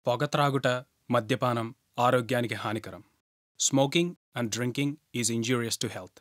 పొగ త్రాగుట మద్యపానం ఆరోగ్యానికి హానికరం smoking and drinking is injurious to health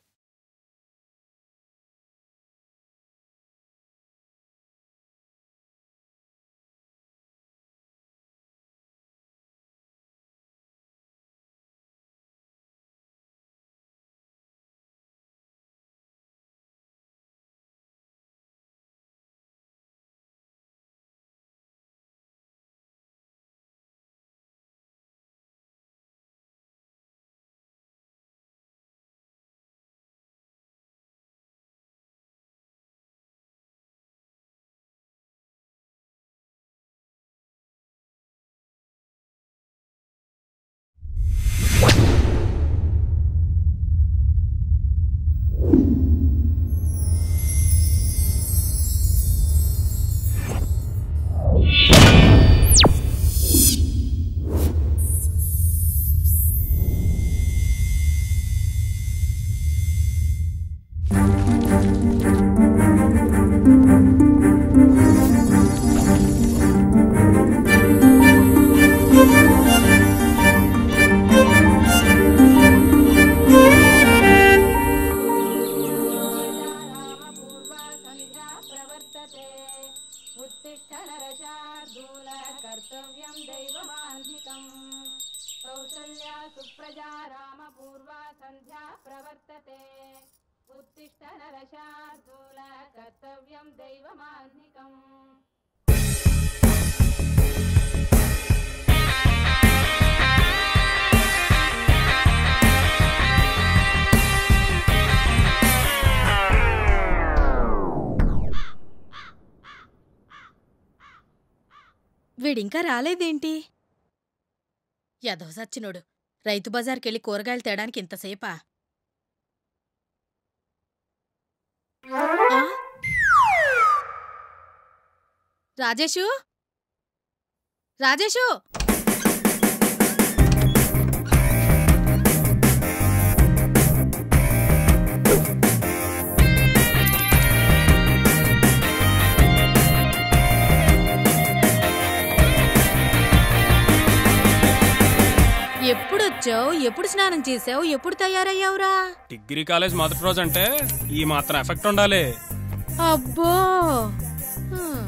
पूर्वासन्ध्या प्रवर्तते उत्तिष्ठ नरशार्दूल कर्तव्यं दैवमान्धिकम् कौसल्या सुप्रजा रामपूर्वा सन्ध्या प्रवर्तते उत्तिष्ठ नरशार्दूल कर्तव्यं दैवमान्धिकम् వీడింకా రాలేదేంటి యదవ సచ్చినోడు రైతు బజార్కెళ్ళి కూరగాయలు తేడానికి ఇంతసేపా ఆ? రాజేషు రాజేషు ఎప్పుడు వచ్చావు ఎప్పుడు స్నానం చేసావు ఎప్పుడు తయారయ్యావురా డిగ్రీ కాలేజ్ మొదటి రోజు అంటే ఈ మాత్రం ఎఫెక్ట్ ఉండాలి అబ్బో హ్మ్.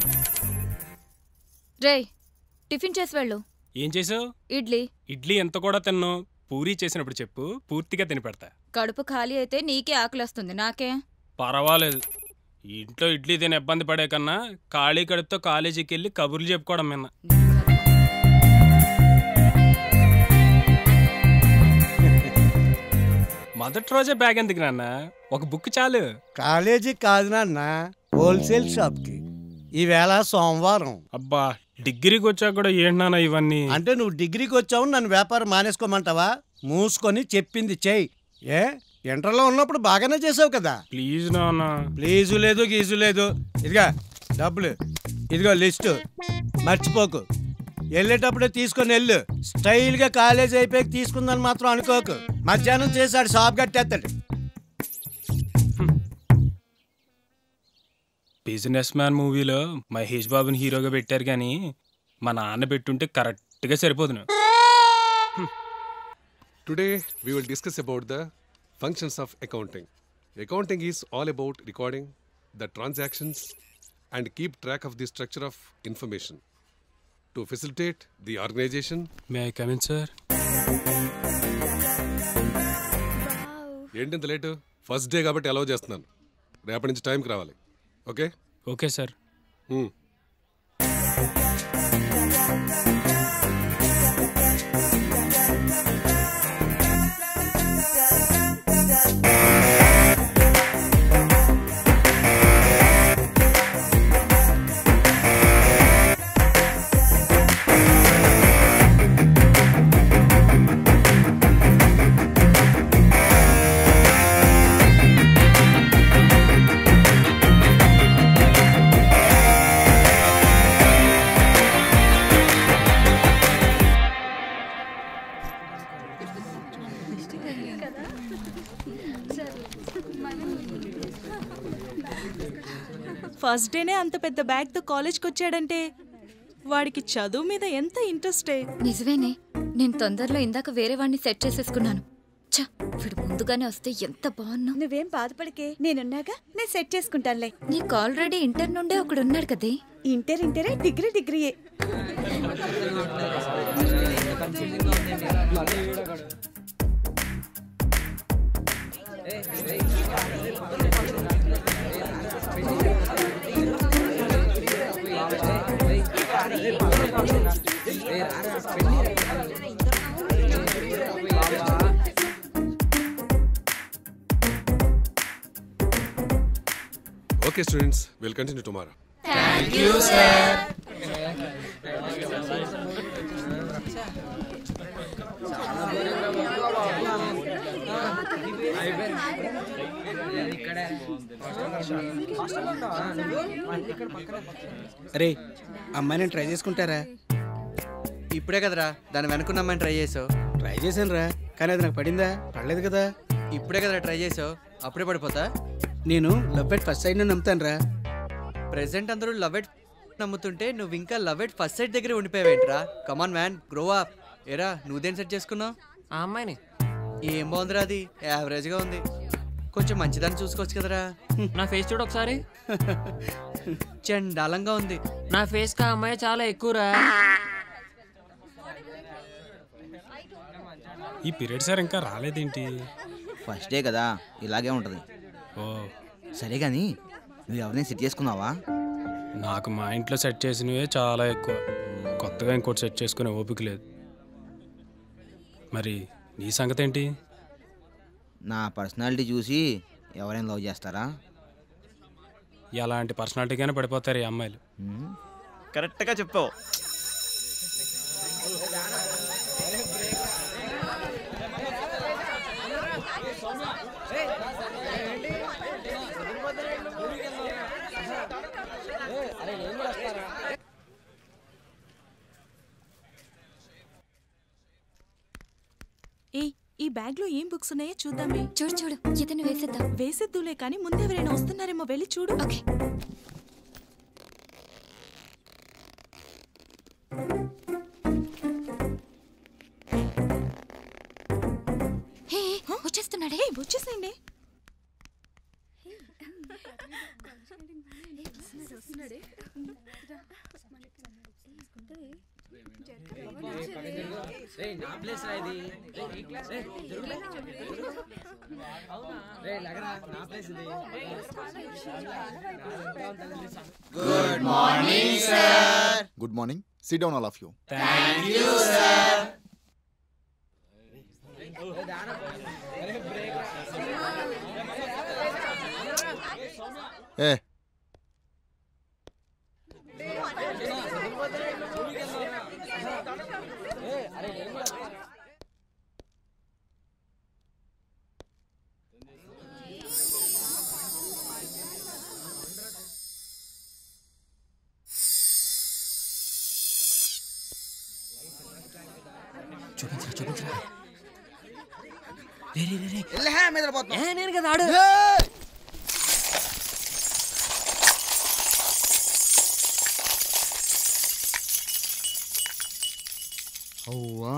రేయ్ టిఫిన్ చేసి వెళ్ళు ఏం చేసావు ఇడ్లీ ఇడ్లీ ఎంత కూడా తిన్ను పూరీ చేసినప్పుడు చెప్పు పూర్తిగా తిని పెడతా కడుపు ఖాళీ అయితే నీకే ఆకలేస్తుంది నాకే పర్వాలేదు ఇంట్లో ఇడ్లీ తిని ఇబ్బంది పడే కన్నా ఖాళీ కడుపుతో కాలేజీకి వెళ్ళి కబుర్లు చెప్పుకోవడం మిన్న మొదటి రోజే బ్యాగ్ ఎందుకు నాన్న ఒక బుక్ చాలు కాలేజీ కాదు నాన్న హోల్సేల్ షాప్కి ఈవేళ సోమవారం అబ్బా డిగ్రీకి వచ్చాక కూడా ఏంటి నాన్న ఇవన్నీ అంటే నువ్వు డిగ్రీకి వచ్చావు నన్ను వ్యాపారం మానేసుకోమంటావా మూసుకొని చెప్పింది చెయ్యి ఏ ఇంటర్లో ఉన్నప్పుడు బాగానే చేసావు కదా ప్లీజ్ నాన్న ప్లీజు లేదు గీజు లేదు ఇదిగా డబ్బులు ఇదిగో లిస్టు మర్చిపోకు వెళ్ళేటప్పుడే తీసుకొని వెళ్ళు స్టైల్గా కాలేజ్ అయిపోయి తీసుకుందని మాత్రం అనుకోకు మధ్యాహ్నం చేశాడు షాప్ కట్టేస్తాడు బిజినెస్ మ్యాన్ మూవీలో మహేష్ బాబుని హీరోగా పెట్టారు కానీ మా నాన్న పెట్టుంటే కరెక్ట్గా సరిపోదును Today we will discuss about the functions of accounting. Accounting is all about recording the transactions and keep track of the structure of information to facilitate the organization. May I come in sir ఏంటి ఇంత లేటు first day కాబట్టి allow చేస్తున్నాను రేపటి నుంచి టైంకి రావాలి okay okay sir Hmm. First డేనే అంత పెద్ద బ్యాగ్తో కాలేజ్కి వచ్చాడంటే వాడికి చదువు మీద ఎంత ఇంట్రెస్టే నిజమేనే నేను తొందరలో ఇందాక వేరే వాడిని సెట్ చేసేసుకున్నాను ఛ వీడు ముందుగానే వస్తే ఎంత బాగున్నా నువ్వేం బాధపడకే నేనున్నాగా నేను సెట్ చేసుకుంటానులే నీకు ఆల్రెడీ ఇంటర్ నుండే ఒకడు ఉన్నాడు కదే ఇంటర్ ఇంటరే డిగ్రీ డిగ్రీయే Okay, students, we'll continue tomorrow. అరే అమ్మాయిని ట్రై చేసుకుంటారా ఇప్పుడే కదరా దాని వెనుకున్న అమ్మాయిని ట్రై చేసావు ట్రై చేశాను రా కానీ అది నాకు పడిందా పడలేదు కదా ఇప్పుడే కదరా ట్రై చేసావు అప్పుడే పడిపోతా నేను లవ్ ఎట్ ఫస్ట్ సైడ్ నమ్ముతాను రా ప్రెసెంట్ అందరూ లవ్ ఎట్ నమ్ముతుంటే నువ్వు ఇంకా లవ్ ఎట్ ఫస్ట్ సైడ్ దగ్గర ఉండిపోయావేంట్రా కమాన్ మ్యాన్ గ్రో అప్ ఏరా నువ్వేం సెట్ చేసుకున్నావు ఆ అమ్మాయిని ఏం బాగుందిరా అది యావరేజ్ గా ఉంది కొంచెం మంచిదాన్ని చూసుకోవచ్చు కదరా నా ఫేస్ చూడు ఒకసారి చండాలంగా ఉంది నా ఫేస్ కా అమ్మాయి చాలా ఎక్కువరా ఈ పీరియడ్ సార్ ఇంకా రాలేదేంటి ఫస్ట్ డే కదా ఇలాగే ఉంటుంది ఓ సరే కానీ నువ్వు ఎవరిని సెట్ చేసుకున్నావా నాకు మా ఇంట్లో సెట్ చేసినవే చాలా ఎక్కువ కొత్తగా ఇంకోటి సెట్ చేసుకునే ఓపిక లేదు మరి నీ సంగతి ఏంటి నా పర్సనాలిటీ చూసి ఎవరైనా లవ్ చేస్తారా ఎలాంటి పర్సనాలిటీగానే పడిపోతారు ఈ అమ్మాయిలు కరెక్ట్గా చెప్పావు ఏ ఈ బ్యాగ్ లో ఏం బుక్స్ ఉన్నాయో చూద్దామే చూడు చూడు ఇతను వేసేద్దాం వేసేద్దులే కానీ ముందెవరైనా వస్తున్నారేమో వెళ్ళి చూడు ఓకే హే వచ్చేస్తున్నాడే ఏ వచ్చేసేయండి Good morning, sir. Good morning. Sit down, all of you. Thank you, sir. ఏ చూపించరా చూపించరా మీద నేను కదా ఆడు అవ్వా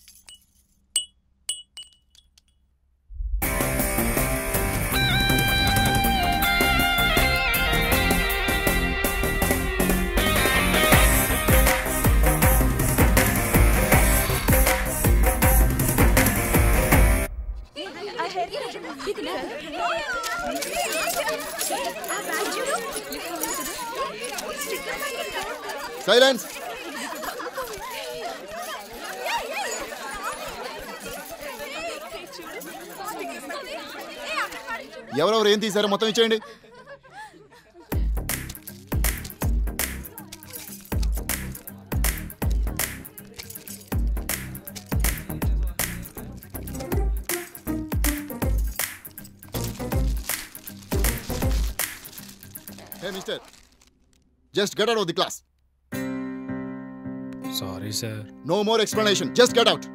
సైలెన్స్ ఎవరెవరు ఏం తీశారో మొత్తం ఇచ్చేయండి hey mister just get out of the class sorry sir no more explanation just get out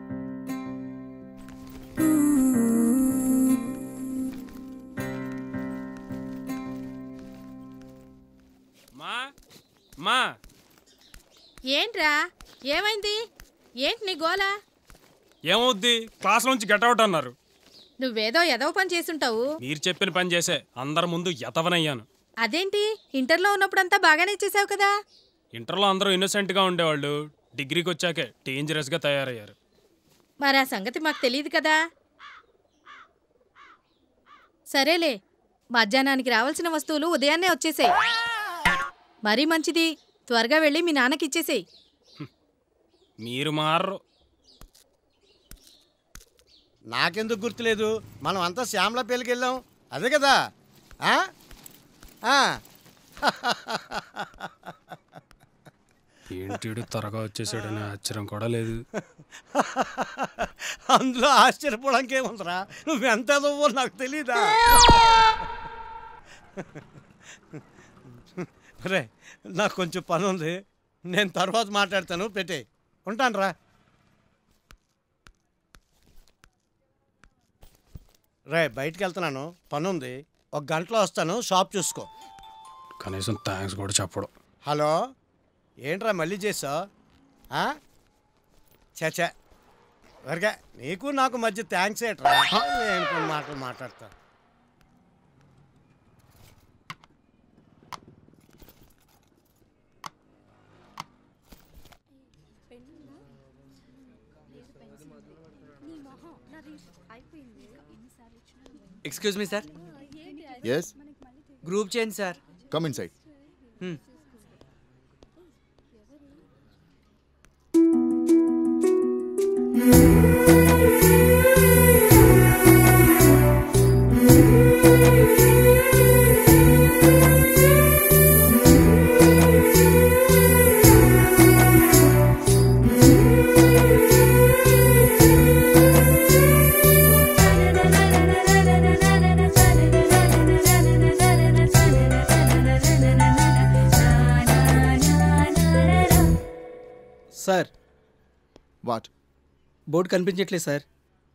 మా మా ఏంట్రా ఏమైంది ఏంటి నీ గోల ఏమవుద్ది క్లాస్ నుంచి గెట్అవుట్ అన్నారు నువ్వేదో ఎదవ పని చేసుంటావు మీరు చెప్పిన పని చేసే అందరి ముందు ఎతవనయ్యాను అదేంటి ఇంటర్లో ఉన్నప్పుడంతా బాగానే చేసావు కదా ఇంటర్లో అందరూ ఇన్నోసెంట్గా ఉండేవాళ్ళు డిగ్రీకి వచ్చాకే డేంజరస్గా తయారయ్యారు మరి ఆ సంగతి మాకు తెలియదు కదా సరేలే మధ్యాహ్నానికి రావాల్సిన వస్తువులు ఉదయాన్నే వచ్చేసాయి మరీ మంచిది త్వరగా వెళ్ళి మీ నాన్నకి ఇచ్చేసేయి మీరు మారరు నాకెందుకు గుర్తులేదు మనం అంతా శ్యామల పెళ్ళికి వెళ్ళాం అదే కదా ఆ? ఆ. ఏంటి త్వరగా వచ్చేసాడని ఆశ్చర్యం కూడా లేదు అందులో ఆశ్చర్యపోవడానికి ఏముందిరా నువ్వు ఎంత ఎదవో నాకు తెలీదా రే నాకు కొంచెం పని ఉంది నేను తర్వాత మాట్లాడతాను పెట్టే ఉంటాను రా రే బయటికి వెళ్తున్నాను పని ఉంది ఒక గంటలో వస్తాను షాప్ చూసుకో కనీసం థ్యాంక్స్ కూడా చెప్పడం హలో ఏంట్రా మళ్ళీ చేసా చచా వరగా నీకు నాకు మధ్య థ్యాంక్స్ ఏట్రా నేను కొన్ని మాటలు మాట్లాడతా excuse me sir yes group change sir come inside sir what board కనిపించట్లేదు సార్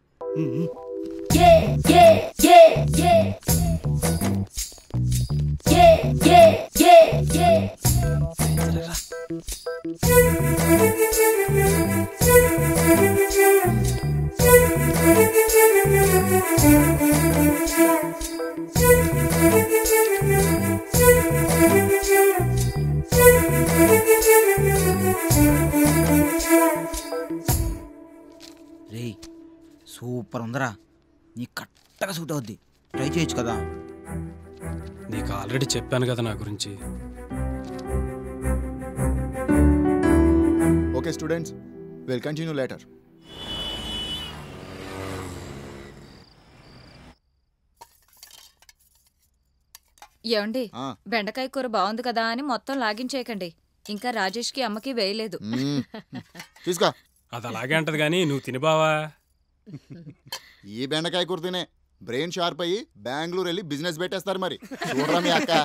రే సూపర్ ఉందరా నీ కరెక్ట్గా సూట్ అవుద్ది ట్రై చేయొచ్చు కదా నీకు ఆల్రెడీ చెప్పాను కదా నా గురించి okay students will continue later ఏమండి బెండకాయ కూర బాగుంది కదా అని మొత్తం లాగించేయకండి ఇంకా రాజేష్కి అమ్మకి వేయలేదు తీసుకో అది అలాగే అంటది కానీ నువ్వు తిని బావా ఈ బెండకాయ కూర తినే బ్రెయిన్ షార్ప్ అయ్యి బెంగళూరు వెళ్ళి బిజినెస్ పెట్టేస్తారు మరి చూడరా మీ అక్క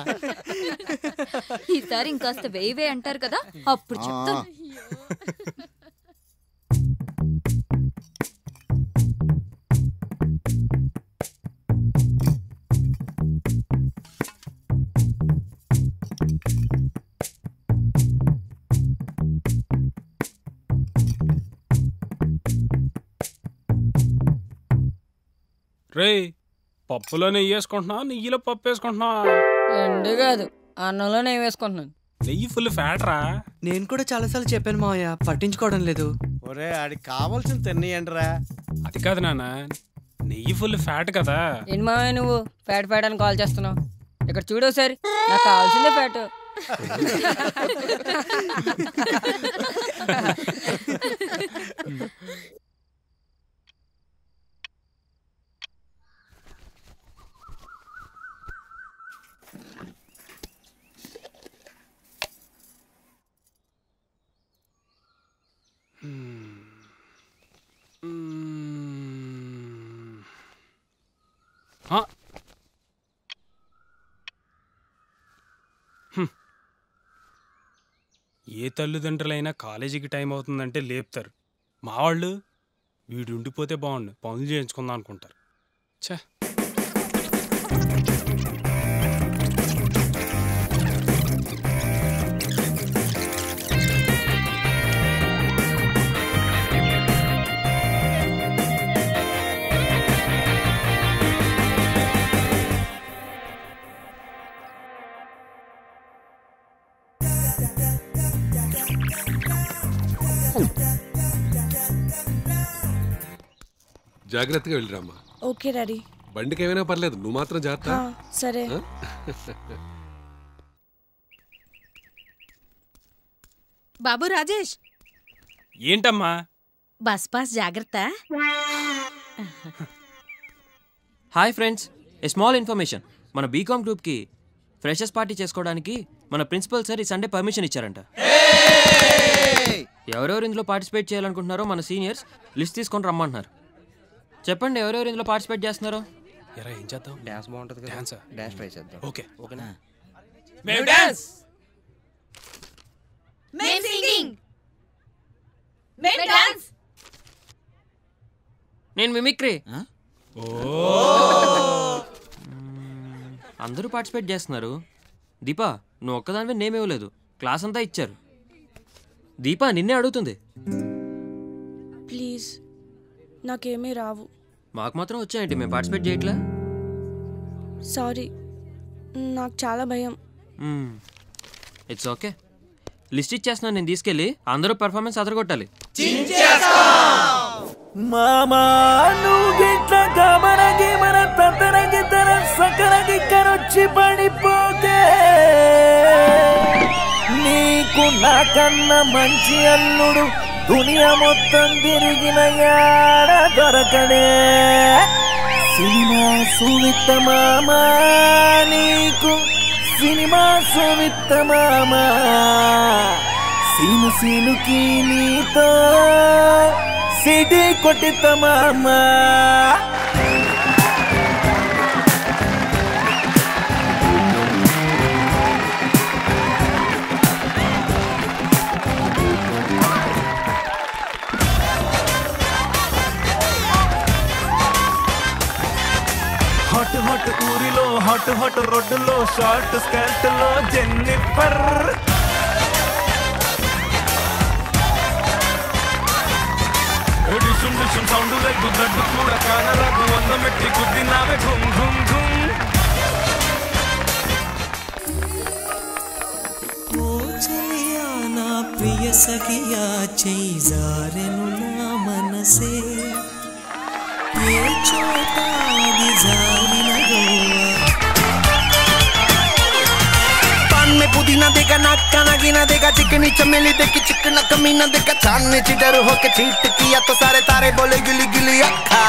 ఈసారి ఇంకాస్త వేయవే అంటారు కదా అప్పుడు చెప్తాను రేయ్ పప్పులో నెయ్యి వేసుకుంటున్నా నెయ్యిలో పప్పు వేసుకుంటున్నా ఎండు కాదు అన్నంలో నేను వేసుకుంటున్నాను నెయ్యి ఫుల్ ఫ్యాట్ రా నేను కూడా చాలాసార్లు చెప్పాను మావయ్య పట్టించుకోవడం లేదు ఒరే ఆడికి కావాల్సిన తిన్నయండిరా అది కాదు నాన్న నెయ్యి ఫుల్ ఫ్యాట్ కదా ఏంటి మావయ్య నువ్వు ఫ్యాట్ ఫ్యాట్ అని కాల్ చేస్తున్నావు ఇక్కడ చూడు సరి నాకు కావాల్సిందే ఫ్యాట్ ఆ. హ్మ్. ఏ తల్లిదండ్రులైనా కాలేజీకి టైం అవుతుందంటే లేపుతారు మా వాళ్ళు వీడు ఉండిపోతే బాగుండు పనులు చేయించుకుందాం అనుకుంటారు ఛే జాగ్రత్తగా వెళ్ళిరామ్మా ఓకే డాడీ బండికి ఏమైనా పర్లేదు నువ్వు మాత్రం జాగ్రత్త ఆ, సరే ఆ? బాబు రాజేష్ ఏంటమ్మా బస్ పాస్ జాగ్రత్త hi friends a small information మన బీకామ్ గ్రూప్కి ఫ్రెషర్స్ పార్టీ చేసుకోవడానికి మన ప్రిన్సిపల్ సార్ ఈ సండే పర్మిషన్ ఇచ్చారంట ఎవరెవరు ఇందులో పార్టిసిపేట్ చేయాలనుకుంటున్నారో మన సీనియర్స్ లిస్ట్ తీసుకొని రమ్మంటున్నారు చెప్పండి ఎవరెవరు ఇందులో పార్టిసిపేట్ చేస్తున్నారో ఎరా ఏం చేద్దాం డాన్స్ బాగుంటుంది కదా డాన్సా డాన్స్ ట్రై చేద్దాం ఓకే ఓకేనా మేము డాన్స్ మేం సింగింగ్ మేం డాన్స్ నేను మిమిక్రీ ఓ అందరూ పార్టిసిపేట్ చేస్తున్నారు దీపా నువ్వు ఒక్కదానివే నేమ్ ఇవ్వలేదు క్లాస్ అంతా ఇచ్చారు దీపా నిన్నే అడుగుతుంది ప్లీజ్ నాకేమీ రావు మాకు మాత్రం వచ్చాయండి మేము పార్టిసిపేట్ చేయట్లే సారీ నాకు చాలా భయం ఇట్స్ ఓకే లిస్ట్ ఇచ్చేస్తున్నాను నేను తీసుకెళ్ళి అందరూ పెర్ఫార్మెన్స్ అదరగొట్టాలి మామా నువ్వు గిట్ల గమనగి మన తతనగి తన సకనగి కరొచ్చి పడిపోతే నీకు నాకన్న మంచి అల్లుడు దునియా మొత్తం తిరిగిన యాడ దొరకడే సినిమా సుమిత్త మామా నీకు సినిమా సుమిత్త మామా సీను సీనుకి నీతో సిటీ కొట్టిత మామా హాట్ హాట్ ఊరిలో హాట్ హాట్ రోడ్డులో షార్ట్ స్కర్ట్ లో జెన్నిఫర్ డిషుం డిషుం సౌండ్ లైక్ బ్లడ్ కూడా కానరాదు వంద మెట్టి గుద్దినావే ఘుమ్ ఘుమ్ ఘుమ్ ఓ చలియా నా ప్రియ సఖియా చేయి జారెను నా మనసే ఏ చోట అది జారినదో पान में पुदीना देगा नाक का नागिना देगा चिकनी चमेली देखी चिकना कमीना देगा चांद में चिटर होके चीट किया तो सारे तारे बोले गिली गिली अखा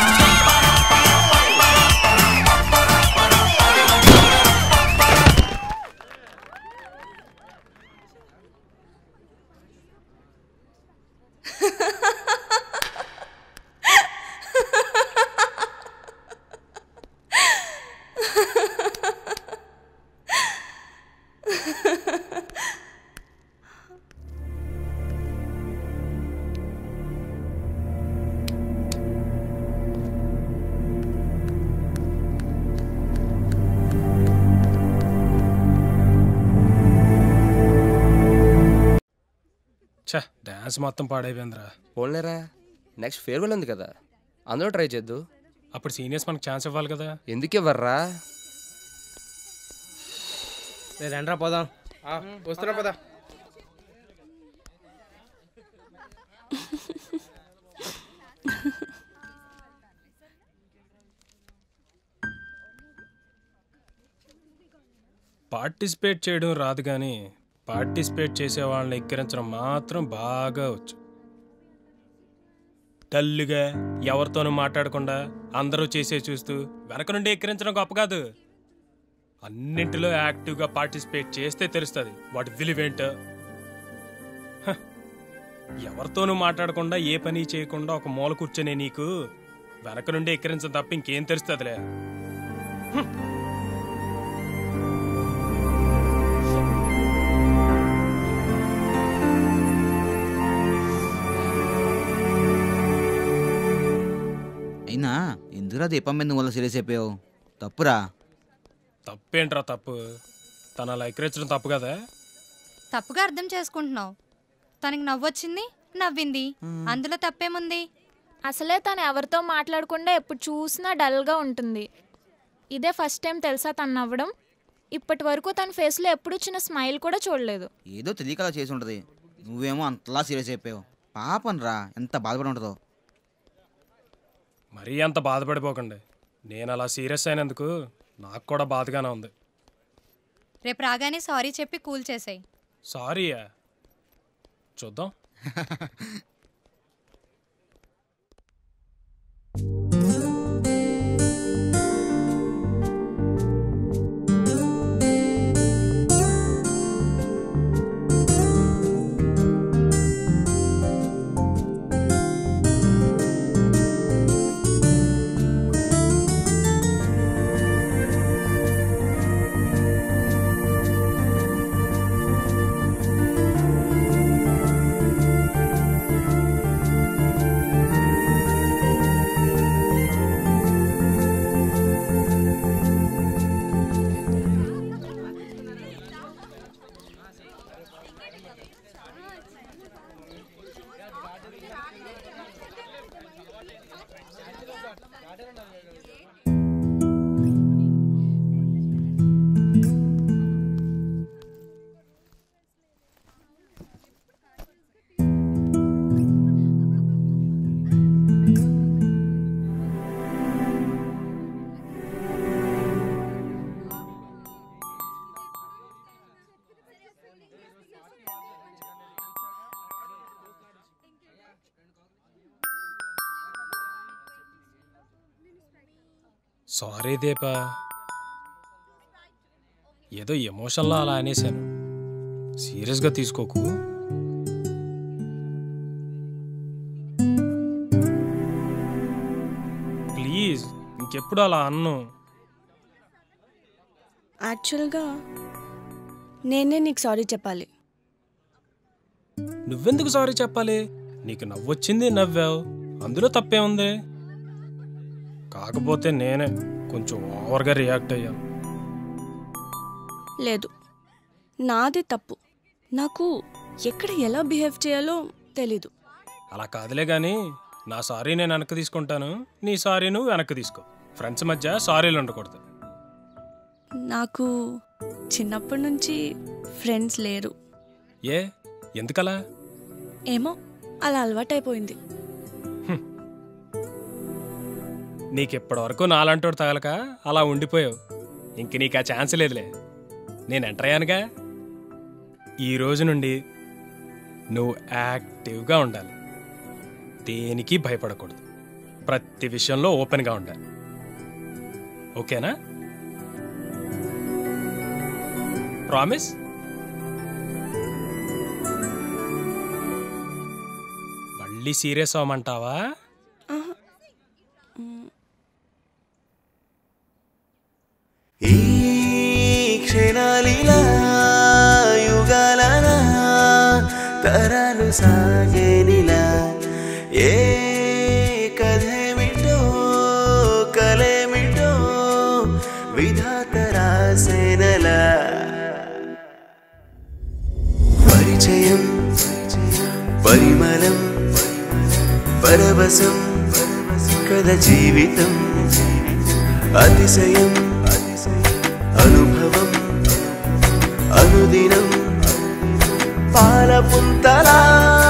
ఛ డాన్స్ మొత్తం పాడైపోయిందిరా పోన్లేరా నెక్స్ట్ ఫేర్వెల్ ఉంది కదా అందులో ట్రై చేద్దు అప్పుడు సీనియర్స్ మనకు ఛాన్స్ ఇవ్వాలి కదా ఎందుకు ఇవ్వర్రా రండ్రా పోదాం వస్తున్నా పదా పార్టిసిపేట్ చేయడం రాదు కానీ పార్టిసిపేట్ చేసే వాళ్ళని ఎక్కిరించడం మాత్రం బాగా వచ్చు డల్లుగా ఎవరితోనూ మాట్లాడకుండా అందరూ చేసే చూస్తూ వెనక నుండి ఎక్కిరించడం గొప్ప కాదు అన్నింటిలో యాక్టివ్గా పార్టిసిపేట్ చేస్తే తెలుస్తుంది వాటి విలువేంటో హ, ఎవరితోనూ మాట్లాడకుండా ఏ పని చేయకుండా ఒక మూల కూర్చొని నీకు వెనక నుండి ఎక్కిరించడం తప్ప ఇంకేం తెలుస్తుందిలే అయినా ఎందుకురా దీపం మీద నువ్వు సీరియస్ అయిపోయావు తప్పురా తప్పేంట్రా తప్పు తన అలా ఎక్కిరించడం తప్పు కదా తప్పుగా అర్థం చేసుకుంటున్నావు తనకి నవ్వొచ్చింది నవ్వింది అందులో తప్పేముంది అసలే తను ఎవరితో మాట్లాడకుండా ఎప్పుడు చూసినా డల్గా ఉంటుంది ఇదే ఫస్ట్ టైం తెలుసా తను నవ్వడం ఇప్పటి వరకు తన ఫేస్లో ఎప్పుడు చిన్న స్మైల్ కూడా చూడలేదు ఏదో తెలియకలా చేసి ఉంటుంది నువ్వేమో అంతలా సీరియస్ అయిపోయావు పాపం రా ఎంత బాధపడి ఉంటుందో మరీ అంత బాధపడిపోకండి నేను అలా సీరియస్ అయినందుకు నాకు కూడా బాధగానే ఉంది రేపు రాగానే సారీ చెప్పి కూల్ చేసాయి సారీయా చూద్దాం సారీ దీపా ఏదో ఎమోషన్లో అలా అనేశాను సీరియస్గా తీసుకోకు ప్లీజ్ ఇంకెప్పుడు అలా అన్ను యాక్చువల్గా నేనే నీకు సారీ చెప్పాలి నువ్వెందుకు సారీ చెప్పాలి నీకు నవ్వొచ్చింది నవ్వావు అందులో తప్పే ఉంది కాకపోతే నేనే కొంచెం ఓవర్గా రియాక్ట్ అయ్యాను లేదు నాదే తప్పు నాకు ఎక్కడ ఎలా బిహేవ్ చేయాలో తెలీదు అలా కాదులే కానీ నా సారీ నేను వెనక్కి తీసుకుంటాను నీ సారీ నువ్వు వెనక్కి తీసుకో ఫ్రెండ్స్ మధ్య సారీలు ఉండకూడదు నాకు చిన్నప్పటి నుంచి ఫ్రెండ్స్ లేరు ఏ ఎందుకలా ఏమో అలా అలవాటైపోయింది నీకు వరకు నాలంటోడు తగలక అలా ఉండిపోయావు ఇంక నీకు ఆ ఛాన్స్ లేదులే నేను ఎంటర్ అయ్యానుగా ఈ రోజు నుండి నువ్వు యాక్టివ్గా ఉండాలి దేనికి భయపడకూడదు ప్రతి విషయంలో ఓపెన్గా ఉండాలి ఓకేనా ప్రామిస్ మళ్ళీ సీరియస్ అవ్వమంటావా ఈ క్షణాలిలా యుగాలనా తరాలు సాగేనిలా ఏ కథేమిటో కలేమిటో విధాత రాసేనలా పరిచయం పరిమళం పరవశం కథ జీవితం అతిశయం అనుభవం అనుదినం పాలపుంతలా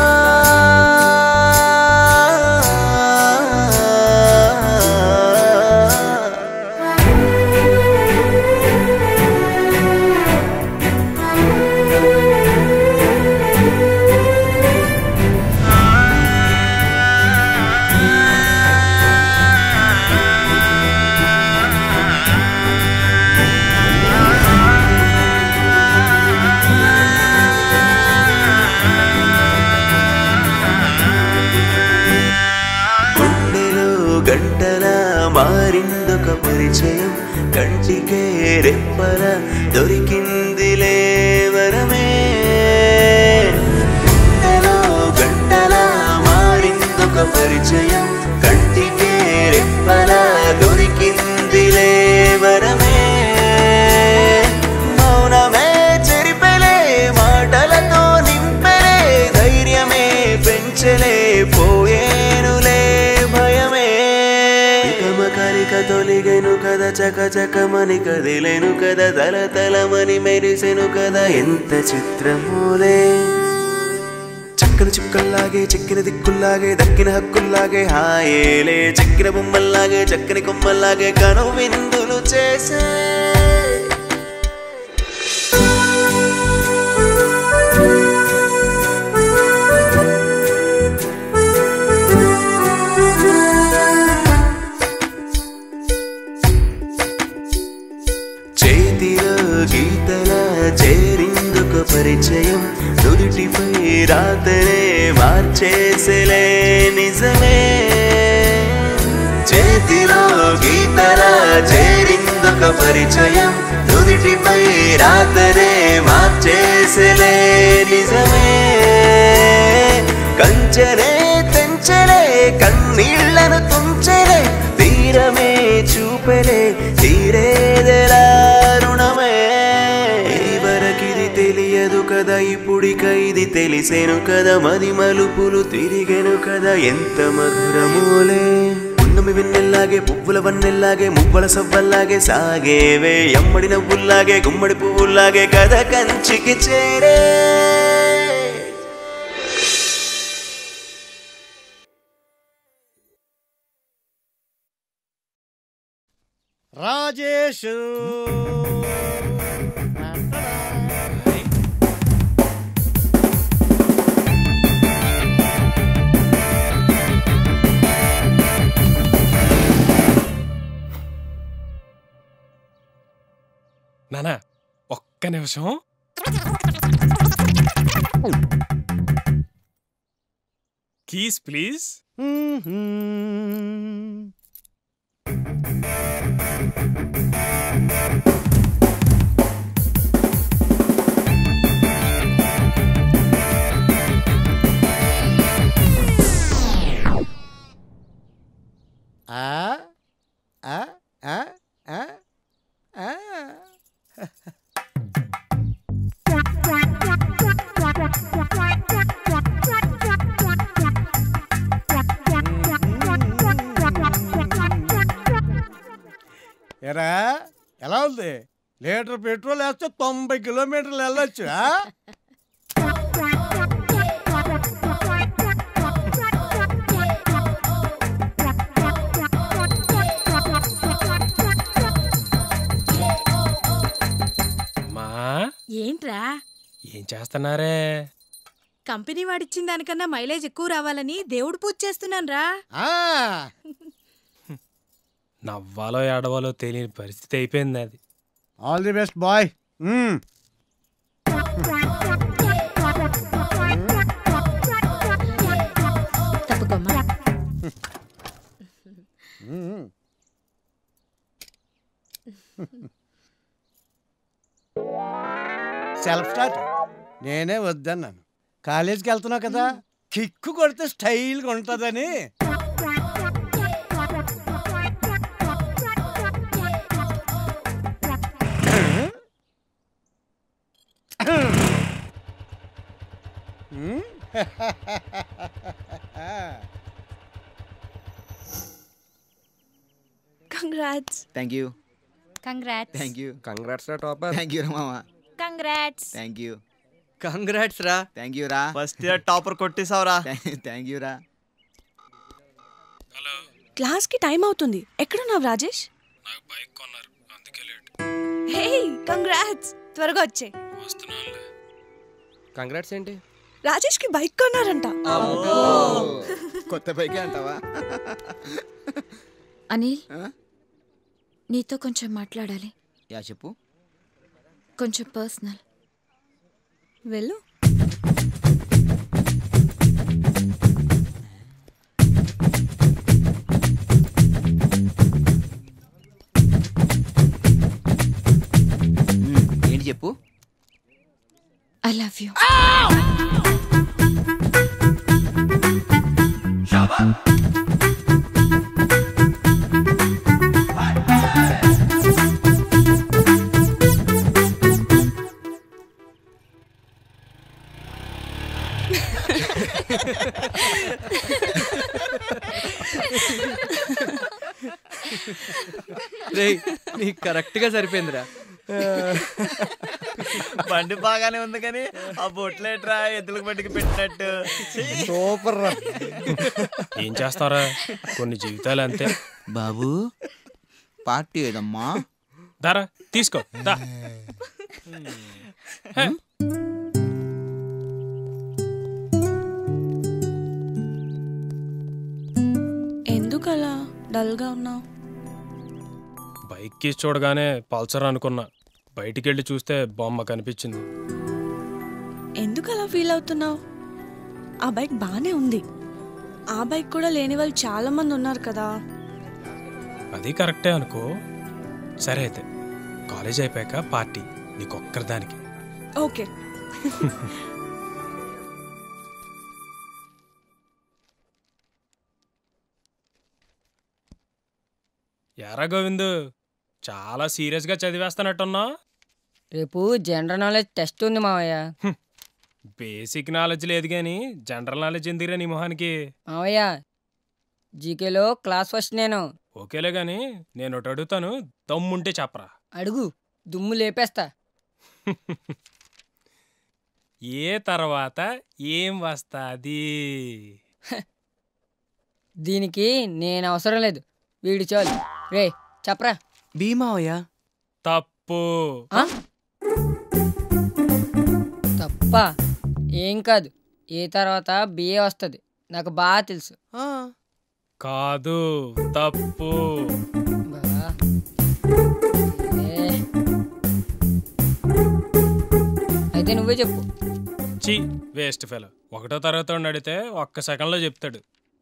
గుండెలో గంటల మారిందొక పరిచయం కంటికే రెప్పల దొరికింది లేవరమే గుండెలో గంటల మారిందొక పరిచయం కంటికే రెప్పల దొరికింది లేవరమే మౌనమే చెరిపెలే మాటలతో నింపెలే ధైర్యమే పెంచలే పోయేనులే భయమే ఇకమ కలిక తొలిగెను కదా చక చకమని కదిలేను కదా తల తలమని మెరిసెను కదా ఎంత చిత్రమూలే చక్కని చుక్కల్లాగే చెక్కిన దిక్కుల్లాగే దక్కిన హక్కుల్లాగే హాయేలే చెక్కిన బొమ్మల్లాగే చక్కని కొమ్మల్లాగే కను విందులు చేసే చేతిలో గీతల చేరిందొక పరిచయం నుదుటిపై రాతనే మార్చేసలే నిజమే చేతిలో గీతల చేరిందొక పరిచయం నుదిటిపై రాతనే మార్చేసలే నిజమే కంచనే తెంచలే కన్నీళ్లను తుంచలే తీరమే చూపెలే తీరేదెలా రుణమే ఇదివరకిది తెలియదు కదా ఇప్పుడిక ఇది తెలిసేను కదా మది మలుపులు తిరిగెను కదా ఎంత మధురమూలే ఉన్నమి వెన్నెల్లాగే పువ్వుల వన్నెల్లాగే మువ్వల సవ్వల్లాగే సాగేవే ఎమ్మడి నవ్వుల్లాగే గుమ్మడి పువ్వుల్లాగే కథ కంచికి చేరే రాజేష్ నానా ఒక్క నిమిషం కీస్ ప్లీజ్ ఆ ఆ ఆ ఆ ఆ ఎరా ఎలా ఉంది లీటర్ పెట్రోల్ వేస్తే తొంభై కిలోమీటర్లు వెళ్ళొచ్చు ఆ? మా ఏంట్రా ఏం చేస్తున్నారే కంపెనీ వాడిచ్చిన దానికన్నా మైలేజ్ ఎక్కువ రావాలని దేవుడు పూజ చేస్తున్నాను రా నవ్వాలో ఏడవాలో తెలియని పరిస్థితి అయిపోయింది అది ఆల్ ది బెస్ట్ బాయ్ తప్పుకోమ్మా సెల్ఫ్ స్టార్ట్ నేనే వద్దన్నాను కాలేజీకి వెళ్తున్నావు కదా కిక్కు కొడితే స్టైల్గా ఉంటుందని congrats thank you congrats thank you congrats రా టాపర్ థ్యాంక్ యూ రా మామ కంగ్రాట్స్ థ్యాంక్ యూ కంగ్రాట్స్ రా థ్యాంక్ యూ రా ఫస్ట్ ఇయర్ టాపర్ కొట్టేసావురా థ్యాంక్ యూ రా క్లాస్కి టైం అవుతుంది ఎక్కడున్నావు రాజేష్ హే కంగ్రాట్స్ త్వరగా వచ్చే కంగ్రాట్స్ ఏంటి రాజేష్కి బైక్ కొన్నారంట కొత్త బైకే అంటావా అనిల్ నీతో కొంచెం మాట్లాడాలి యా చెప్పు కొంచెం పర్సనల్ వెళ్ళు ఏంటి చెప్పు ఐ లవ్ యూ రే నీకు కరెక్ట్గా సరిపోయిందిరా బండి బాగానే ఉంది కానీ ఆ బొట్లేట్రా ఎద్దులకు బండికి పెట్టినట్టు సూపర్ రా ఏం చేస్తారా కొన్ని జీవితాలు అంతే బాబు పార్టీ ఏదమ్మా దారా తీసుకో దా హే, ఎందుకు అలా డల్గా ఉన్నావు బైక్ కీస్ చూడగానే పల్సర్ అనుకున్నా బయటికి వెళ్ళి చూస్తే బొమ్మ కనిపించింది ఎందుకు అలా ఫీల్ అవుతున్నావు ఆ బైక్ బాగానే ఉంది ఆ బైక్ కూడా లేని వాళ్ళు చాలా మంది ఉన్నారు కదా అది కరెక్టే అనుకో సరే అయితే కాలేజ్ అయిపోయాక పార్టీ నీకొక్కరిదానికి ఓకే ఎరా గోవిందు చాలా సీరియస్గా చదివేస్తానట్టున్నావు రేపు జనరల్ నాలెడ్జ్ టెస్ట్ ఉంది మావయ్య బేసిక్ నాలెడ్జ్ లేదు కానీ జనరల్ నాలెడ్జ్ ఎందుకురా నీ మొహానికి మావయ్య జీకేలో క్లాస్ ఫస్ట్ నేను ఓకేలే కానీ నేను ఒకటి అడుగుతాను దమ్ముంటే చెప్పరా అడుగు దుమ్ము లేపేస్తా ఏ తర్వాత ఏం వస్తాది దీనికి నేను అవసరం లేదు వీడు చాలు రే చెప్పరా భీమావయ్య తప్పు తప్ప ఏం కాదు ఏ తర్వాత బిఏ వస్తుంది నాకు బాగా తెలుసు కాదు తప్పు ఏ. అయితే నువ్వే చెప్పు చి వేస్ట్ ఫెలో ఒకటో తరగతి వాడిని అడిగితే ఒక్క సెకండ్లో చెప్తాడు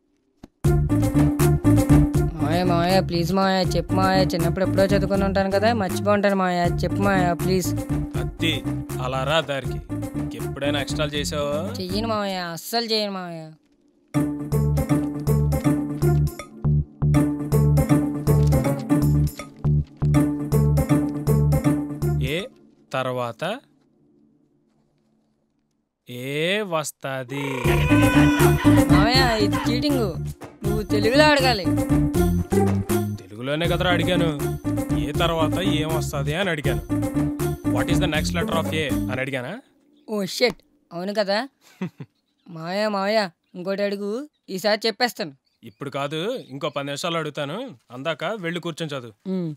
మాయ మాయ ప్లీజ్ మాయ చెప్పు మాయ చిన్నప్పుడు ఎప్పుడో చదువుకుని ఉంటాను కదా మర్చిపోంటాను మాయ చెప్పు మాయ ప్లీజ్ అత్తి అలా రా దారికి ఎప్పుడైనా ఎక్స్ట్రాలు చేసావా చెయ్యను మావయ్య అస్సలు చేయను మావయ్య ఏ తర్వాత ఏ వస్తాది మావయ్య ఇది చీటింగ్ నువ్వు తెలుగులో అడగాలి తెలుగులోనే కదరా అడిగాను ఏ తర్వాత ఏం వస్తుంది అని అడిగాను what is the next letter of A అని అడిగానా ఓ షెట్ అవును కదా మావయ్య మావయ్య ఇంకోటి అడుగు ఈసారి చెప్పేస్తాను ఇప్పుడు కాదు ఇంకో పది నిమిషాలు అడుగుతాను అందాక వెళ్ళి కూర్చొని చదువు ఉమ్.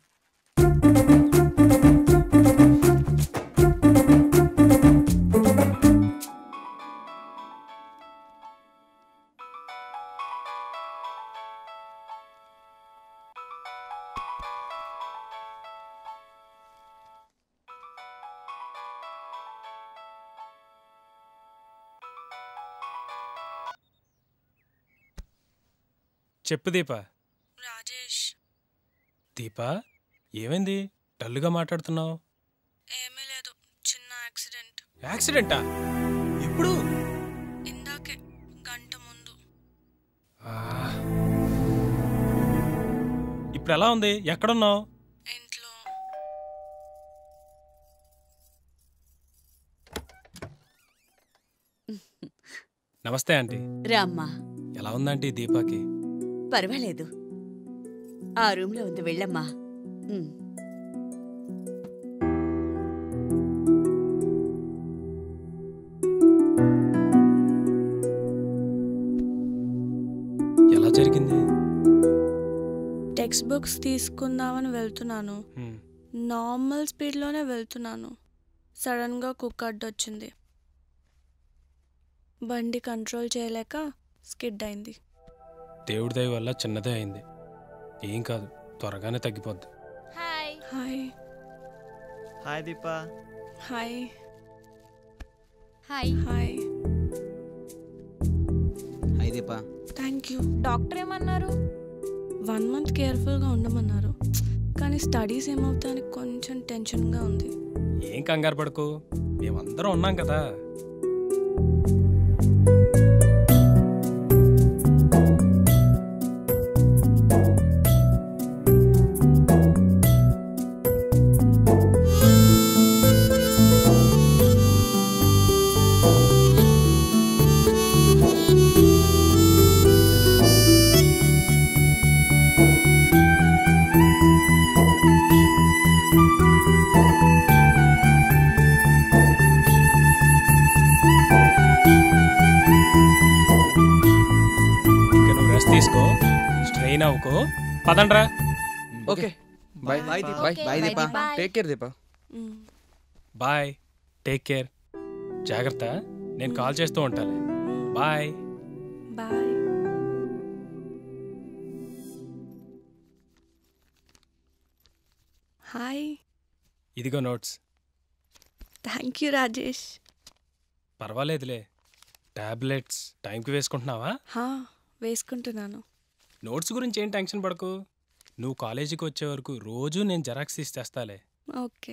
చెప్పు దీప రాజేష్ దీప ఏమైంది డల్గా మాట్లాడుతున్నావు ఏమీ లేదు చిన్న యాక్సిడెంట్ యాక్సిడెంటా ఎప్పుడు ఇందాకే గంట ముందు ఆ. ఇప్పుడు ఎలా ఉంది ఎక్కడున్నావు ఇంట్లో నమస్తే ఆంటీ రామ్మా ఎలా ఉందంటీ దీపాకి పర్వాలేదు ఆ రూమ్లో ఉంది వెళ్ళమ్మా ఉమ్. ఎలా జరిగింది టెక్స్ట్ బుక్స్ తీసుకుందామని వెళ్తున్నాను హ్మ్. నార్మల్ స్పీడ్లోనే వెళ్తున్నాను సడన్గా కుక్ అడ్డొచ్చింది బండి కంట్రోల్ చేయలేక స్కిడ్ అయింది దేవుడి దయ వల్ల చిన్నదే అయింది ఏం కాదు త్వరగానే తగ్గిపోద్ది hi hi hi Deepa hi hi hi hi Deepa thank you doctor ఏమన్నారు వన్ మంత్ కేర్ఫుల్గా ఉండమన్నారు కానీ స్టడీస్ ఏమవుతాయని కొంచెం టెన్షన్గా ఉంది ఏం కంగారు పడకు మేమందరం ఉన్నాం కదా స్ట్రెయిన్ అవ్వకు పదండ్రా okay bye bye Deepa. Bye bye Deepa. Take care Deepa bye take care జాగ్రత్త నేను కాల్ చేస్తూ ఉంటాను బాయ్ బాయ్ హాయ్ ఇదిగో నోట్స్ థ్యాంక్ యూ రాజేష్ పర్వాలేదులే టాబ్లెట్స్ టైంకి వేసుకుంటున్నావా హా వేసుకుంటున్నాను నోట్స్ గురించి ఏం టెన్షన్ పడకు నువ్వు కాలేజీకి వచ్చే వరకు రోజు నేను జెరాక్స్ తీసి తెస్తాలే ఓకే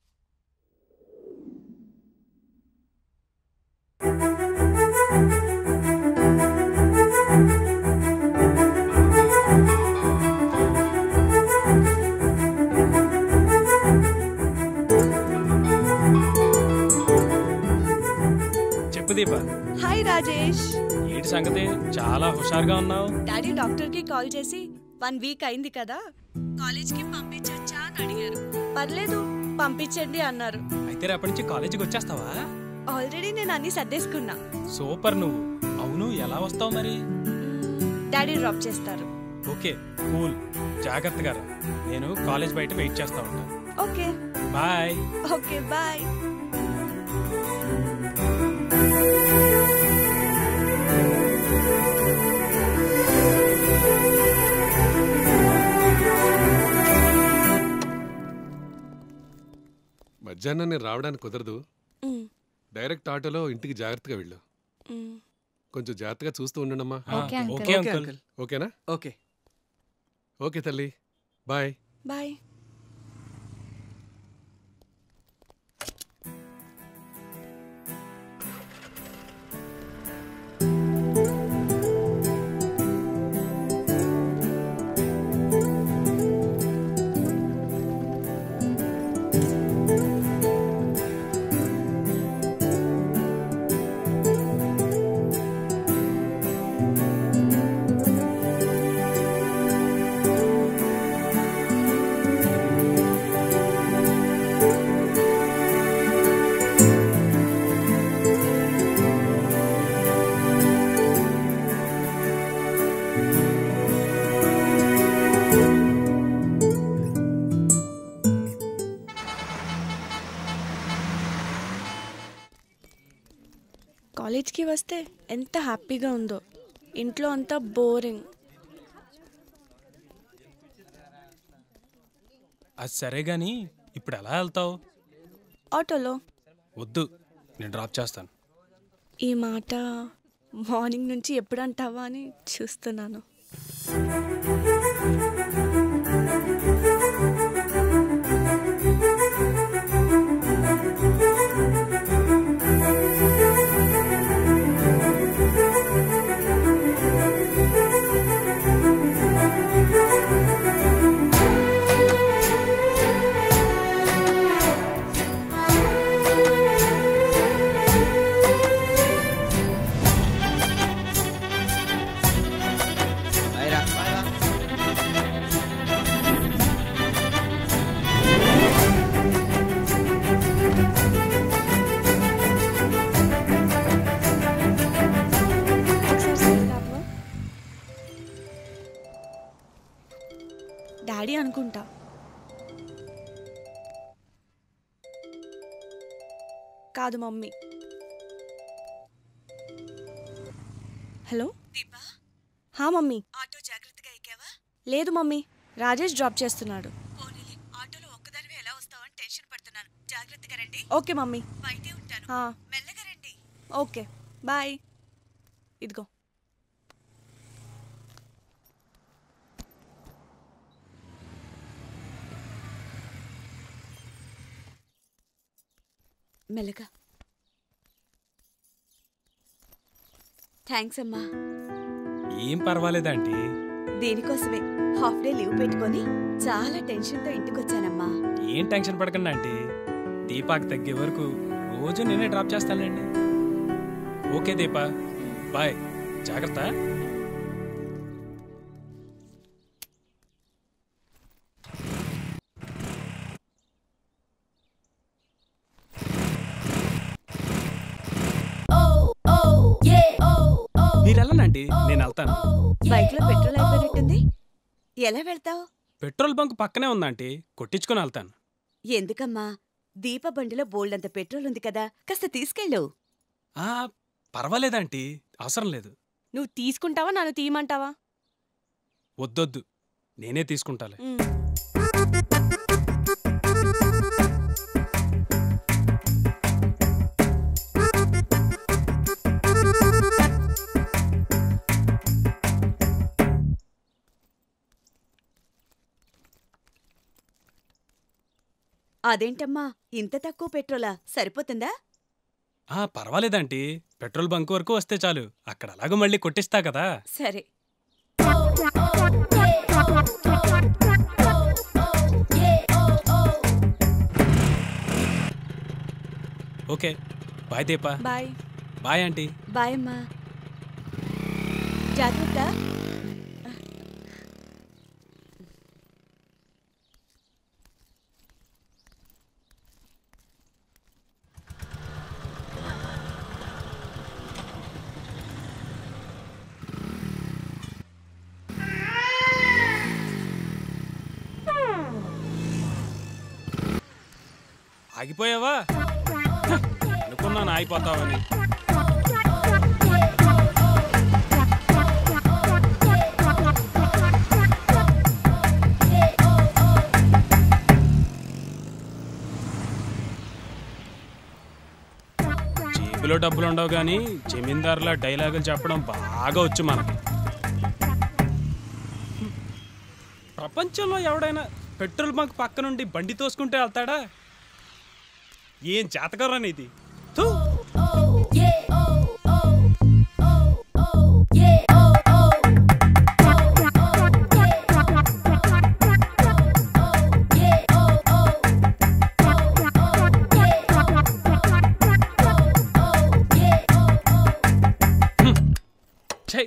చెప్పు దీప హాయ్ రాజేష్ ఏంటి సంగతి చాలా హుషారుగా ఉన్నావు డాడీ డాక్టర్కి కాల్ చేసి వన్ వీక్ అయింది కదా కాలేజ్కి పంపించచ్చా అని అడిగారు పర్లేదు పంపించండి అన్నారు అయితే రేపటి నుంచి కాలేజీకి వచ్చేస్తావా ఆల్రెడీ నేను అన్ని సర్దేసుకున్నా సూపర్ నువ్వు అవును ఎలా వస్తావు మరి డాడీ డ్రాప్ చేస్తారు ఓకే కూల్ జాగ్రత్తగా రా నేను కాలేజ్ బయట వెయిట్ చేస్తా ఉంటాను ఓకే బాయ్ ఓకే బాయ్ మధ్యాహ్నం నేను రావడానికి కుదరదు మ్. డైరెక్ట్ ఆటోలో ఇంటికి జాగ్రత్తగా వెళ్ళు మ్. కొంచెం జాగ్రత్తగా చూస్తూ ఉండండమ్మా ఓకే, అంకుల్. Okay, uncle. ఓకేనా ఓకే ఓకే తల్లి బాయ్ బాయ్ కాలేజ్కి వస్తే ఎంత హ్యాపీగా ఉందో ఇంట్లో అంతా బోరింగ్ అది సరే గాని ఇప్పుడు ఎలా వెళ్తావు ఆటోలో వద్దు నేను డ్రాప్ చేస్తాను ఈ మాట మార్నింగ్ నుంచి ఎప్పుడు అంటావా అని చూస్తున్నాను డాడీ అనుకుంటా కాదు మమ్మీ హలో హా మమ్మీ ఆటో జాగ్రత్తగా ఎక్కావా లేదు మమ్మీ రాజేష్ డ్రాప్ చేస్తున్నాడు ఆటోలో ఒక్కదానివే ఎలా వస్తావని టెన్షన్ పడుతున్నాను జాగ్రత్తగా రండి ఓకే మమ్మీ బయటే ఉంటాను మెల్లగా రండి ఓకే బాయ్ ఇదిగో మెల్లగా థ్యాంక్స్ అమ్మా ఏం పర్వాలేదంటీ దీనికోసమే హాఫ్ డే లీవ్ పెట్టుకొని చాలా టెన్షన్తో ఇంటికొచ్చానమ్మా ఏం టెన్షన్ పడకండి ఆంటీ దీపాకి తగ్గే వరకు రోజు నేనే డ్రాప్ చేస్తానండి ఓకే దీపా బాయ్ జాగ్రత్త మీరు వెళ్ళనండి నేను వెళ్తాను బైక్ లో పెట్రోల్ అయిపోయినట్టుంది ఎలా వెళ్తావు పెట్రోల్ బంక్ పక్కనే ఉందంటీ కొట్టించుకొని వెళ్తాను ఎందుకమ్మా దీప బండిలో బోల్డంత పెట్రోల్ ఉంది కదా కాస్త తీసుకెళ్ళు ఆ, పర్వాలేదంటీ అవసరం లేదు నువ్వు తీసుకుంటావా నన్ను తీయమంటావా వద్దొద్దు నేనే తీసుకుంటాలే అదేంటమ్మా ఇంత తక్కువ పెట్రోలా సరిపోతుందా ఆ పర్వాలేదంటీ పెట్రోల్ బంక్ వరకు వస్తే చాలు అక్కడ అలాగో మళ్ళీ కొట్టిస్తా కదా సరే okay bye Deepa bye bye aunty bye అమ్మా జాగ్రత్త ఆగిపోయావా అనుకున్నాను ఆగిపోతావని జేబులో డబ్బులు ఉండవు కానీ జమీందారుల డైలాగులు చెప్పడం బాగా వచ్చు మనకి ప్రపంచంలో ఎవడైనా పెట్రోల్ బంక్ పక్క నుండి బండి తోసుకుంటే వెళ్తాడా ఏం చేతకర్రని ఇది థూ. ఛై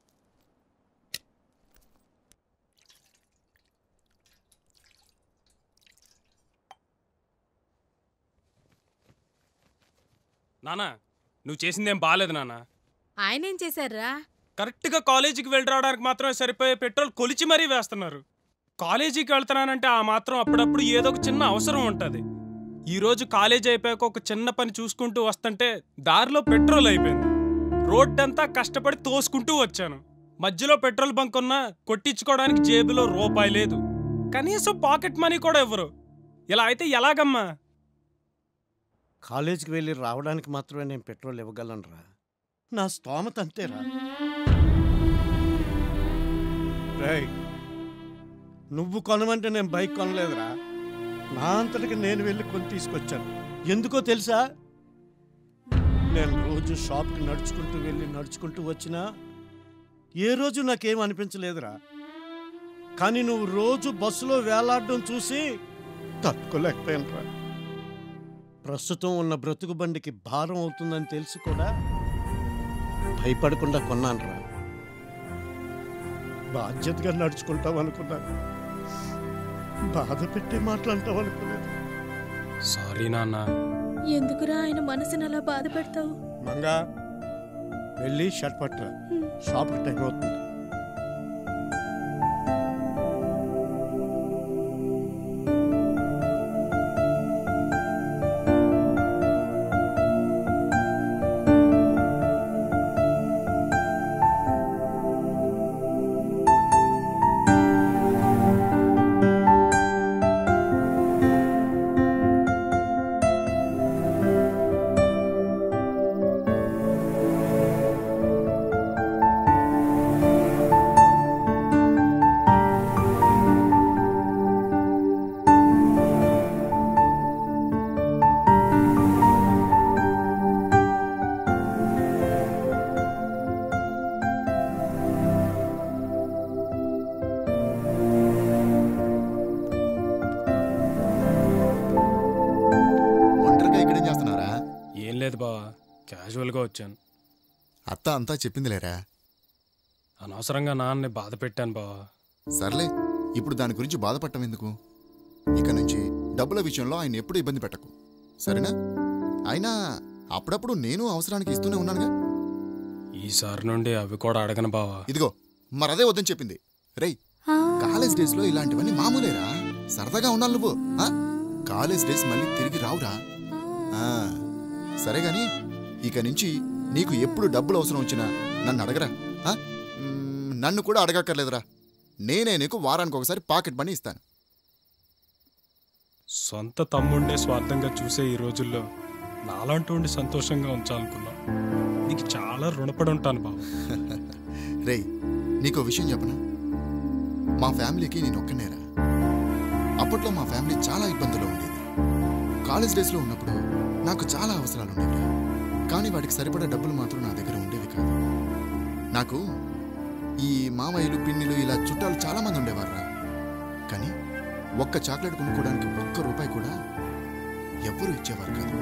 నానా నువ్వు చేసిందేం బాలేదు నానా ఆయనేం చేశారా కరెక్ట్గా కాలేజీకి వెళ్ళి రావడానికి మాత్రమే సరిపోయే పెట్రోల్ కొలిచి మరీ వేస్తున్నారు కాలేజీకి వెళ్తున్నానంటే ఆ మాత్రం అప్పుడప్పుడు ఏదో ఒక చిన్న అవసరం ఉంటుంది ఈరోజు కాలేజీ అయిపోయాక ఒక చిన్న పని చూసుకుంటూ వస్తుంటే దారిలో పెట్రోల్ అయిపోయింది రోడ్డంతా కష్టపడి తోసుకుంటూ వచ్చాను మధ్యలో పెట్రోల్ బంక్ ఉన్నా కొట్టించుకోవడానికి జేబులో రూపాయి లేదు కనీసం పాకెట్ మనీ కూడా ఇవ్వరు ఇలా అయితే ఎలాగమ్మా కాలేజీకి వెళ్ళి రావడానికి మాత్రమే నేను పెట్రోల్ ఇవ్వగలనురా నా స్తోమత అంతేరా రేయ్ నువ్వు కొనమంటే నేను బైక్ కొనలేదురా నా అంతటికి నేను వెళ్ళి కొని తీసుకొచ్చాను ఎందుకో తెలుసా నేను రోజు షాప్కి నడుచుకుంటూ వెళ్ళి నడుచుకుంటూ వచ్చినా ఏ రోజు నాకేం అనిపించలేదురా కానీ నువ్వు రోజు బస్సులో వేలాడడం చూసి తట్టుకోలేకపోయానురా ప్రస్తుతం ఉన్న బ్రతుకు బండికి భారం అవుతుందని తెలిసి కూడా భయపడకుండా కొన్నానురా బాధ్యతగా నడుచుకుంటాం అనుకున్నాను బాధ పెట్టే మాట్లాడతాం అనుకోలేదు సారీ నాన్న ఎందుకురా ఆయన మనసుని అలా బాధ పెడతావు మంగా వెళ్ళి షర్ట్ పట్టురా షాప్కి టైం అవుతుంది ఒంటరిగా ఇక్కడేం చేస్తున్నారా ఏం లేదు బావా క్యాజువల్గా వచ్చాను అత్త అంతా చెప్పిందిలేరా అనవసరంగా నాన్నని బాధ పెట్టాను బావా సర్లే ఇప్పుడు దాని గురించి బాధపడటం ఎందుకు ఇక నుంచి డబ్బుల విషయంలో ఆయన ఎప్పుడు ఇబ్బంది పెట్టకు సరేనా అయినా అప్పుడప్పుడు నేను అవసరానికి ఇస్తూనే ఉన్నానుగా ఈసారి నుండి అవి కూడా అడగను బావా ఇదిగో మరదే వద్దని చెప్పింది రేయ్ కాలేజ్ డేస్ లో ఇలాంటివన్నీ మామూలేరా సరదాగా ఉండాలి నువ్వు ఆ? కాలేజ్ డేస్ మళ్ళీ తిరిగి రావురా ఆ, సరే గాని ఇక నుంచి నీకు ఎప్పుడు డబ్బులు అవసరం వచ్చినా నన్ను అడగరా ఆ? మ్మ్, నన్ను కూడా అడగక్కర్లేదురా నేనే నీకు వారానికి ఒకసారి పాకెట్ మనీ ఇస్తాను సొంత తమ్ముండే స్వార్థంగా చూసే ఈ రోజుల్లో నాలాంటి ఉండి సంతోషంగా ఉంచాలనుకున్నా నీకు చాలా రుణపడి ఉంటాను బాబు రేయ్ నీకో విషయం చెప్పనా మా ఫ్యామిలీకి నేను ఒక్కనేరా అప్పట్లో మా ఫ్యామిలీ చాలా ఇబ్బందుల్లో ఉండేది కాలేజ్ డేస్లో ఉన్నప్పుడు నాకు చాలా అవసరాలు ఉండేవి కానీ వాటికి సరిపడా డబ్బులు మాత్రం నా దగ్గర ఉండేవి కాదు నాకు ఈ మామయ్యలు పిన్నిలు ఇలా చుట్టాలు చాలా మంది ఉండేవారురా కానీ ఒక్క చాక్లెట్ కొనుక్కోవడానికి ఒక్క రూపాయి కూడా ఎవ్వరూ ఇచ్చేవారు కాదు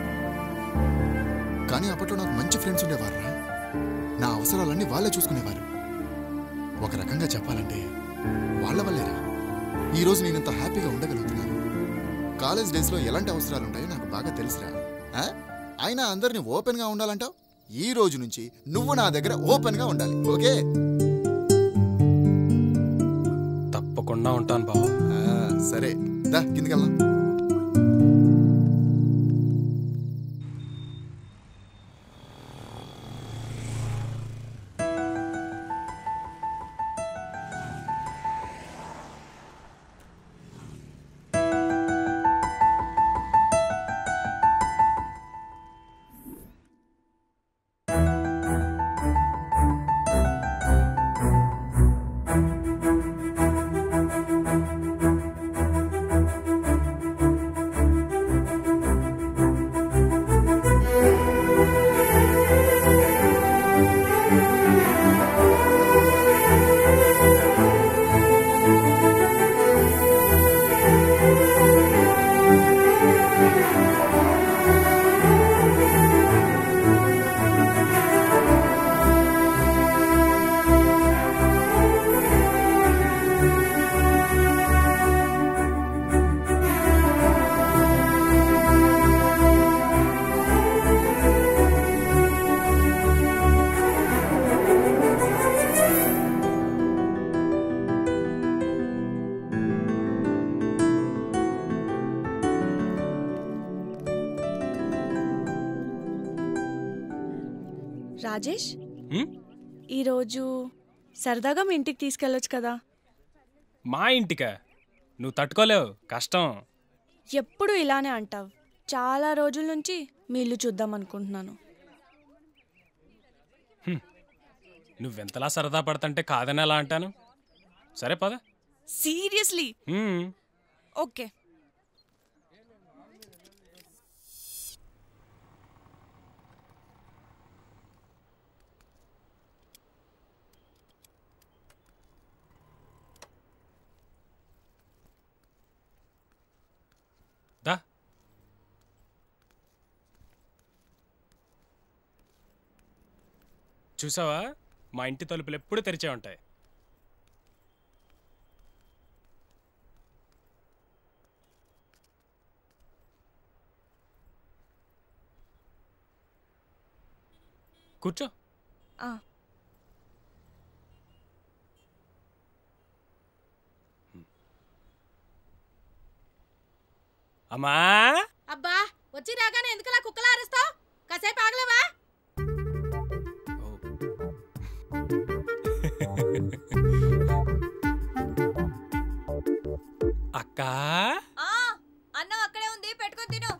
కానీ అప్పట్లో నాకు మంచి ఫ్రెండ్స్ ఉండేవారురా నా అవసరాలన్నీ వాళ్ళే చూసుకునేవారు ఒక రకంగా చెప్పాలంటే వాళ్ళ వల్లేరా ఈ రోజు నేను ఇంత హ్యాపీగా ఉండగలుగుతున్నాను కాలేజ్ డేస్లో ఎలాంటి అవసరాలు ఉంటాయో నాకు బాగా తెలుసురా ఆ? అయినా అందరినీ ఓపెన్గా ఉండాలంటావు ఈ రోజు నుంచి నువ్వు నా దగ్గర ఓపెన్గా ఉండాలి ఓకే తప్పకుండా ఉంటాను బాబు ఆ, సరే దా కిందికెళ్దాం రాజేష్ హ్మ్? ఈరోజు సరదాగా మీ ఇంటికి తీసుకెళ్ళొచ్చు కదా మా ఇంటికా నువ్వు తట్టుకోలేవు కష్టం ఎప్పుడు ఇలానే అంటావు చాలా రోజుల నుంచి మీ ఇల్లు చూద్దాం అనుకుంటున్నాను నువ్వెంతలా సరదా పడుతుంటే కాదని ఎలా అంటాను సరే పద సీరియస్లీ హ్మ్. ఓకే దా చూసావా మా ఇంటి తలుపులు ఎప్పుడు తెరిచే ఉంటాయి కూర్చో ఆ, అమ్మా అబ్బా వచ్చి రాగానే ఎందుకలా కుక్కలా అరుస్తావు కాసేపు ఆగలేవా అక్క అన్నం అక్కడే ఉంది పెట్టుకొని తిను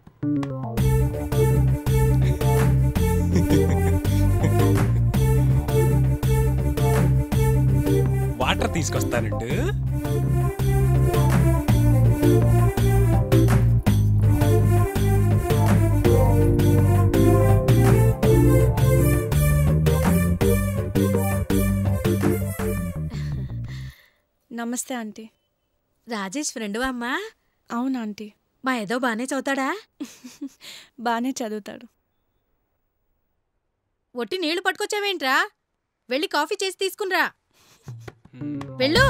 వాటర్ తీసుకొస్తానండు నమస్తే ఆంటీ రాజేష్ ఫ్రెండ్ అమ్మా అవును ఆంటీ మా ఏదో బానే చదువుతాడా బాగానే చదువుతాడు ఒట్టి నీళ్లు పట్టుకొచ్చావేంట్రా వెళ్ళి కాఫీ చేసి తీసుకునిరా వెళ్ళు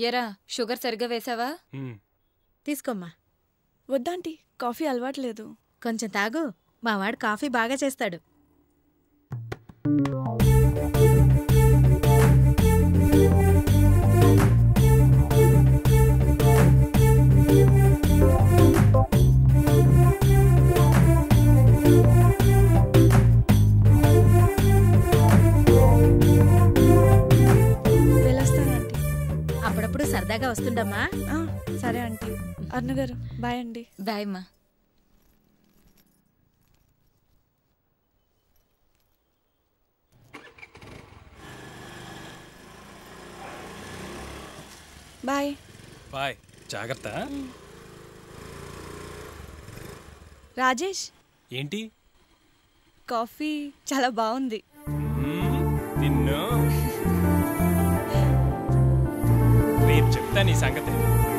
ఎరా షుగర్ సరిగ్గా వేసావా తీసుకోమ్మా వద్దాంటీ కాఫీ అలవాట్లేదు కొంచెం తాగు మా వాడు కాఫీ బాగా చేస్తాడు వెళ్ళొస్తాను ఆంటీ అప్పుడప్పుడు సరదాగా వస్తుండమ్మా ఆ, సరే ఆంటీ అరుణ గారు బాయ్ అండి బాయ్ అమ్మా బాయ్ బాయ్ జాగ్రత్త రాజేష్ ఏంటి కాఫీ చాలా బాగుంది మ్మ్, నిన్ను రేపు చెప్తా నీ సంగతి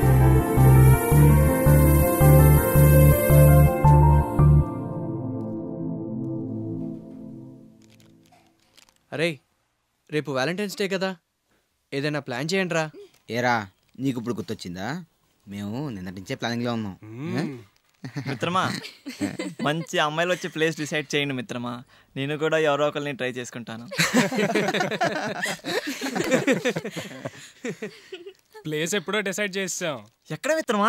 అరే రేపు వ్యాలంటైన్స్ డే కదా ఏదైనా ప్లాన్ చేయండి రా ఏరా నీకు ఇప్పుడు గుర్తొచ్చిందా మేము నిన్నటి నుంచే ప్లానింగ్లో ఉన్నాం మిత్రమా మంచి అమ్మాయిలు వచ్చే ప్లేస్ డిసైడ్ చేయండి మిత్రమా నేను కూడా ఎవరో ఒకరిని ట్రై చేసుకుంటాను ప్లేస్ ఎప్పుడో డిసైడ్ చేసాం ఎక్కడ మిత్రమా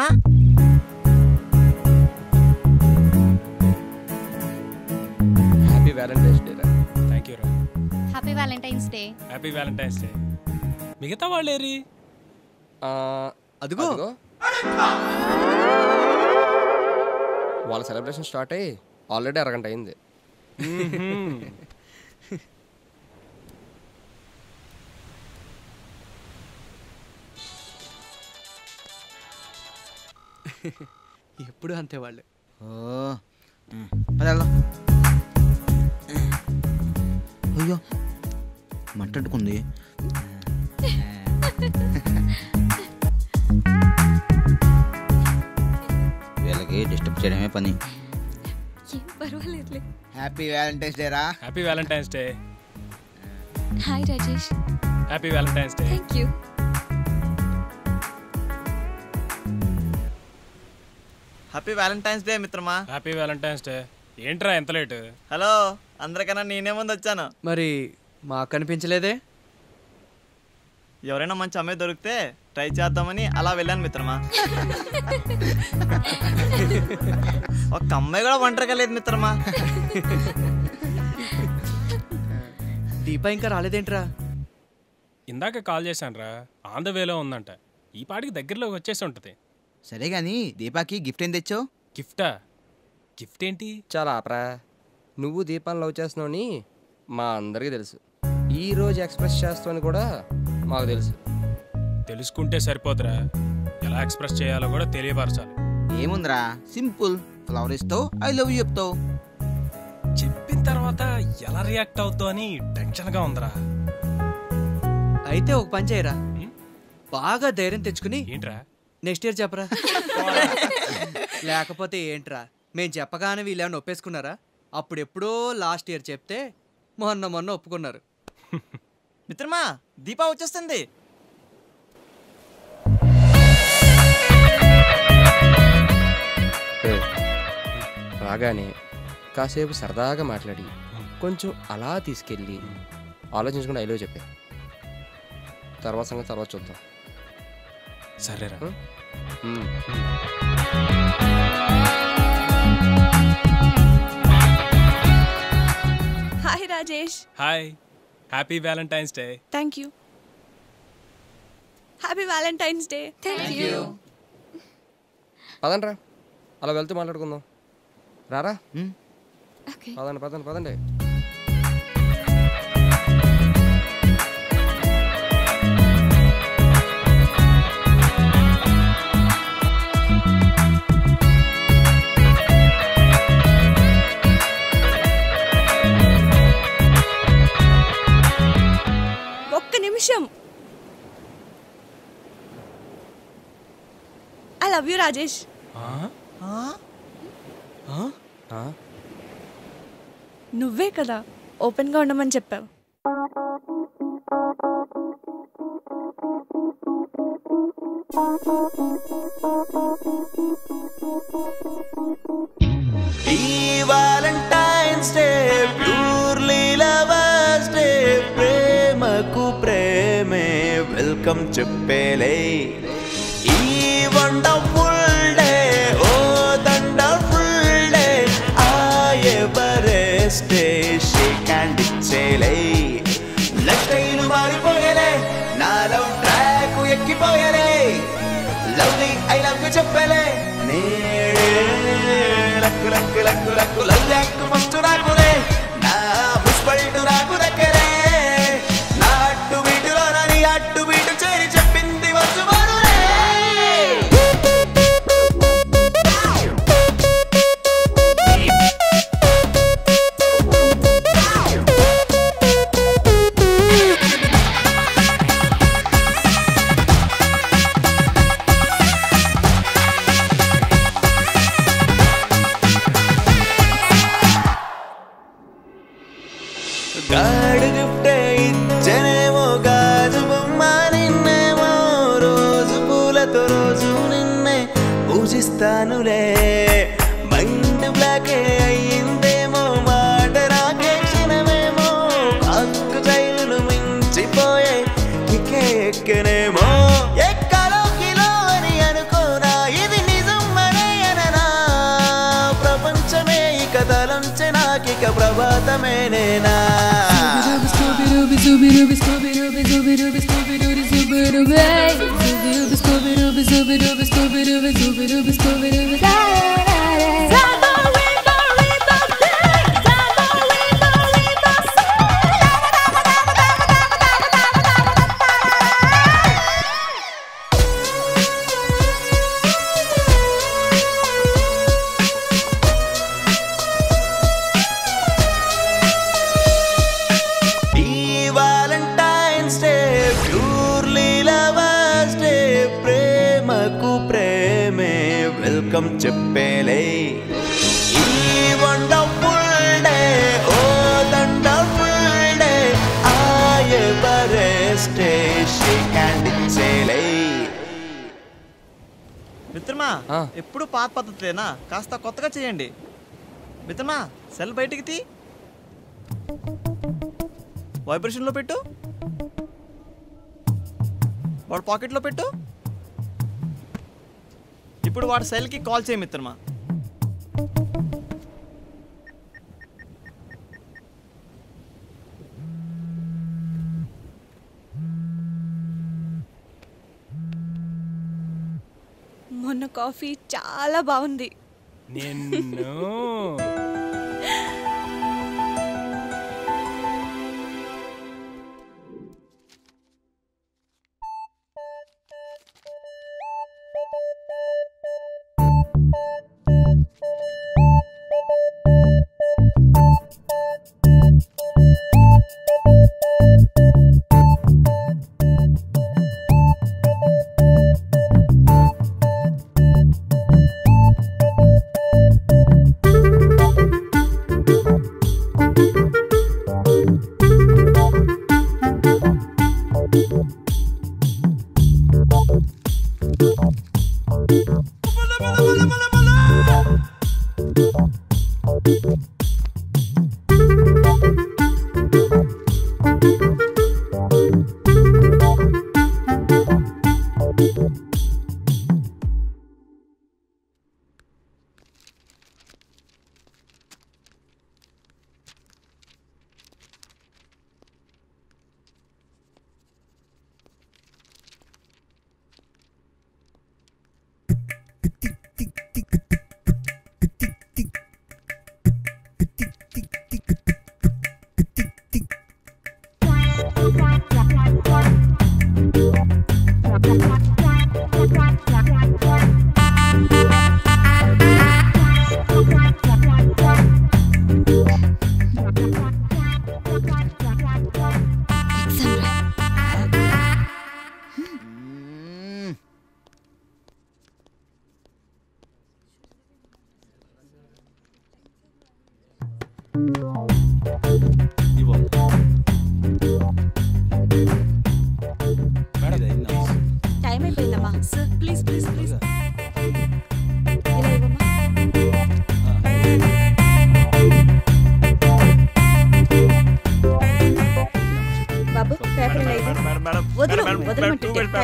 హ్యాపీ వ్యాలంటైన్స్ డే రా థ్యాంక్ యూ రా happy valentine's day happy valentine's day మిగతా వాళ్ళు ఏరి అదిగో వాళ్ళ సెలబ్రేషన్ స్టార్ట్ అయ్యి ఆల్రెడీ అరగంట అయింది ఎప్పుడు అంతే వాళ్ళు ఓ ఉమ్, పద వెళ్దాం అయ్యో మంటట్టుకుంది వీళ్ళకి డిస్టర్బ్ చేయడమే పని ఏం పర్వాలేదులే హ్యాపీ వ్యాలంటైన్స్ డే రా happy valentine's day hi Rajesh happy valentine's day thank you happy valentine's day మిత్రమా హ్యాపీ వ్యాలంటైన్స్ డే ఏంట్రా ఎంత లేట్ హలో అందరికన్నా నేనే ముందు వచ్చాను మరి మాకు కనిపించలేదే ఎవరైనా మంచి అమ్మాయి దొరికితే ట్రై చేద్దామని అలా వెళ్ళాను మిత్రమా ఒక అమ్మాయి కూడా ఒంటరిగా లేదు మిత్రమా దీపా ఇంకా రాలేదేంట్రా ఇందాక కాల్ చేశాను రా ఆన్ ద వేలో ఉందంట ఈ పాటికి దగ్గరలోకి వచ్చేసి ఉంటుంది సరే గాని దీపాకి గిఫ్ట్ ఏం తెచ్చావు గిఫ్టా గిఫ్ట్ ఏంటి చాలా ఆపరా నువ్వు దీపాన్ని లవ్ చేస్తున్నావని మా అందరికీ తెలుసు ఈ రోజు ఎక్స్ప్రెస్ చేస్తావని కూడా మాకు తెలుసు తెలుసుకుంటే సరిపోతురా ఎలా ఎక్స్ప్రెస్ చేయాలో కూడా తెలియపరచాలి ఏముందిరా సింపుల్ ఫ్లవర్ ఇస్తావు ఐ లవ్ యూ చెప్తావు చెప్పిన తర్వాత ఎలా రియాక్ట్ అవుతావు అని టెన్షన్గా ఉందిరా అయితే ఒక పని చేయరా బాగా ధైర్యం తెచ్చుకుని ఏంట్రా నెక్స్ట్ ఇయర్ చెప్పరా లేకపోతే ఏంట్రా మేము చెప్పగానే వీళ్ళేమన్నా ఒప్పేసుకున్నారా అప్పుడెప్పుడో లాస్ట్ ఇయర్ చెప్తే మొన్న మొన్న ఒప్పుకున్నారు మిత్రమా దీపా వచ్చేస్తుంది ఏ, రాగానే కాసేపు సరదాగా మాట్లాడి కొంచెం అలా తీసుకెళ్ళి ఆలోచించుకుని ఐలో చెప్పే తర్వాత సంగతి తర్వాత చూద్దాం సరేరా ఉమ్. Hi Rajesh hi happy valentine's day thank you happy valentine's day thank you పదండ్రా అలా వెళ్తూ మాట్లాడుకుందాం రారా ఓకే పదండి పదండి పదండి ఒక్క నిమిషం ఐ లవ్ యూ రాజేష్ ఆ? నువ్వే కదా ఓపెన్గా ఉండమని చెప్పావు ఈ valentine's day purely lovers day ప్రేమకు ప్రేమే వెల్కమ్ చెప్పేలే ఈ వండర్ఫుల్ డే ఓ దండర్ఫుల్ డే ఆ ఎవరెస్ట్ డే షేక్ హ్యాండ్ ఇచ్చేలే లైఫ్ స్టైల్ మారిపోయేలే నా లవ్ ట్రాక్ ఎక్కిపోయేలే లవ్లీ ఐ లవ్ యు చెప్పలే నేడే luck luck luck luck love luck first రాకులే నా పుష్పల్టు నాకు దగ్గరే నా అట్టు వీటిలో నని అట్టు వీటు చేరి చెప్పింది వచ్చు మరులే గాడు గిఫ్టే ఇచ్చనేమో గాజు బొమ్మ నిన్నేమో రోజు పూలతో రోజు నిన్నే పూజిస్తానులే మైండ్ బ్లాకే అయ్యిందేమో మాట రాకే క్షణమేమో హక్కు జైలు మించిపోయే కికే ఎక్కనేమో ఎక్కలో కిలో అని అనుకోనా ఇది నిజం అనే అననా ప్రపంచమే ఇక తలంచె నాకిక ప్రభాతమే నేనా ఈ valentine's day purely lovers day ప్రేమకు ప్రేమే వెల్కమ్ చెప్పేలే ఈ వండర్ఫుల్ డే ఓ దండర్ఫుల్ డే ఆ ఎవరెస్ట్ డే షేక్ హ్యాండ్ ఇచ్చేలే మిత్రమా ఎప్పుడు పాత పద్ధతిలేనా కాస్త కొత్తగా చేయండి మిత్రమా సెల్ బయటికి తీ వైబ్రేషన్లో పెట్టు వాడు పాకెట్లో పెట్టు ఇప్పుడు వాడి సెల్కి కాల్ చేయి మిత్రమా మొన్న కాఫీ చాలా బాగుంది నిన్ను ఆ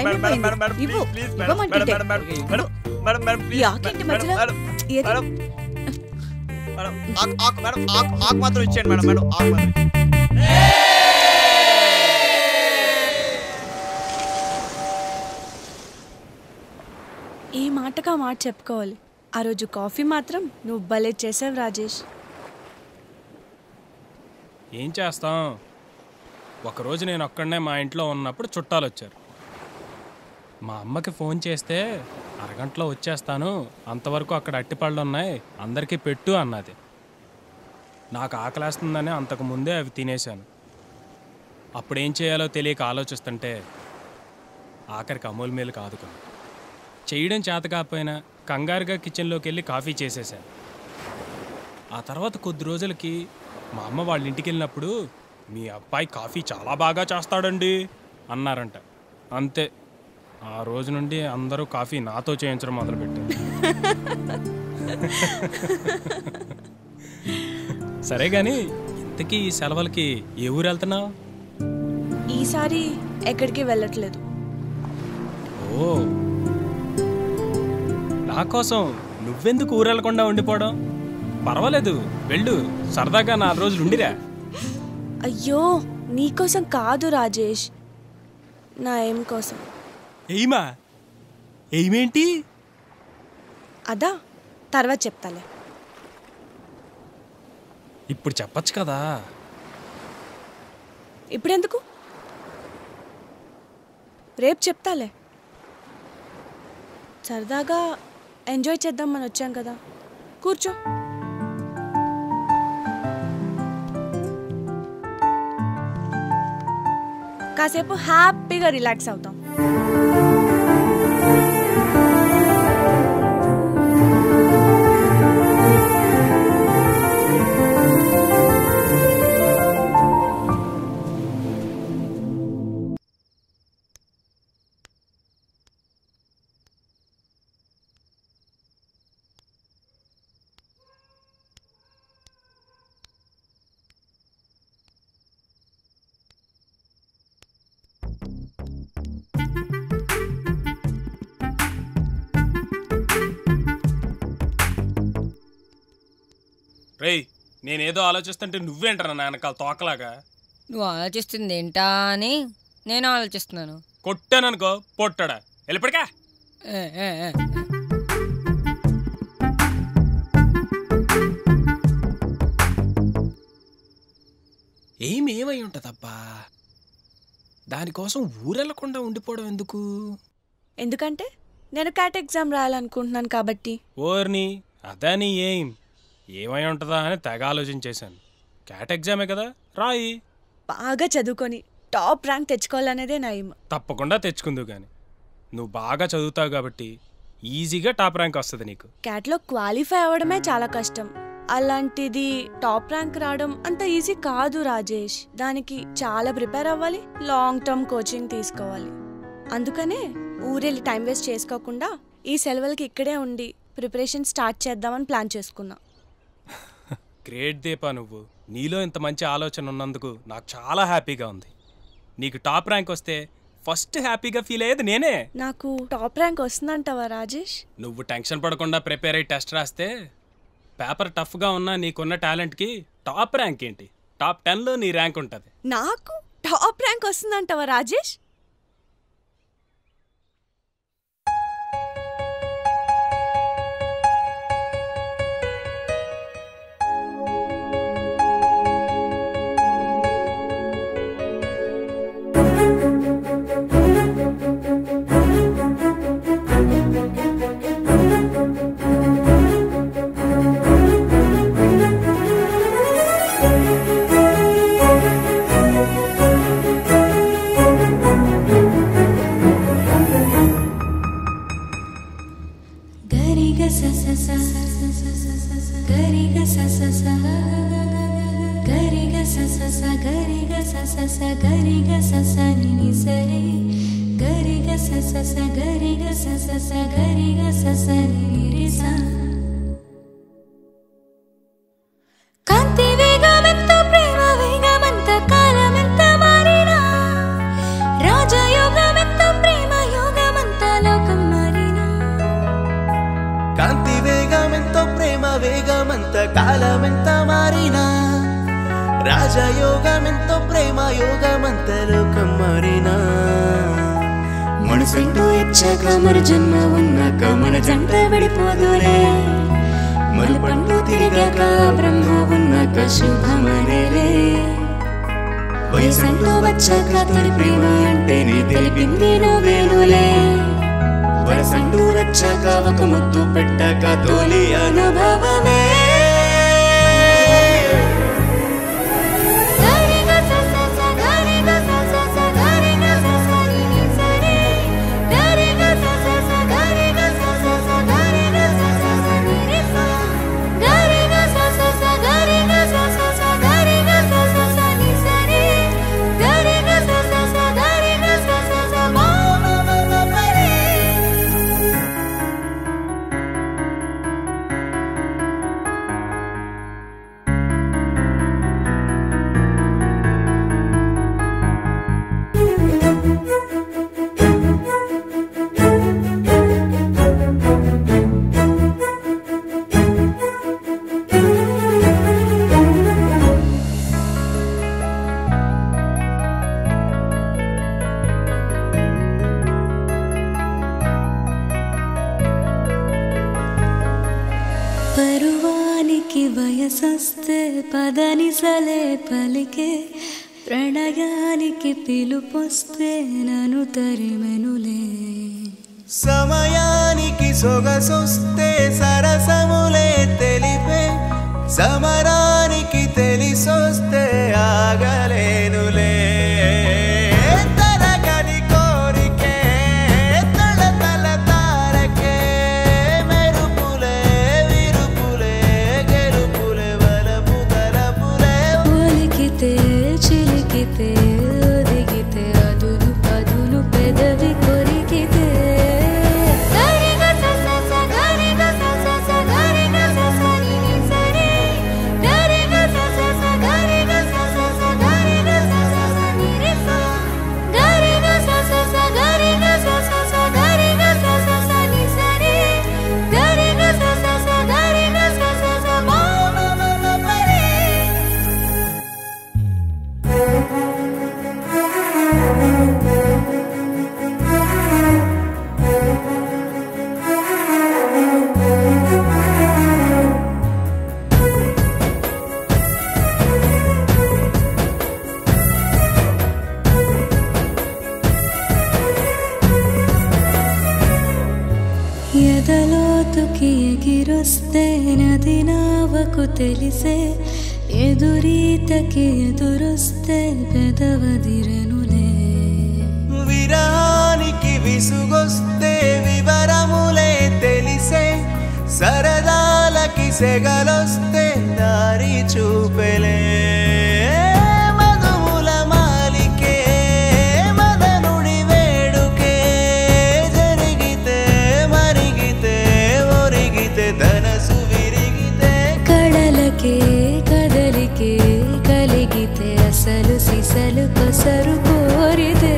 టైం అయిపోయింది. ఇవ్వు. ఇవ్వమంటుంటే. ఈ ఆకేంటి మధ్యలో? ఏది? ఆకు ఆకు మేడం ఆకు ఆకు మాత్రం ఇచ్చేయండి మేడం మేడం ఆకు మాత్రం ఈ మాటగా మాట చెప్పుకోవాలి ఆ రోజు కాఫీ మాత్రం నువ్వు భలే చేసావు రాజేష్ ఏం చేస్తాం ఒకరోజు నేను ఒక్కడనే మా ఇంట్లో ఉన్నప్పుడు చుట్టాలు వచ్చారు మా అమ్మకి ఫోన్ చేస్తే అరగంటలో వచ్చేస్తాను అంతవరకు అక్కడ అట్టిపళ్ళు ఉన్నాయి అందరికీ పెట్టు అన్నది నాకు ఆకలేస్తుందని అంతకు ముందే అవి తినేశాను అప్పుడు ఏం చేయాలో తెలియక ఆలోచిస్తుంటే ఆఖరికి అమూల్ మేలు కాదు కాదు చేయడం చేత కాకపోయినా కంగారుగా కిచెన్లోకి వెళ్ళి కాఫీ చేసేసాను ఆ తర్వాత కొద్ది రోజులకి మా అమ్మ వాళ్ళ ఇంటికి వెళ్ళినప్పుడు మీ అబ్బాయి కాఫీ చాలా బాగా చేస్తాడండి అన్నారంట అంతే ఆ రోజు నుండి అందరూ కాఫీ నాతో చేయించడం మొదలుపెట్టారు సరే కానీ ఇంతకీ ఈ సెలవులకి ఏ ఊరు వెళ్తున్నావు ఈసారి ఎక్కడికి వెళ్ళట్లేదు ఓ నా కోసం నువ్వెందుకు ఊరు వెళ్ళకుండా ఉండిపోవడం పర్వాలేదు వెళ్ళు సరదాగా నాలుగు రోజులు ఉండిరా అయ్యో నీకోసం కాదు రాజేష్ నా ఏం కోసం ఎయిమా ఎయిమేంటి అదా తర్వాత చెప్తాలే ఇప్పుడు చెప్పచ్చు కదా ఇప్పుడెందుకు రేపు చెప్తాలే సరదాగా ఎంజాయ్ చేద్దామని వచ్చాం కదా కూర్చో కాసేపు హ్యాపీగా రిలాక్స్ అవుతాం రేయ్ నేనేదో ఆలోచిస్తుంటే నువ్వేంటరా నా వెనకాల తోకలాగా నువ్వు ఆలోచిస్తుంది ఏంటా అని నేను ఆలోచిస్తున్నాను కొట్టాననుకో పొట్టడా వెళ్ళిపడికా ఏ, ఏ, ఏ. ఏమి ఏమై ఉంటుందబ్బా దానికోసం ఊరెళ్ళకుండా ఉండిపోవడం ఎందుకు ఎందుకంటే నేను క్యాట్ ఎగ్జామ్ రాయాలనుకుంటున్నాను కాబట్టి ఓర్ని అదా నీ ఏం ఏమై ఉంటుందా అని తెగ ఆలోచించేశాను క్యాట్ ఎగ్జామే కదా రాయి బాగా చదువుకొని టాప్ ర్యాంక్ తెచ్చుకోవాలనేదే నా ఎయిమ్ తప్పకుండా తెచ్చుకుందు కానీ నువ్వు బాగా చదువుతావు కాబట్టి ఈజీగా టాప్ ర్యాంక్ వస్తుంది నీకు క్యాట్లో క్వాలిఫై అవ్వడమే చాలా కష్టం అలాంటిది టాప్ ర్యాంక్ రావడం అంత ఈజీ కాదు రాజేష్ దానికి చాలా ప్రిపేర్ అవ్వాలి లాంగ్ టర్మ్ కోచింగ్ తీసుకోవాలి అందుకనే ఊరెళ్ళి టైం వేస్ట్ చేసుకోకుండా ఈ సెలవులకి ఇక్కడే ఉండి ప్రిపరేషన్ స్టార్ట్ చేద్దామని ప్లాన్ చేసుకున్నా గ్రేట్ దీపా నువ్వు నీలో ఇంత మంచి ఆలోచన ఉన్నందుకు నాకు చాలా హ్యాపీగా ఉంది నీకు టాప్ ర్యాంక్ వస్తే ఫస్ట్ హ్యాపీగా ఫీల్ అయ్యేది నేనే నాకు టాప్ ర్యాంక్ వస్తుందంటావా రాజేష్ నువ్వు టెన్షన్ పడకుండా ప్రిపేర్ అయ్యి టెస్ట్ రాస్తే పేపర్ టఫ్గా ఉన్నా నీకున్న టాలెంట్కి టాప్ ర్యాంక్ ఏంటి టాప్ టెన్లో నీ ర్యాంక్ ఉంటుంది నాకు టాప్ ర్యాంక్ వస్తుందంటావా రాజేష్ గరిగ స స స గరిగ స స స గరిగ స స స గరిగ స స స గరిగ స స ని ని సరే గరిగ స స స గరిగ స స స గరిగ స స ని ని రి స కాంతి వేగమెంత ప్రేమ వేగమంత కాలమెంత మారినా రాజయోగమెంత ప్రేమ కాలమెంత మారినా రాజయోగమెంతో ప్రేమ యోగమంత లోకం మారినా మనసంటూ ఇచ్చాక మరి జన్మ ఉన్నాక మన జంట విడిపోదులే మలుపంటూ తిరిగాక బ్రహ్మ ఉన్నాక శుభమనేలే వయసంటూ వచ్చాక తొలి ప్రేమ అంటే నీ తెలిపింది నువ్వేనులే వయసంటూ వచ్చాక ఒక ముద్దు పెట్టాక తొలి అనుభవమే పరువానికి వయసొస్తే పదనిసలే పలికే ప్రణయానికి పిలుపొస్తే నను తరిమెనులే సమయానికి సొగసొస్తే సరసములే తెలిపే సమరానికి తెలిసొస్తే ఆగలేనులే తరగని కోరికే తల తల తారకే మెరుపులే విరుపులే గెలుపులే వలపు తలపులే ఒలికితే చిలికితే ఒదిగితే అదును పదును పెదవి కొరికితే ఎదలోతుకి ఎగిరొస్తే నది నావకు తెలిసే ఎదురీతకి ఎదురొస్తే పెదవదిరనులే విరానికి విసుగొస్తే వివరములే తెలిసే సరదాలకి సెగలొస్తే దారి చూపెలే మధువుల మాలికే మదనుడి వేడుకే జరిగితే మరిగితే ఒరిగితే ధనసు విరిగితే కడలకే కదలికే కలిగితే అసలు సిసలు కొసరు కోరితే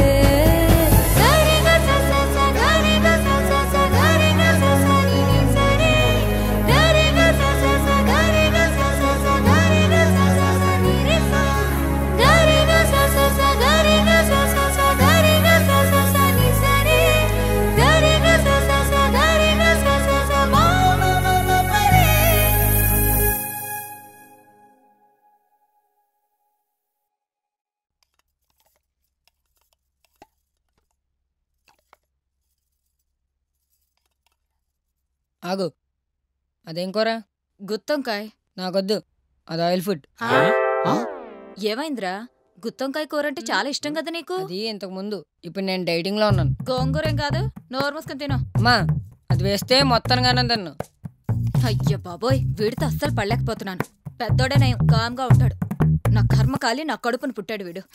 ఆగు అదేం కూర గుత్తొంకాయ్ నాకొద్దు అది ఆయిల్ ఫుడ్ ఏమైందిరా గుత్తొంకాయ కూర అంటే చాలా ఇష్టం కదా నీకు అది ఇంతకు ముందు ఇప్పుడు నేను డైటింగ్ లో ఉన్నాను గోంగూరేం కాదు నోరు మూసుకొని తిను అమ్మా అది వేస్తే మొత్తానిగానే తిన్ను అయ్య బాబోయ్ వీడితో అస్సలు పడలేకపోతున్నాను పెద్దోడే నయం కామ్గా ఉంటాడు నా కర్మ కాలి నా కడుపును పుట్టాడు వీడు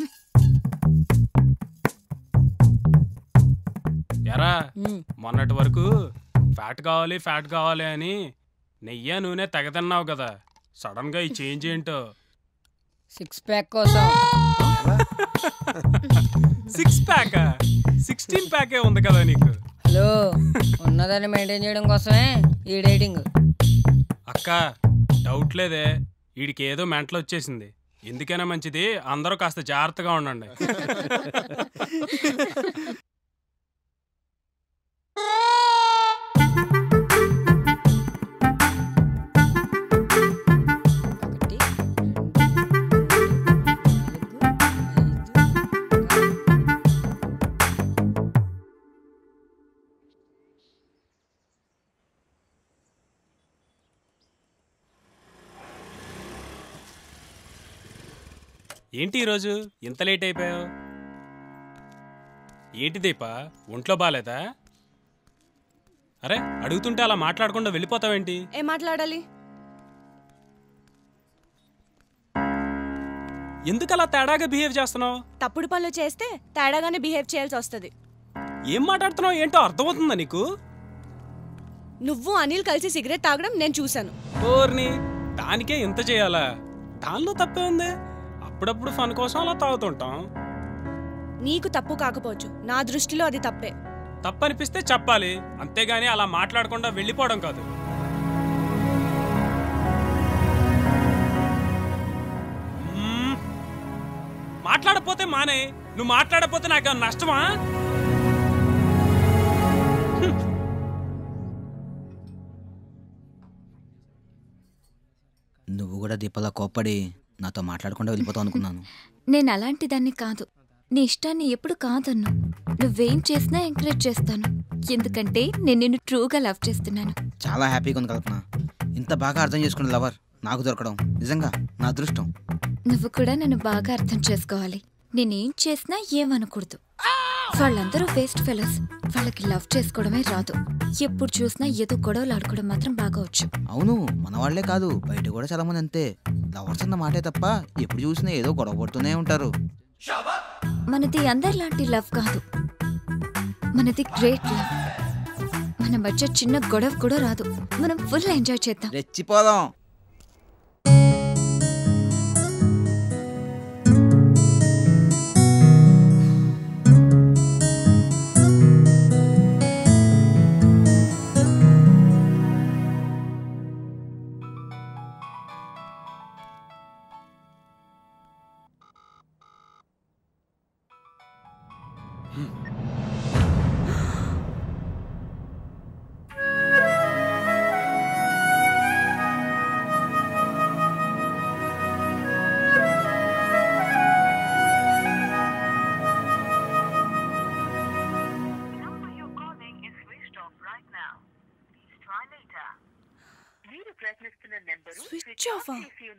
ఎరా మొన్నటి వరకు ఫ్యాట్ కావాలి ఫ్యాట్ కావాలి అని నెయ్యి నూనె తెగతిన్నావు కదా సడన్ గా ఈ చేంజ్ ఏంటో సిక్స్ ప్యాక్ కోసం సిక్స్ ప్యాక్ సిక్స్టీన్ ప్యాకే ఉంది కదా నీకు హలో ఉన్నదాన్ని మెయింటైన్ చేయడం కోసమే ఈ డైటింగ్ అక్క డౌట్ లేదే వీడికి ఏదో మెంటలు వచ్చేసింది ఎందుకైనా మంచిది అందరూ కాస్త జాగ్రత్తగా ఉండండి ఏంటి ఈరోజు ఇంత లేట్ అయిపోయావు ఏంటి దీపా ఒంట్లో బాగాలేదా అరే అడుగుతుంటే అలా మాట్లాడకుండా వెళ్ళిపోతావేంటి ఏం మాట్లాడాలి ఎందుకు అలా తేడాగా బిహేవ్ చేస్తున్నావు తప్పుడు పనులు చేస్తే తేడాగానే బిహేవ్ చేయాల్సి వస్తుంది ఏం మాట్లాడుతున్నావు ఏంటో అర్థమవుతుందా నీకు నువ్వు అనిల్ కలిసి సిగరెట్ తాగడం నేను చూశాను ఓర్ని దానికే ఇంత చేయాలా దానిలో తప్పే ఉంది అప్పుడప్పుడు ఫన్ కోసం అలా తాగుతుంటాం నీకు తప్పు కాకపోవచ్చు నా దృష్టిలో అది తప్పే తప్పనిపిస్తే చెప్పాలి అంతేగాని అలా మాట్లాడకుండా వెళ్ళిపోవడం కాదు మ్మ్. మాట్లాడపోతే మానే నువ్వు మాట్లాడపోతే నాకు నష్టమా నువ్వు కూడా దీపలా కోప్పడి నాతో మాట్లాడకుండా వెళ్ళిపోతావు అనుకున్నాను నేను అలాంటి దాన్ని కాదు నీ ఇష్టాన్ని ఎప్పుడు కాదన్ను నువ్వేం చేసినా ఎంకరేజ్ చేస్తాను ఎందుకంటే నేను నిన్ను ట్రూగా లవ్ చేస్తున్నాను చాలా హ్యాపీగా ఉంది కల్పన ఇంత బాగా అర్థం చేసుకునే లవర్ నాకు దొరకడం నిజంగా నా అదృష్టం నువ్వు కూడా నన్ను బాగా అర్థం చేసుకోవాలి నేనేం చేసినా ఏమనకూడదు వాళ్ళందరూ వేస్ట్ ఫెలోస్ వాళ్ళకి లవ్ చేసుకోవడమే రాదు ఎప్పుడు చూసినా ఏదో గొడవలు ఆడుకోవడం మాత్రం బాగా వచ్చు అవును మన వాళ్లే కాదు బయట కూడా చాలా మంది అంతే లవర్స్ అన్న మాటే తప్ప ఎప్పుడు చూసినా ఏదో గొడవ పడుతూనే ఉంటారు మనది అందరిలాంటి లవ్ కాదు మనది గ్రేట్ లవ్ మన మధ్య చిన్న గొడవ కూడా రాదు మనం ఫుల్ ఎంజాయ్ చేద్దాం రెచ్చిపోదాం స్విచ్ ఆఫ్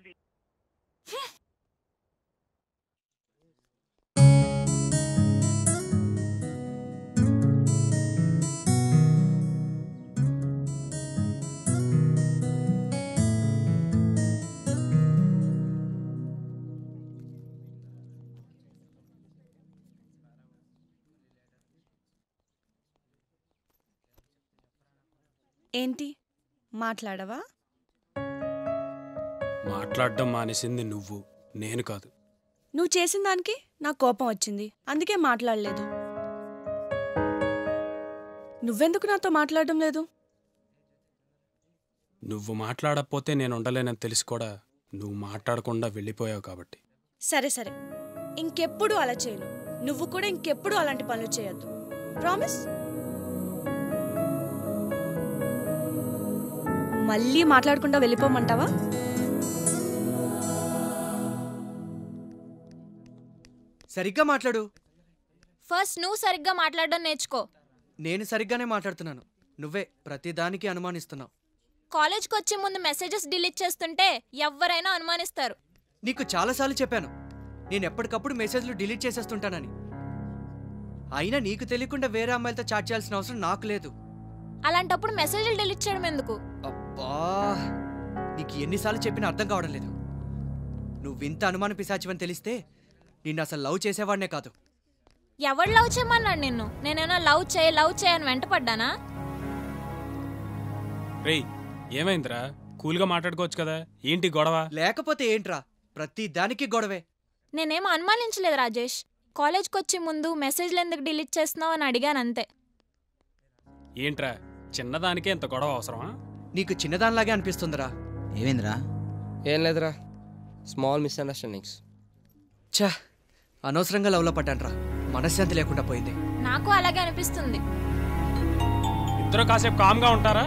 ఏంటి మాట్లాడవా మాట్లాడడం మానేసింది నువ్వు నేను కాదు నువ్వు చేసిన దానికి నాకు కోపం వచ్చింది అందుకే మాట్లాడలేదు నువ్వెందుకు నాతో మాట్లాడడం లేదు నువ్వు మాట్లాడకపోతే నేను ఉండలేనని తెలిసి కూడా నువ్వు మాట్లాడకుండా వెళ్ళిపోయావు కాబట్టి సరే సరే ఇంకెప్పుడు అలా చేయను నువ్వు కూడా ఇంకెప్పుడు అలాంటి పనులు చేయొద్దు ప్రామిస్ మళ్ళీ మాట్లాడకుండా వెళ్ళిపోమంటావా సరిగ్గా మాట్లాడు ఫస్ట్ నువ్వు సరిగ్గా మాట్లాడడం నేర్చుకో నేను సరిగ్గానే మాట్లాడుతున్నాను నువ్వే ప్రతిదానికి అనుమానిస్తున్నావు కాలేజ్కి వచ్చే ముందు మెసేజెస్ డిలీట్ చేస్తుంటే ఎవరైనా అనుమానిస్తారు నీకు చాలాసార్లు చెప్పాను నేను ఎప్పటికప్పుడు మెసేజ్లు డిలీట్ చేసేస్తుంటానని అయినా నీకు తెలియకుండా వేరే అమ్మాయిలతో చాట్ చేయాల్సిన అవసరం నాకు లేదు అలాంటప్పుడు మెసేజ్లు డిలీట్ చేయడం ఎందుకు అబ్బా నీకు ఎన్నిసార్లు చెప్పినా అర్థం కావడం లేదు నువ్వు ఇంత అనుమాన పిశాచివని తెలిస్తే నిన్ను అసలు లవ్ చేసేవాడినే కాదు ఎవడు లవ్ చేయమన్నాడు నిన్ను నేనేమో లవ్ చేయి లవ్ చేయని వెంటపడ్డానా రేయ్ ఏమైందిరా కూల్గా మాట్లాడుకోవచ్చు కదా ఏంటి గొడవ లేకపోతే ఏంట్రా ప్రతి దానికి గొడవే నేనేం అనుమానించలేదు రాజేష్ కాలేజ్కి వచ్చే ముందు మెసేజ్లు ఎందుకు డిలీట్ చేస్తున్నావు అని అడిగాను అంతే ఏంట్రా చిన్నదానికే ఇంత గొడవ అవసరమా నీకు చిన్నదానిలాగే అనిపిస్తుందిరా ఏమైందిరా ఏం లేదురా స్మాల్ మిస్అండర్స్టాండింగ్స్ ఛా అనవసరంగా లవ్లో పడ్డాన్రా మనశ్శాంతి లేకుండా పోయింది నాకు అలాగే అనిపిస్తుంది ఇద్దరు కాసేపు కామ్గా ఉంటారా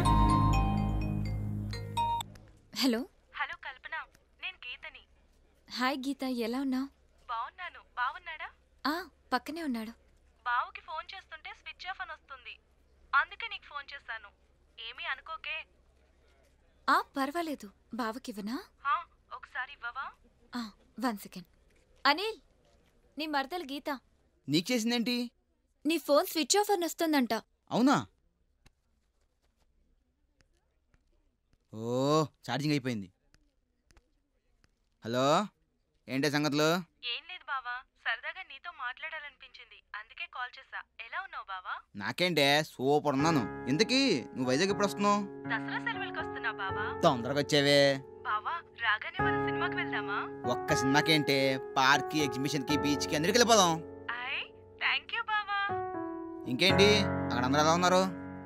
హలో హలో కల్పన నేను గీతని హాయ్ గీత ఎలా ఉన్నావు బాగున్నాను బాగున్నాడా ఆ పక్కనే ఉన్నాడు బావుకి ఫోన్ చేస్తుంటే స్విచ్ ఆఫ్ అని వస్తుంది అందుకే నీకు ఫోన్ చేశాను ఏమీ అనుకోకే ఆ పర్వాలేదు బావకివ్వనా హా, ఒకసారి ఇవ్వవా ఆ, వన్ సెకండ్ అనిల్ నీ మరదలు గీత నీకు చేసిందేంటి నీ ఫోన్ స్విచ్ ఆఫ్ అని వస్తుందంట అవునా ఓ ఛార్జింగ్ అయిపోయింది హలో ఏంటే సంగతులు ఏం లేదు బావా సరదాగా నీతో మాట్లాడాలనిపించింది అందుకే కాల్ చేసా ఎలా ఉన్నావు బావా నాకేంటే సూపర్ ఉన్నాను ఇంతకీ నువ్వు వైజాగ్ ఎప్పుడు వస్తున్నావు దసరా సెలవులకి వస్తున్నా బావా తొందరగా వచ్చావే బావా రాగానే మన సినిమాకి వెళ్దామా ఒక్క సినిమాకేంటే పార్క్కి ఎగ్జిబిషన్కి బీచ్కి అందరికి వెళ్ళిపోదాం ఐ థ్యాంక్ యూ బావా ఇంకేంటి అక్కడ అందరూ ఎలా ఉన్నారు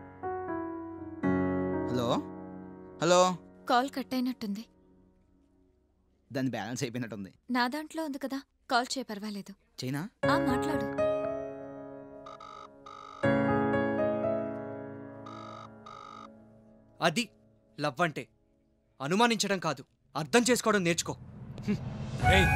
హలో హలో కాల్ కట్ అయినట్టుంది దాని బ్యాలెన్స్ అయిపోయినట్టుంది నా దాంట్లో ఉంది కదా కాల్ చేయ పర్వాలేదు చైనా ఆ మాట్లాడు అది లవ్ అంటే అనుమానించడం కాదు అర్థం చేసుకోవడం నేర్చుకో ఏయ్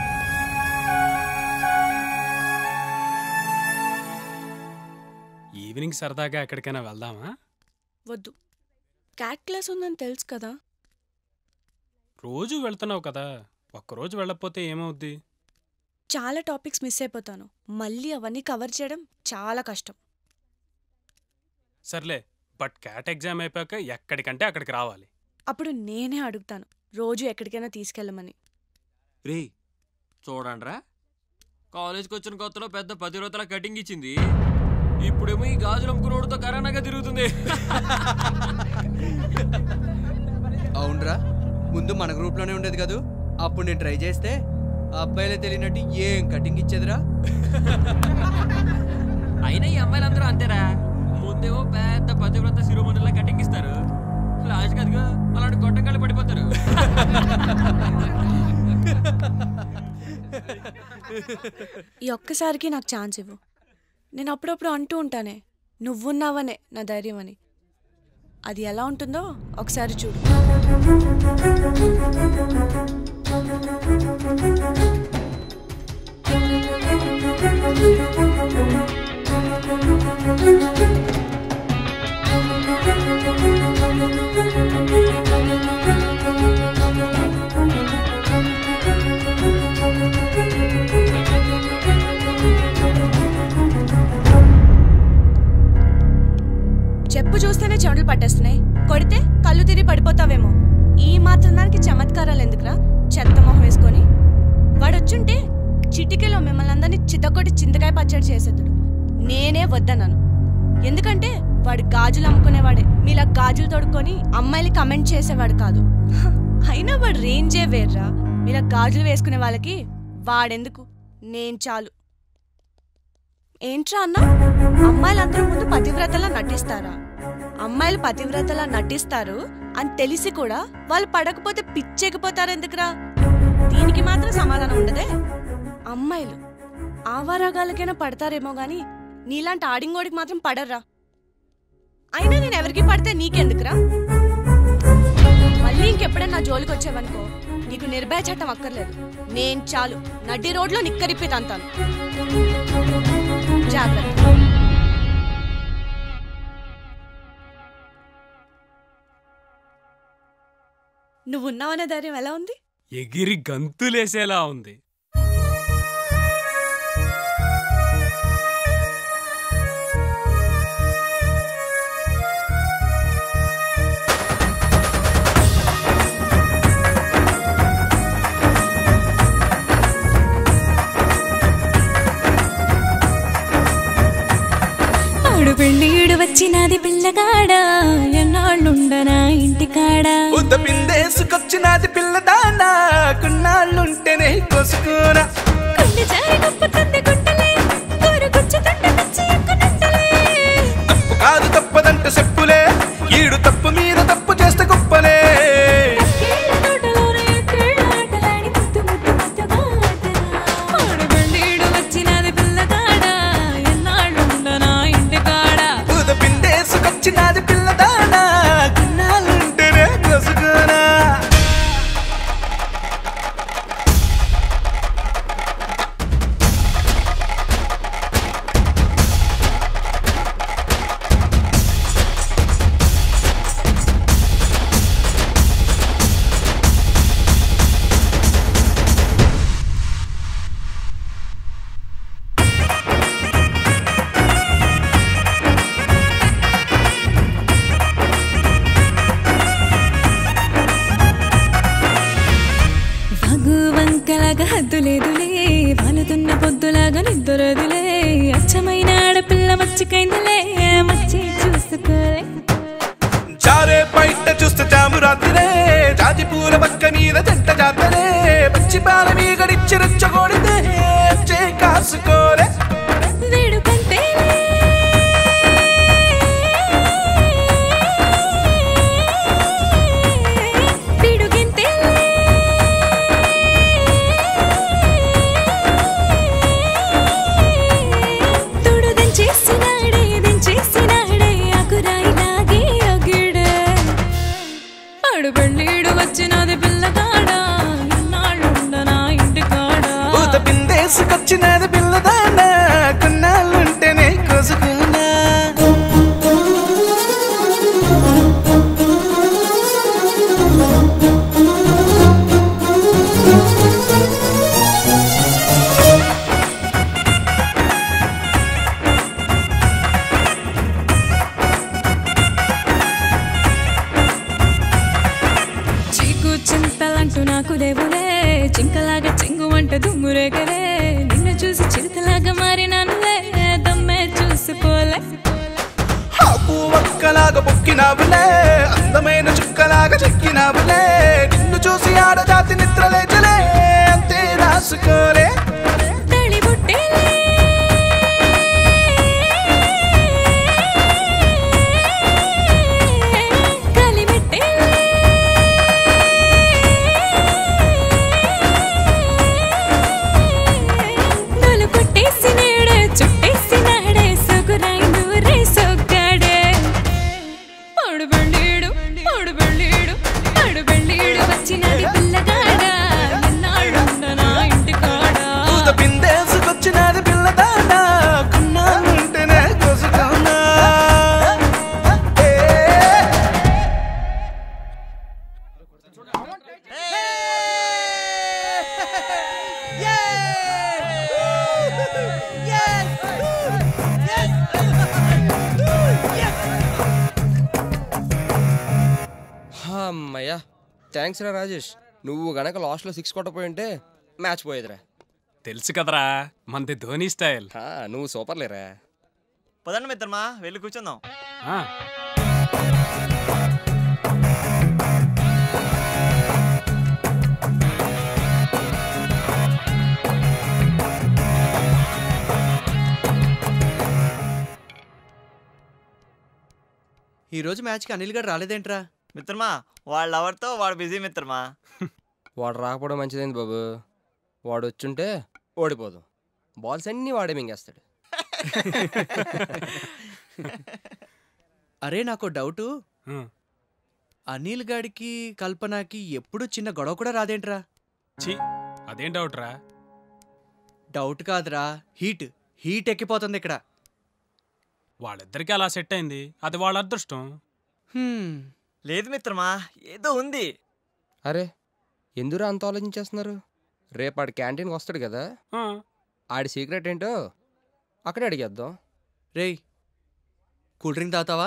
ఈవినింగ్ సరదాగా ఎక్కడికైనా వెళ్దామా వద్దు క్యాట్ క్లాస్ ఉందని తెలుసు కదా రోజు వెళ్తున్నావు కదా ఒక్కరోజు వెళ్ళకపోతే ఏమవుద్ది చాలా టాపిక్స్ మిస్ అయిపోతాను మళ్ళీ అవన్నీ కవర్ చేయడం చాలా కష్టం సర్లే బట్ క్యాట్ ఎగ్జామ్ అయిపోయాక ఎక్కడికంటే అక్కడికి రావాలి అప్పుడు నేనే అడుగుతాను రోజు ఎక్కడికైనా తీసుకెళ్ళమని రే చూడండిరా కాలేజ్కి వచ్చిన కొత్తలో పెద్ద పది రోజుల కటింగ్ ఇచ్చింది ఇప్పుడేమో ఈ గాజులు అమ్ముకున్నోడితో కరోనాగా తిరుగుతుంది అవునరా ముందు మన గ్రూప్లోనే ఉండేది కదూ అప్పుడు నేను ట్రై చేస్తే ఆ అబ్బాయిలే తెలియనట్టు ఏం కటింగ్ ఇచ్చేదిరా అయినా ఈ అమ్మాయిలందరూ అంతేరా ముందేమో పెద్ద పతివ్రత శిరోమణిలా కటింగ్ ఇస్తారు లాస్ట్ కదిగా అలాంటి గొట్టంగాళ్ళు పడిపోతారు ఈ ఒక్కసారికి నాకు ఛాన్స్ ఇవ్వు నేను అప్పుడప్పుడు అంటూ ఉంటానే నువ్వున్నావనే నా ధైర్యం అని అది ఎలా ఉంటుందో ఒకసారి చూడు చెప్పు చూస్తేనే చెమటలు పట్టేస్తున్నాయి కొడితే కళ్ళు తిరిగి పడిపోతావేమో ఈ మాత్రం దానికి చమత్కారాలు ఎందుకురా చెత్త మొహం వేసుకొని వాడు వచ్చుంటే చిటికెలో మిమ్మల్ని అందరినీ చిత్తకొట్టి చింతకాయ పచ్చడి చేసేదుడు నేనే వద్దన్నాను ఎందుకంటే వాడు గాజులు అమ్ముకునేవాడే మీలా గాజులు తొడుక్కొని అమ్మాయిలు కమెంట్ చేసేవాడు కాదు హ, అయినా వాడు రేంజే వేర్రా మీలా గాజులు వేసుకునే వాళ్ళకి వాడెందుకు నేను చాలు ఏంట్రా అన్న అమ్మాయిలందరూ ముందు పతివ్రతలా నటిస్తారా అమ్మాయిలు పతివ్రతలా నటిస్తారు అని తెలిసి కూడా వాళ్ళు పడకపోతే పిచ్చెక్కిపోతారు ఎందుకురా దీనికి మాత్రం సమాధానం ఉండదే అమ్మాయిలు ఆవారాగాలకైనా పడతారేమో గాని నీలాంటి ఆడింగోడికి మాత్రం పడర్రా అయినా నేను ఎవరికి పడితే నీకెందుకురా మళ్ళీ ఇంకెప్పుడైనా నా జోలికి వచ్చావనుకో నీకు నిర్భయ చట్టం అక్కర్లేదు నేను చాలు నడ్డి రోడ్లో నిక్కరిప్పి తంతాను జాగ్రత్త నువ్వున్నావనే ధైర్యం ఎలా ఉంది ఎగిరి గంతులేసేలా ఉంది ఆడు పెళ్ళీడు వచ్చినది పిల్లగాడ ఎన్నాళ్ళుండనా ఇంటికాడ ఉద్ద పిండేసుకొచ్చినది పిల్లదానా కొన్నాళ్ళుంటేనే కోసుకోరా గుండె జారి నొప్పుతుంది గుంటలే గోరు గుచ్చుతుంటే పిచ్చి ఎక్కునంటలే తప్పు కాదు తప్పదంట చెప్పులే ఈడు తప్పు మీద తప్పు చేస్తే గొప్పలే తోటలోనే ఎక్కేళ్ళ మబ్బులాగా హద్దు లేదులే వాలుతున్న పొద్దులాగా నిద్రదులే అచ్చమైన ఆడపిల్ల మచ్చికైందిలే మచ్చి చూసుకోలే జారే బయట చూస్తే జాము రాత్రిరే జాజి పూల పక్క మీద జంట జాతరే పచ్చి పాల మీగడిచ్చి రెచ్చగొడితే చే కాసుకోరే వేడుకంటే పిడుగింతే తుడు దించేసినాడే దించేసినాడే ఆకురాయిలాగే ఒగిడే ఆడు పెళ్ళీడు వచ్చినది పిల్లగాడా ఎన్నాళ్ళుండనా ఇంటికాడా పూత పిందేసుకొచ్చినది పిల్లదానా కొన్నాళ్ళుంటేనే కోసుకున్నా చీకు చింతలంటూ నాకు లేవులే చింకలాగా చెంగు వంట దుమ్మురేగలే నిన్ను చూసి చిరుతలాగా మారినానులే దమ్మే చూసుకోలే ఆపు ఒక్కలాగా పొక్కినావులే అందమైన చుక్కలాగా చెక్కినావులే నిన్ను చూసి ఆడజాతి నిద్ర లేచలే అంతే రాసుకోలే తళి బుట్టేలే కలిమెట్టేలే నలు కొట్టేసినాడే చుట్టేసినాడే సొగురాయిండు రే సొగ్గాడే ఆడు బెళ్ళీడు ఆడు బెళ్ళీడు ఆడు బెళ్ళీడు వచ్చినది పిల్లగాడా ఎన్నాళ్ళుండనా ఇంటికాడా పూత పిందేసుకొచ్చినది పిల్లదానా కొన్నాళ్ళుంటేనే కోసుకున్నా అమ్మయ్యా థ్యాంక్స్ రా రాజేష్ నువ్వు గనక లాస్ట్లో సిక్స్ కొట్టపోయి ఉంటే మ్యాచ్ పోయేదిరా తెలుసు కదరా మనది ధోని స్టైల్ నువ్వు సూపర్ లేరా పదండి మిత్రమా వెళ్ళి కూర్చుందాం ఆ, ఈ రోజు మ్యాచ్కి అనిల్ గారు రాలేదేంట్రా మిత్రమా వాళ్ళ ఎవరితో వాడు బిజీ మిత్రమా వాడు రాకపోవడం మంచిదైంది బాబు వాడు వచ్చుంటే ఓడిపోదు బాల్స్ అన్నీ వాడే మింగేస్తాడు అరే నాకు డౌటు హ్మ్. అనిల్ గాడికి కల్పనకి ఎప్పుడు చిన్న గొడవ కూడా రాదేంట్రా ఛీ అదేం డౌట్ రా డౌట్ కాదురా హీట్ హీట్ ఎక్కిపోతుంది ఇక్కడ వాళ్ళిద్దరికీ అలా సెట్ అయింది అది వాళ్ళ అదృష్టం లేదు మిత్రమా ఏదో ఉంది అరే ఎందురా అంత ఆలోచించేస్తున్నారు రేపు ఆడు క్యాంటీన్కి వస్తాడు కదా ఆడి సీక్రెట్ ఏంటో అక్కడే అడిగేద్దాం రేయ్ కూల్ డ్రింక్ తాగుతావా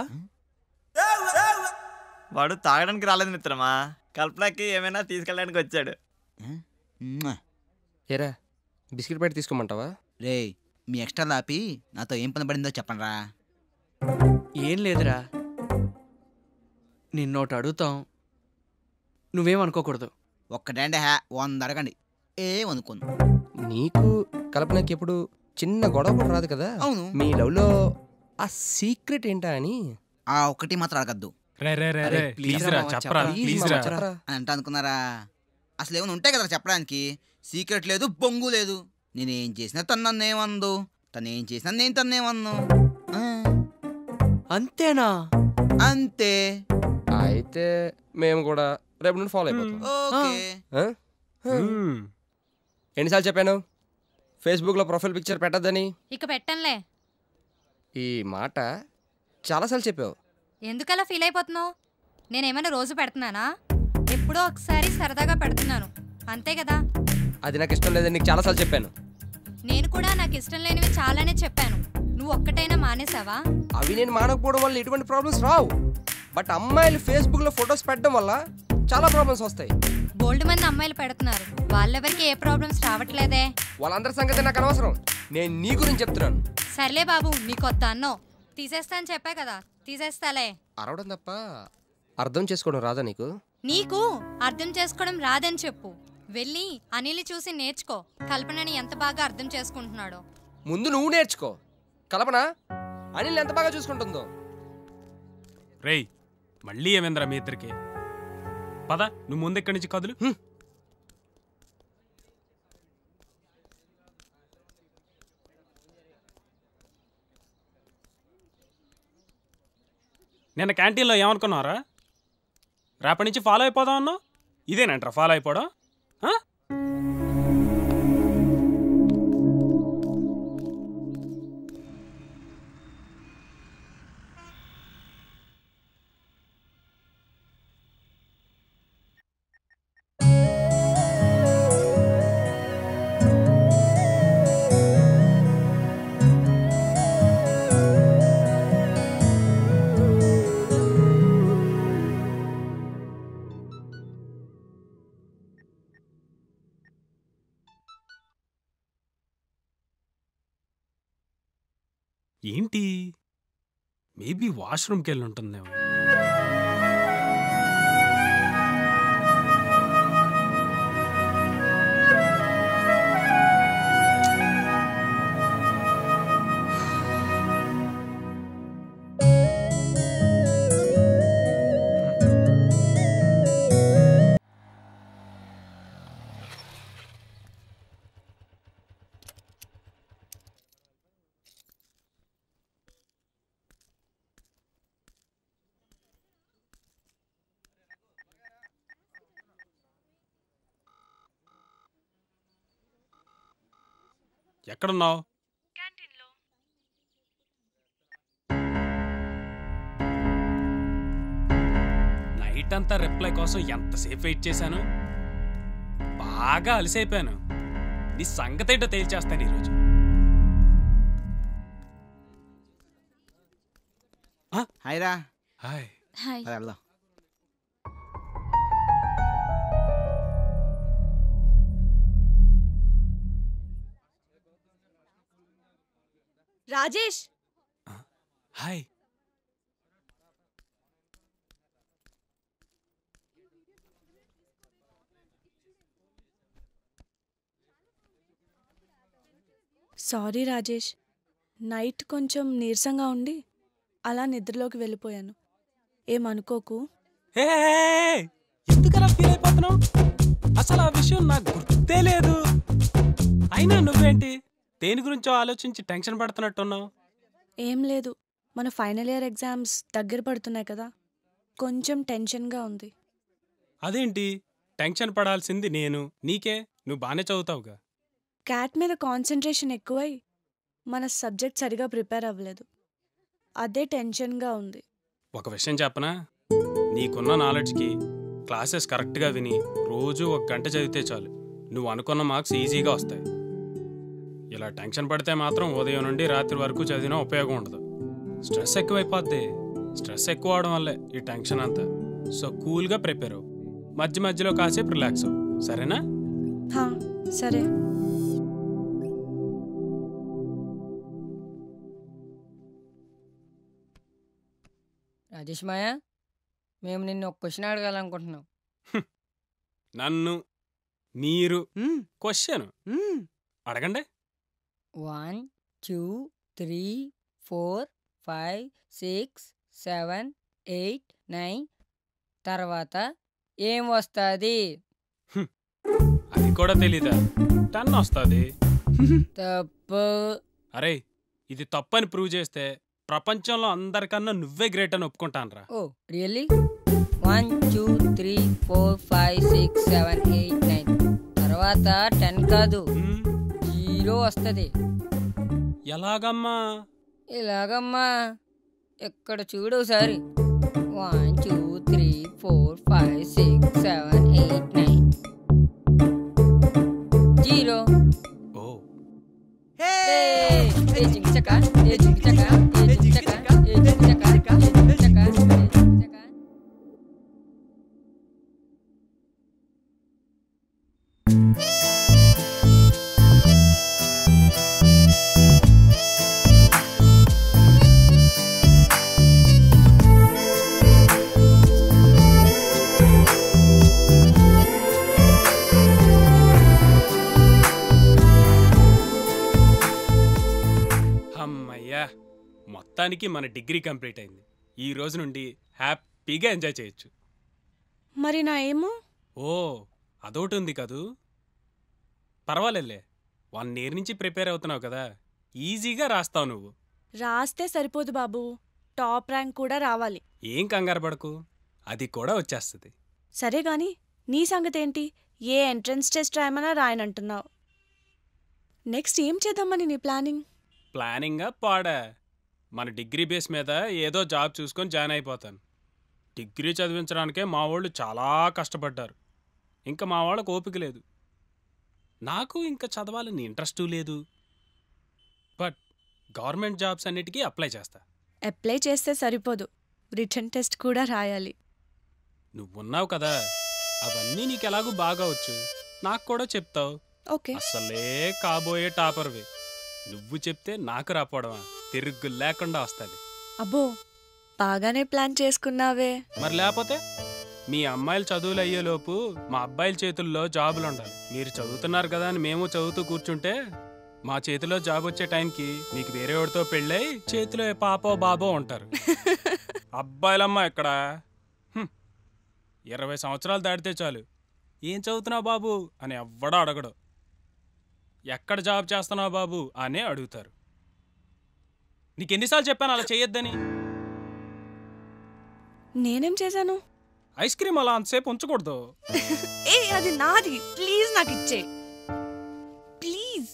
వాడు తాగడానికి రాలేదు మిత్రమా కల్పనకి ఏమైనా తీసుకెళ్ళడానికి వచ్చాడు ఏరా బిస్కెట్ ప్యాకెట్ తీసుకోమంటావా రే మీ ఎక్స్ట్రా లాపి నాతో ఏం పని పడిందో చెప్పండి రా ఏం లేదురా నిన్నోటి అడుగుతాం నువ్వేం అనుకోకూడదు ఒక్కటంటే హ్యా వంద అడగండి ఏం అనుకోను నీకు కల్పనకి ఎప్పుడు చిన్న గొడవ కూడా రాదు కదా అవును. మీ లవ్లో ఆ సీక్రెట్ ఏంటా అని ఆ ఒక్కటి మాత్రం అడగద్దు రే రే రే రే ప్లీజ్ రా చెప్పరా ప్లీజ్ రా అని అంటే అనుకున్నారా అసలు ఏమైనా ఉంటాయి కదా చెప్పడానికి సీక్రెట్ లేదు బొంగు లేదు నేనేం చేసినా తను నన్ను ఏమందు తను ఏం చేసినా నేను తను ఏమన్ను అంతేనా అంతే అయితే మేము కూడా రేపు నుండి ఫాలో అయిపోతాం ఓకే ఆ? ఎన్నిసార్లు చెప్పాను ఫేస్బుక్లో ప్రొఫైల్ పిక్చర్ పెట్టద్దని ఇక పెట్టంలే ఈ మాట చాలాసార్లు చెప్పావు ఎందుకలా ఫీల్ అయిపోతున్నావు నేనేమైనా రోజు పెడుతున్నానా ఎప్పుడో ఒకసారి సరదాగా పెడుతున్నాను అంతే కదా అది నాకు ఇష్టం లేదని నీకు చాలాసార్లు చెప్పాను నేను కూడా నాకు ఇష్టం లేనివి చాలానే చెప్పాను నువ్వు ఒక్కటైనా మానేసావా అవి నేను మానకపోవడం వల్ల ఎటువంటి ప్రాబ్లమ్స్ రావు బట్ అమ్మాయిలు ఫేస్బుక్లో ఫొటోస్ పెట్టడం వల్ల చాలా ప్రాబ్లమ్స్ వస్తాయి బోల్డ్ మంది అమ్మాయిలు పెడుతున్నారు వాళ్ళెవరికి ఏ ప్రాబ్లమ్స్ రావట్లేదే వాళ్ళందరి సంగతి నాకు అనవసరం నేను నీ గురించి చెప్తున్నాను సర్లే బాబు నీ కొత్త అన్నో తీసేస్తా అని చెప్పా కదా తీసేస్తాలే అరవడం తప్ప అర్థం చేసుకోవడం రాదా నీకు నీకు అర్థం చేసుకోవడం రాదని చెప్పు వెళ్ళి అనిల్ని చూసి నేర్చుకో కల్పనని ఎంత బాగా అర్థం చేసుకుంటున్నాడో ముందు నువ్వు నేర్చుకో కల్పన అనిల్ ఎంత బాగా చూసుకుంటుందో రేయ్ మళ్ళీ ఏమైందిరా మీ ఇద్దరికి పద నువ్వు ముందు ఇక్కడి నుంచి కదులు నిన్న క్యాంటీన్లో ఏమనుకున్నారా రేపటి నుంచి ఫాలో అయిపోదాం అన్నావు ఇదేనంటారా ఫాలో అయిపోవడం ఆ? ఏంటి మేబీ వాష్రూమ్కి వెళ్ళి ఉంటుందేమో ఎక్కడున్నావు నైట్ అంతా రిప్లై కోసం ఎంతసేపు వెయిట్ చేశాను బాగా అలసైపోయాను నీ సంగతి ఏంటో తేల్చేస్తాను ఈరోజు హాయ్ రా హాయ్ హాయ్ పద వెళ్దాం Rajesh hi sorry Rajesh night కొంచెం నీరసంగా ఉండి అలా నిద్రలోకి వెళ్ళిపోయాను ఏమనుకోకు హే ఎందుకలా ఫీల్ అయిపోతున్నావు అసలు ఆ విషయం నాకు గుర్తే లేదు అయినా నువ్వేంటి దేని గురించో ఆలోచించి టెన్షన్ పడుతున్నట్టున్నావు ఏం లేదు మన ఫైనల్ ఇయర్ ఎగ్జామ్స్ దగ్గర పడుతున్నాయి కదా కొంచెం టెన్షన్గా ఉంది అదేంటి టెన్షన్ పడాల్సింది నేను నీకే నువ్వు బాగానే చదువుతావుగా క్యాట్ మీద కాన్సన్ట్రేషన్ ఎక్కువై మన సబ్జెక్ట్ సరిగా ప్రిపేర్ అవ్వలేదు అదే టెన్షన్గా ఉంది ఒక విషయం చెప్పనా నీకున్న నాలెడ్జ్కి క్లాసెస్ కరెక్ట్గా విని రోజు ఒక గంట చదివితే చాలు నువ్వు అనుకున్న మార్క్స్ ఈజీగా వస్తాయి ఇలా టెన్షన్ పడితే మాత్రం ఉదయం నుండి రాత్రి వరకు చదివినా ఉపయోగం ఉండదు స్ట్రెస్ ఎక్కువైపోద్ది స్ట్రెస్ ఎక్కువ అవడం వల్లే ఈ టెన్షన్ అంతా సో కూల్గా ప్రిపేర్ అవ్వు మధ్య మధ్యలో కాసేపు రిలాక్స్ అవ్వు సరేనా హా, సరే రాజేష్ మాయ మేము నిన్ను ఒక క్వశ్చన్ అడగాలనుకుంటున్నాం నన్ను మీరు క్వశ్చన్ అడగండి one two three four five six seven eight nine తర్వాత ఏం వస్తుంది అది కూడా తెలీదా టెన్ వస్తుంది తప్పు అరే ఇది తప్పని ప్రూవ్ చేస్తే ప్రపంచంలో అందరికన్నా నువ్వే గ్రేట్ అని ఒప్పుకుంటానురా oh really one two three four five six seven eight nine తర్వాత టెన్ కాదు జీరో వస్తుంది ఎలాగమ్మా ఇలాగమ్మా ఇక్కడ చూడు ఒకసారి one two three four five six seven eight nine zero ఏ జించక ఏ జించక ఏ జించక ఏ జించక ఏ జించక మొత్తానికి మన డిగ్రీ కంప్లీట్ అయింది ఈ రోజు నుండి హ్యాపీగా ఎంజాయ్ చేయొచ్చు మరి నా ఏమో ఓ అదొకటి ఉంది కదూ పర్వాలేదులే వన్ ఇయర్ నుంచి ప్రిపేర్ అవుతున్నావు కదా ఈజీగా రాస్తావు నువ్వు రాస్తే సరిపోదు బాబు టాప్ ర్యాంక్ కూడా రావాలి ఏం కంగారు పడకు అది కూడా వచ్చేస్తుంది సరే గాని నీ సంగతి ఏంటి ఏ ఎంట్రన్స్ టెస్ట్ రాయమన్నా రాయనంటున్నావు నెక్స్ట్ ఏం చేద్దామని నీ ప్లానింగ్ ప్లానింగా పాడా మన డిగ్రీ బేస్ మీద ఏదో జాబ్ చూసుకొని జాయిన్ అయిపోతాను డిగ్రీ చదివించడానికే మా వాళ్ళు చాలా కష్టపడ్డారు ఇంకా మా వాళ్ళకు ఓపిక లేదు నాకు ఇంకా చదవాలని ఇంట్రెస్ట్ లేదు బట్ గవర్నమెంట్ జాబ్స్ అన్నిటికీ అప్లై చేస్తా అప్లై చేస్తే సరిపోదు రిటర్న్ టెస్ట్ కూడా రాయాలి నువ్వున్నావు కదా అవన్నీ నీకు ఎలాగూ బాగా వచ్చు నాకు కూడా చెప్తావు ఓకే అసలే కాబోయే టాపర్వి నువ్వు చెప్తే నాకు రాపోవడమా తిరుగు లేకుండా వస్తుంది అబ్బో బాగానే ప్లాన్ చేసుకున్నావే మరి లేకపోతే మీ అమ్మాయిలు చదువులు అయ్యేలోపు మా అబ్బాయిల చేతుల్లో జాబులు ఉండాలి మీరు చదువుతున్నారు కదా అని మేము చదువుతూ కూర్చుంటే మా చేతిలో జాబ్ వచ్చే టైంకి మీకు వేరే వాడితో పెళ్ళై చేతిలో ఏ పాపో బాబో ఉంటారు అబ్బాయిలమ్మ ఇక్కడ హ్మ్. ఇరవై సంవత్సరాలు దాటితే చాలు ఏం చదువుతున్నావు బాబు అని ఎవ్వడో అడగడు ఎక్కడ జాబ్ చేస్తున్నావు బాబు అనే అడుగుతారు నీకు ఎన్నిసార్లు చెప్పాను అలా చేయొద్దని నేనేం చేశాను ఐస్ క్రీమ్ అలా అంతసేపు ఉంచకూడదు ఏ అది నాది ప్లీజ్ నాకు ఇచ్చే ప్లీజ్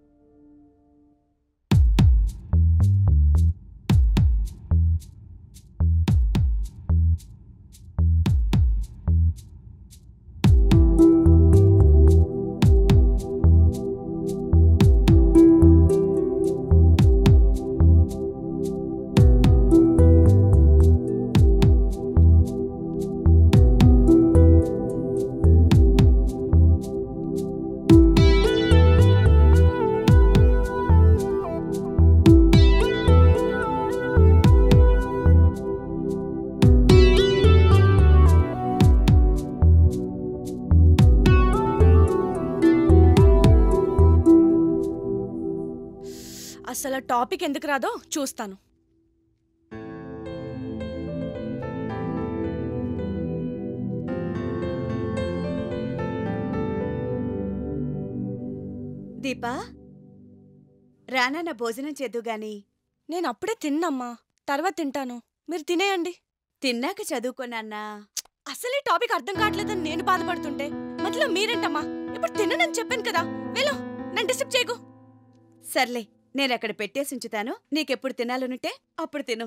అసలు ఆ టాపిక్ ఎందుకు రాదో చూస్తాను దీపా రానా భోజనం చేద్దు గాని నేను అప్పుడే తిన్నమ్మా తర్వాత తింటాను మీరు తినేయండి తిన్నాక చదువుకోనన్నా అసలు ఈ టాపిక్ అర్థం కావట్లేదని నేను బాధపడుతుంటే మధ్యలో మీరేంటమ్మా ఇప్పుడు తిననని చెప్పాను కదా వెళ్ళు నన్ను డిస్టర్బ్ చేయకు సర్లే నేను అక్కడ పెట్టేసి ఉంచుతాను నీకెప్పుడు తినాలనుంటే అప్పుడు తిను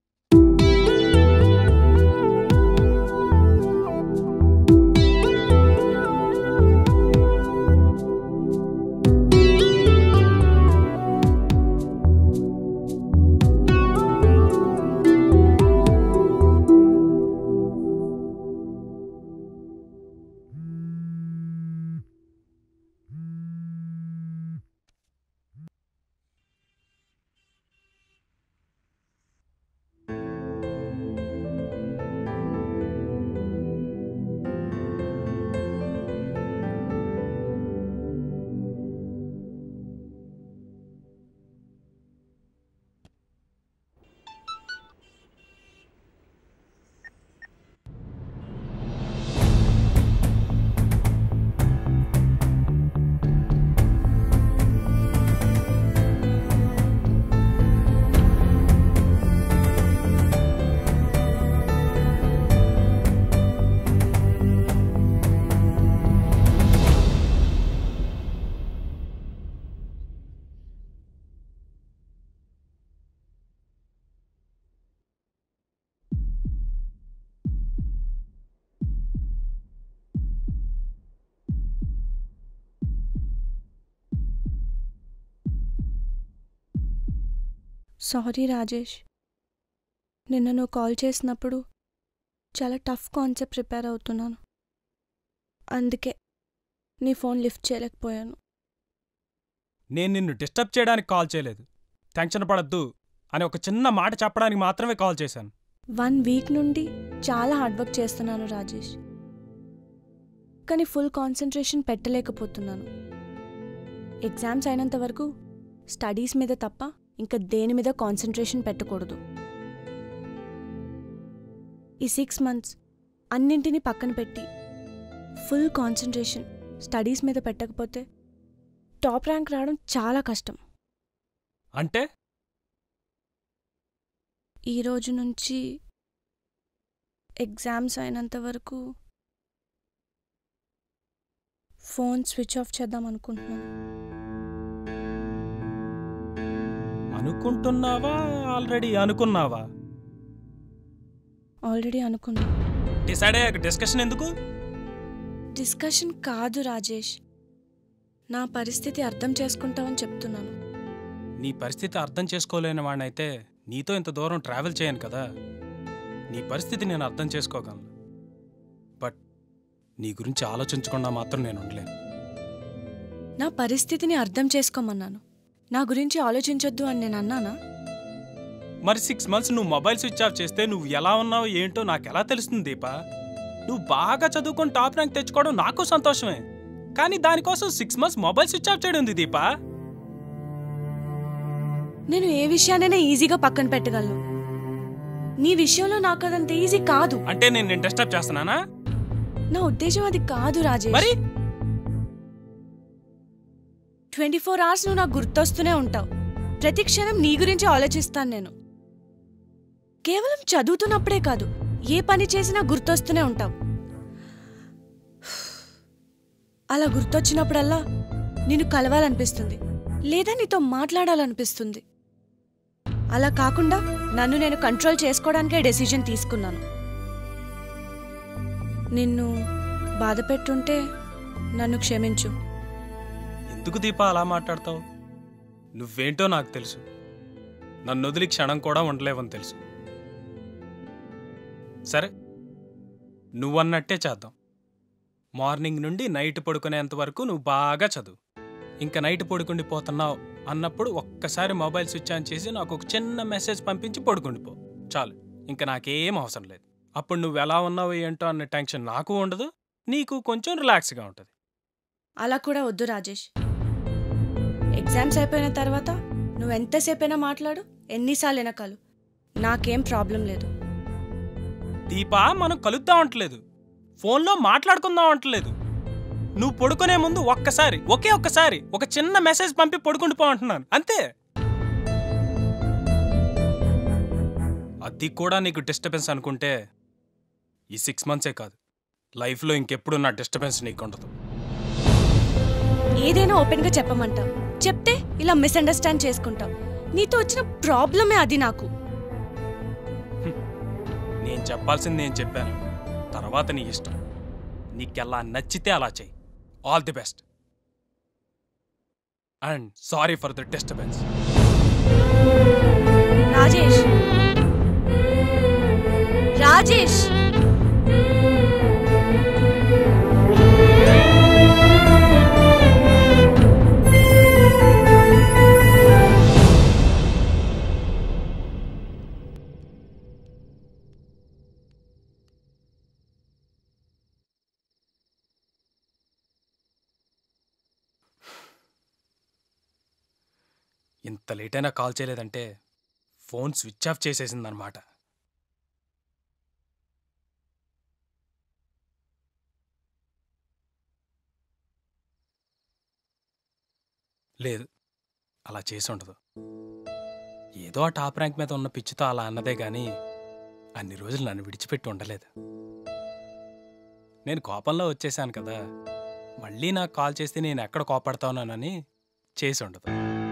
సారీ రాజేష్ నిన్న నువ్వు కాల్ చేసినప్పుడు చాలా టఫ్ కాన్సెప్ట్ ప్రిపేర్ అవుతున్నాను అందుకే నీ ఫోన్ లిఫ్ట్ చేయలేకపోయాను నేను నిన్ను డిస్టర్బ్ చేయడానికి కాల్ చేయలేదు టెన్షన్ పడద్దు అని ఒక చిన్న మాట చెప్పడానికి మాత్రమే కాల్ చేశాను వన్ వీక్ నుండి చాలా హార్డ్ వర్క్ చేస్తున్నాను రాజేష్ కానీ ఫుల్ కాన్సన్ట్రేషన్ పెట్టలేకపోతున్నాను ఎగ్జామ్స్ అయినంత వరకు స్టడీస్ మీద తప్ప ఇంకా దేని మీద కాన్సన్ట్రేషన్ పెట్టకూడదు ఈ సిక్స్ మంత్స్ అన్నింటినీ పక్కన పెట్టి ఫుల్ కాన్సన్ట్రేషన్ స్టడీస్ మీద పెట్టకపోతే టాప్ ర్యాంక్ రావడం చాలా కష్టం అంటే ఈ రోజు నుంచి ఎగ్జామ్స్ అయినంత వరకు ఫోన్ స్విచ్ ఆఫ్ చేద్దాం అనుకుంటున్నాను అనుకుంటున్నావా ఆల్రెడీ అనుకున్నావా ఆల్రెడీ అనుకున్నా డిసైడ్ అయ్యాక డిస్కషన్ ఎందుకు డిస్కషన్ కాదు రాజేష్ నా పరిస్థితి అర్థం చేసుకుంటావని చెప్తున్నాను నీ పరిస్థితి అర్థం చేసుకోలేని వాడినైతే నీతో ఇంత దూరం ట్రావెల్ చేయను కదా నీ పరిస్థితి నేను అర్థం చేసుకోగలను బట్ నీ గురించి ఆలోచించకుండా మాత్రం నేను ఉండలేను నా పరిస్థితిని అర్థం చేసుకోమన్నాను నా గురించి ఆలోచించొద్దు అని నేను అన్నానా మరి సిక్స్ మంత్స్ నువ్వు మొబైల్ స్విచ్ ఆఫ్ చేస్తే నువ్వు ఎలా ఉన్నావో ఏంటో నాకు ఎలా తెలుస్తుంది దీపా నువ్వు బాగా చదువుకొని టాప్ ర్యాంక్ తెచ్చుకోవడం నాకు సంతోషమే కానీ దానికోసం six months mobile switch off చేయడం ఉంది దీపా నేను ఏ విషయాన్నైనా ఈజీగా పక్కన పెట్టగలను నీ విషయంలో నాకు అదంత ఈజీ కాదు అంటే నేను నేను డిస్టర్బ్ చేస్తున్నానా నా ఉద్దేశం అది కాదు రాజేష్ మరి ట్వంటీ ఫోర్ అవర్స్ నువ్వు నాకు గుర్తొస్తూనే ఉంటావు ప్రతి క్షణం నీ గురించి ఆలోచిస్తాను నేను కేవలం చదువుతున్నప్పుడే కాదు ఏ పని చేసినా గుర్తొస్తూనే ఉంటావు అలా గుర్తొచ్చినప్పుడల్లా నిన్ను కలవాలనిపిస్తుంది లేదా నీతో మాట్లాడాలనిపిస్తుంది అలా కాకుండా నన్ను నేను కంట్రోల్ చేసుకోవడానికే డెసిజన్ తీసుకున్నాను నిన్ను బాధ పెట్టుంటే నన్ను క్షమించు ఎందుకు దీపా అలా మాట్లాడతావు నువ్వేంటో నాకు తెలుసు నన్ను వదిలి క్షణం కూడా ఉండలేవని తెలుసు సరే నువ్వన్నట్టే చేద్దాం మార్నింగ్ నుండి నైట్ పడుకునేంత వరకు నువ్వు బాగా చదువు ఇంకా నైట్ పడుకుండిపోతున్నావు అన్నప్పుడు ఒక్కసారి మొబైల్ స్విచ్ ఆన్ చేసి నాకు ఒక చిన్న మెసేజ్ పంపించి పడుకుండిపో చాలు ఇంకా నాకేం అవసరం లేదు అప్పుడు నువ్వు ఎలా ఉన్నావు ఏంటో అన్న టెన్షన్ నాకు ఉండదు నీకు కొంచెం రిలాక్స్గా ఉంటుంది అలా కూడా వద్దు రాజేష్ ఎగ్జామ్స్ అయిపోయిన తర్వాత నువ్వు ఎంతసేపైనా మాట్లాడు ఎన్నిసార్లైనా కలు నాకేం ప్రాబ్లం లేదు దీపా మనం కలుద్దాం అంటలేదు ఫోన్లో మాట్లాడుకుందాం అంటలేదు నువ్వు పడుకునే ముందు ఒక్కసారి ఒకే ఒక్కసారి ఒక చిన్న మెసేజ్ పంపి పడుకుండిపో అంటున్నాను అంతే అది కూడా నీకు డిస్టర్బెన్స్ అనుకుంటే ఈ సిక్స్ మంత్సే కాదు లైఫ్లో ఇంకెప్పుడు నా డిస్టర్బెన్స్ నీకు ఉండదు ఏదైనా ఓపెన్ గా చెప్పమంటావు చెప్తే ఇలా మిస్అండర్స్టాండ్ చేసుకుంటావు నీతో వచ్చిన ప్రాబ్లమే అది నాకు నేను చెప్పాల్సింది నేను చెప్పాను తర్వాత నీ ఇష్టం నీకెలా నచ్చితే అలా చెయ్యి all the best and sorry for the disturbance Rajesh Rajesh ఇంత లేట్ అయినా కాల్ చేయలేదంటే ఫోన్ స్విచ్ ఆఫ్ చేసేసిందనమాట లేదు అలా చేసి ఉండదు ఏదో ఆ టాప్ ర్యాంక్ మీద ఉన్న పిచ్చితో అలా అన్నదే గాని అన్ని రోజులు నన్ను విడిచిపెట్టి ఉండలేదు నేను కోపంలో వచ్చేసాను కదా మళ్ళీ నాకు కాల్ చేస్తే నేను ఎక్కడ కోపడతావునానని చేసి ఉండదు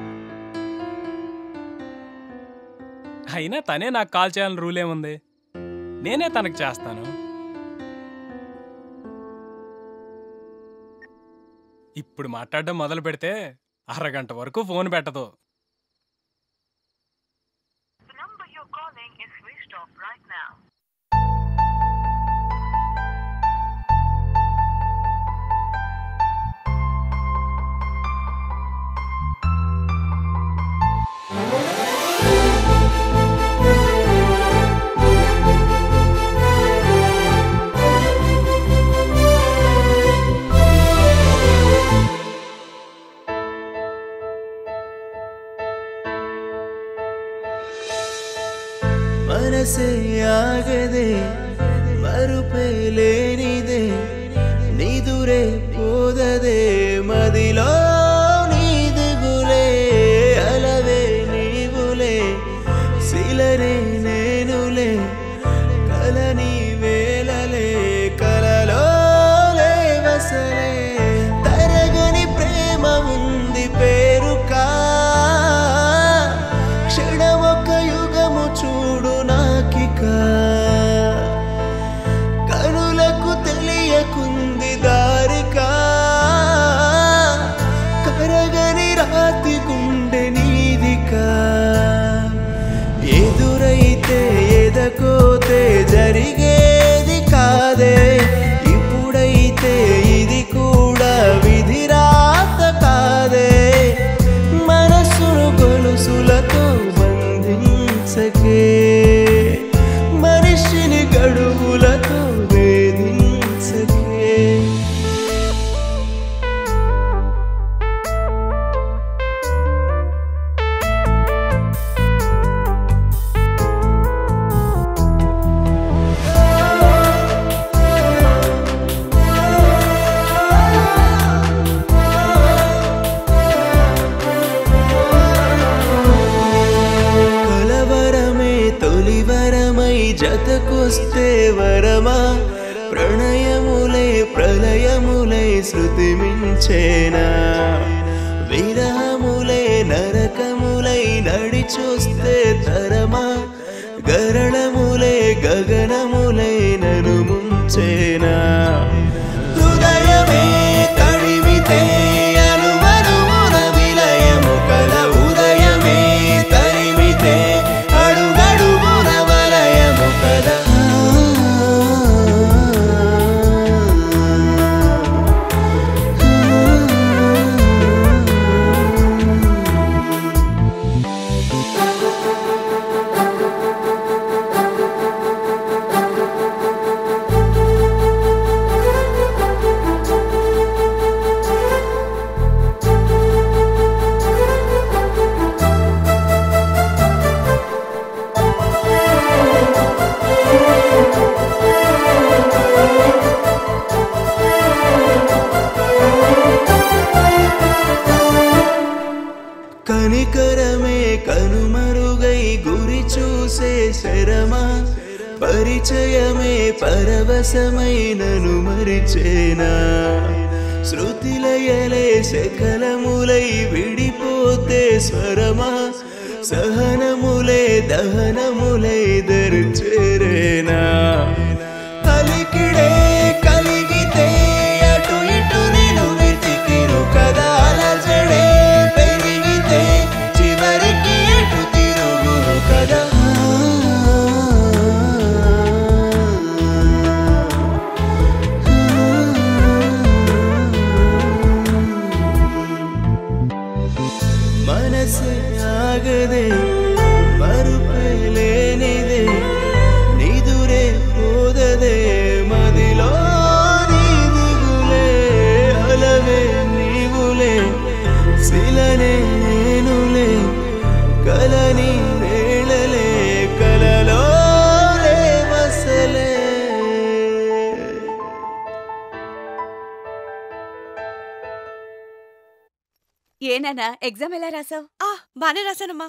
అయినా తనే నాకు కాల్ చేయాలని రూల్ ఏముంది నేనే తనకు చేస్తాను ఇప్పుడు మాట్లాడడం మొదలు పెడితే అరగంట వరకు ఫోన్ పెట్టదు మనసే ఆగదే మరుపే లేనిదే నిదురే పోదదే మదిలో నీదిగులే అలవే నీవులే శిలనే నేనులే కలని వేలలే కలలో లేవసలే తరగని ప్రేమ ఉంది పేరుకా క్షణమొక్క యుగము చూడు నాకిక కనులకు తెలియకుంది దారికా కరగని రాతి గుండె నీదికా ఎదురైతే ఎదకోతే జరిగేది కాదే ఇప్పుడైతే ఇది కూడా విధిరాత కాదే మనసును గొలుసులతో బంధించకే మనిషిని గడువులతో వేధించకే కలవరమే తొలివరమై జతకొస్తే వరమా ప్రణయములే ప్రళయములై శృతి మించేనా విరహములే నరకములై నడిచొస్తే తరమా గరళములే గగనములై నను ముంచేనా హృదయమే తడిమితే అనువనువున విలయము కల ఉదయమే తరిమితే అడుగడుగున వలయము కదా కనికరమే కనుమరుగై గురి చూసే శరమా పరిచయమే పరవశమై నను మరిచేనా శృతిలయలే శకలములై విడిపోతే స్వరమా సహనములే దహనములై దరిచేరేనా అలికిడే కలిగితే అటు ఇటు నేను వెతికిను కదా అలజడే పెరిగితే చివరికి ఎటు తిరుగును కదా మనసు ఆగదే మరుపే లేనిదే నిదురే పోదదే మదిలో నీదిగులే అలవే నీవులే శిలనే నేనులే కలని వేళలే కలలో లేవసలే ఏనానా ఎగ్జామ్ ఎలా రాసావు ఆ బానే రాశానమ్మా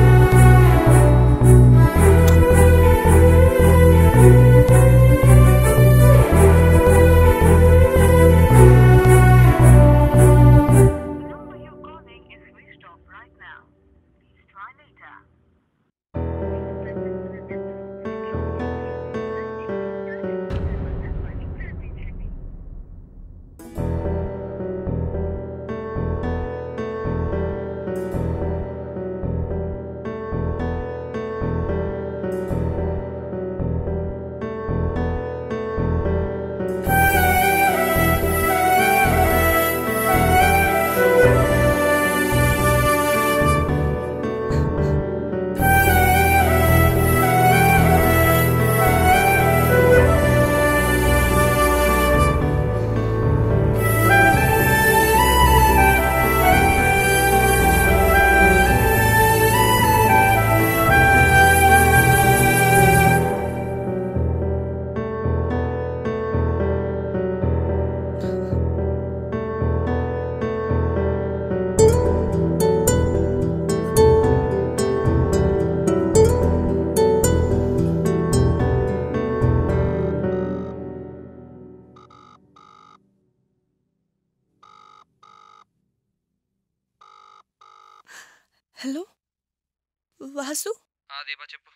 ఆ హలో వాసు దీపా చెప్పు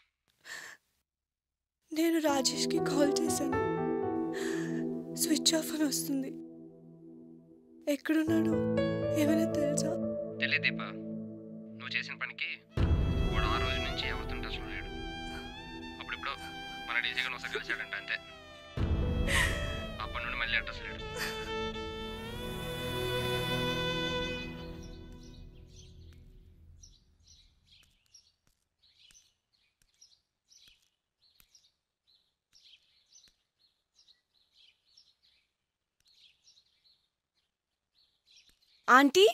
నేను రాజేష్కి కాల్ చేశాను స్విచ్ ఆఫ్ అని వస్తుంది ఎక్కడున్నాడు ఏమైనా తెలుసా తెలియదు దీపా నువ్వు చేసిన పనికి వాడు ఆ రోజు నుంచి ఎవరితో టచ్లో లేడు అప్పుడిప్పుడు మన డీజీగా నువ్వు కలిసాడంట అంతే అప్పటి నుండి మళ్ళీ అడ్రస్ లేడు ఆంటీ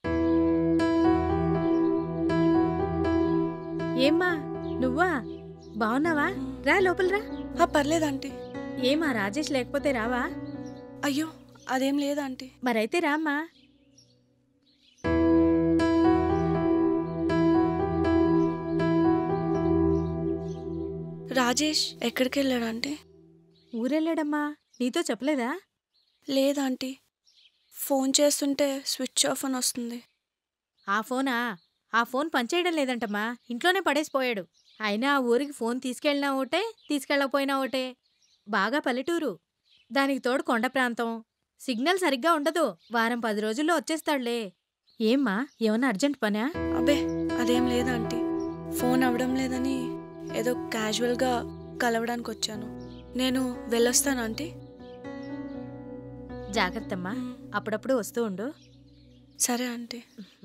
ఏమ్మా నువ్వా బాగున్నావా రా లోపల రా పర్లేదు ఆంటీ ఏమా రాజేష్ లేకపోతే రావా అయ్యో అదేం లేదు ఆంటీ మరైతే రామ్మా రాజేష్ ఎక్కడికి వెళ్ళాడు ఆంటీ ఊరెళ్ళాడమ్మా నీతో చెప్పలేదా లేదాంటీ ఫోన్ చేస్తుంటే స్విచ్ ఆఫ్ అని వస్తుంది ఆ ఫోనా ఆ ఫోన్ పనిచేయడం లేదంటమ్మా ఇంట్లోనే పడేసిపోయాడు అయినా ఆ ఊరికి ఫోన్ తీసుకెళ్ళినా ఒకటే తీసుకెళ్ళకపోయినా ఒకటే బాగా పల్లెటూరు దానికి తోడు కొండ ప్రాంతం సిగ్నల్ సరిగ్గా ఉండదు వారం పది రోజుల్లో వచ్చేస్తాడులే ఏమ్మా ఏమన్నా అర్జెంట్ పనా అబ్బే అదేం లేదాంటీ ఫోన్ అవ్వడం లేదని ఏదో క్యాజువల్గా కలవడానికి వచ్చాను నేను వెళ్ళొస్తాను ఆంటీ జాగ్రత్తమ్మా అప్పుడప్పుడు వస్తూ ఉండు సరే ఆంటీ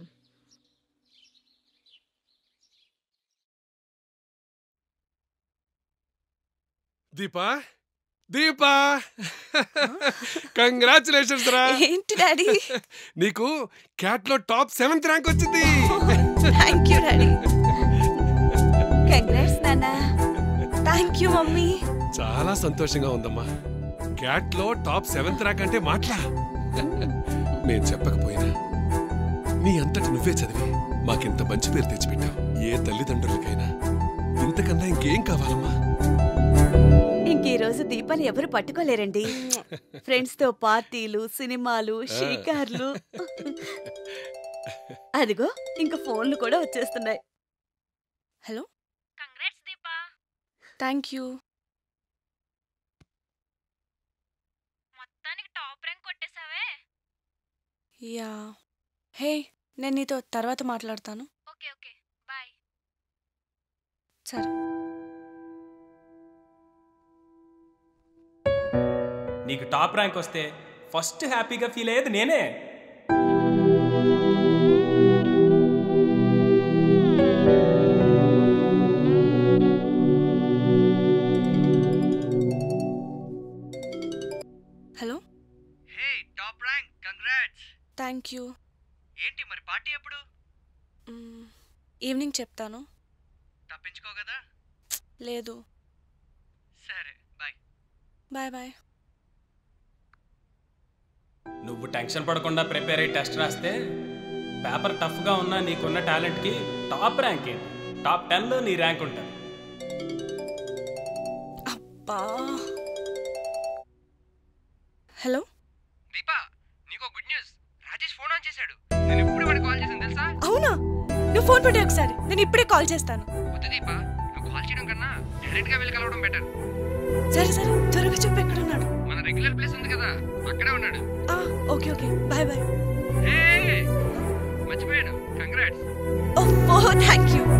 దీపా దీపా కంగ్రాచులేషన్స్ రా ఏంటి డాడీ నీకు క్యాట్ లో టాప్ సెవెంత్ ర్యాంక్ వచ్చింది థ్యాంక్ యూ డాడీ కంగ్రాట్స్ నాన్న థ్యాంక్ యూ మమ్మీ చాలా సంతోషంగా ఉందమ్మా క్యాట్ లో టాప్ సెవెంత్ ర్యాంక్ అంటే మాట్లా నేను చెప్పకపోయినా నీ అంతటి నువ్వే చదివి మాకింత మంచి పేరు తెచ్చిపెట్టావు ఏ తల్లిదండ్రులకైనా ఇంతకన్నా ఇంకేం కావాలమ్మా ఇంక ఈ రోజు దీపాన్ని ఎవరు పట్టుకోలేరండి ఫ్రెండ్స్ తో పార్టీలు సినిమాలు షికార్లు అదిగో ఇంక ఫోన్లు కూడా వచ్చేస్తున్నాయి hello congrats Deepa thank you మొత్తానికి టాప్ ర్యాంక్ కొట్టేశావే యా హే నేను నీతో తర్వాత మాట్లాడతాను ఓకే ఓకే బాయ్ సరే నీకు టాప్ ర్యాంక్ వస్తే ఫస్ట్ హ్యాపీగా ఫీల్ అయ్యేది నేనే hello hey top rank congrats thank you ఏంటి మరి పార్టీ ఎప్పుడు ఈవినింగ్ చెప్తాను తప్పించుకో కదా లేదు సరే బాయ్ బాయ్ బాయ్ నువ్వు టెన్షన్ పడకుండా ప్రిపేర్ అయ్యి టెస్ట్ రాస్తే పేపర్ టఫ్గా ఉన్నా నీకున్న టాలెంట్కి టాప్ ర్యాంక్ ఏంటి టాప్ టెన్లో నీ ర్యాంక్ ఉంటుంది బా హలో దీపా నీకో good news Rajesh phone on చేశాడు నేను ఎప్పుడు వాడికి కాల్ చేశాను తెలుసా అవునా నువ్వు ఫోన్ పెట్టి ఒకసారి నేను ఇప్పుడే కాల్ చేస్తాను వద్దు దీపా నువ్వు కాల్ చేయడం కన్నా డైరెక్ట్ గా వెళ్ళి కలవడం బెటర్ సరే సరే త్వరగా చెప్పు ఎక్కడున్నాడు మన రెగ్యులర్ ప్లేస్ ఉంది కదా అక్కడే ఉన్నాడు ఆ, okay okay bye bye hey మర్చిపోయాను congrats oh thank you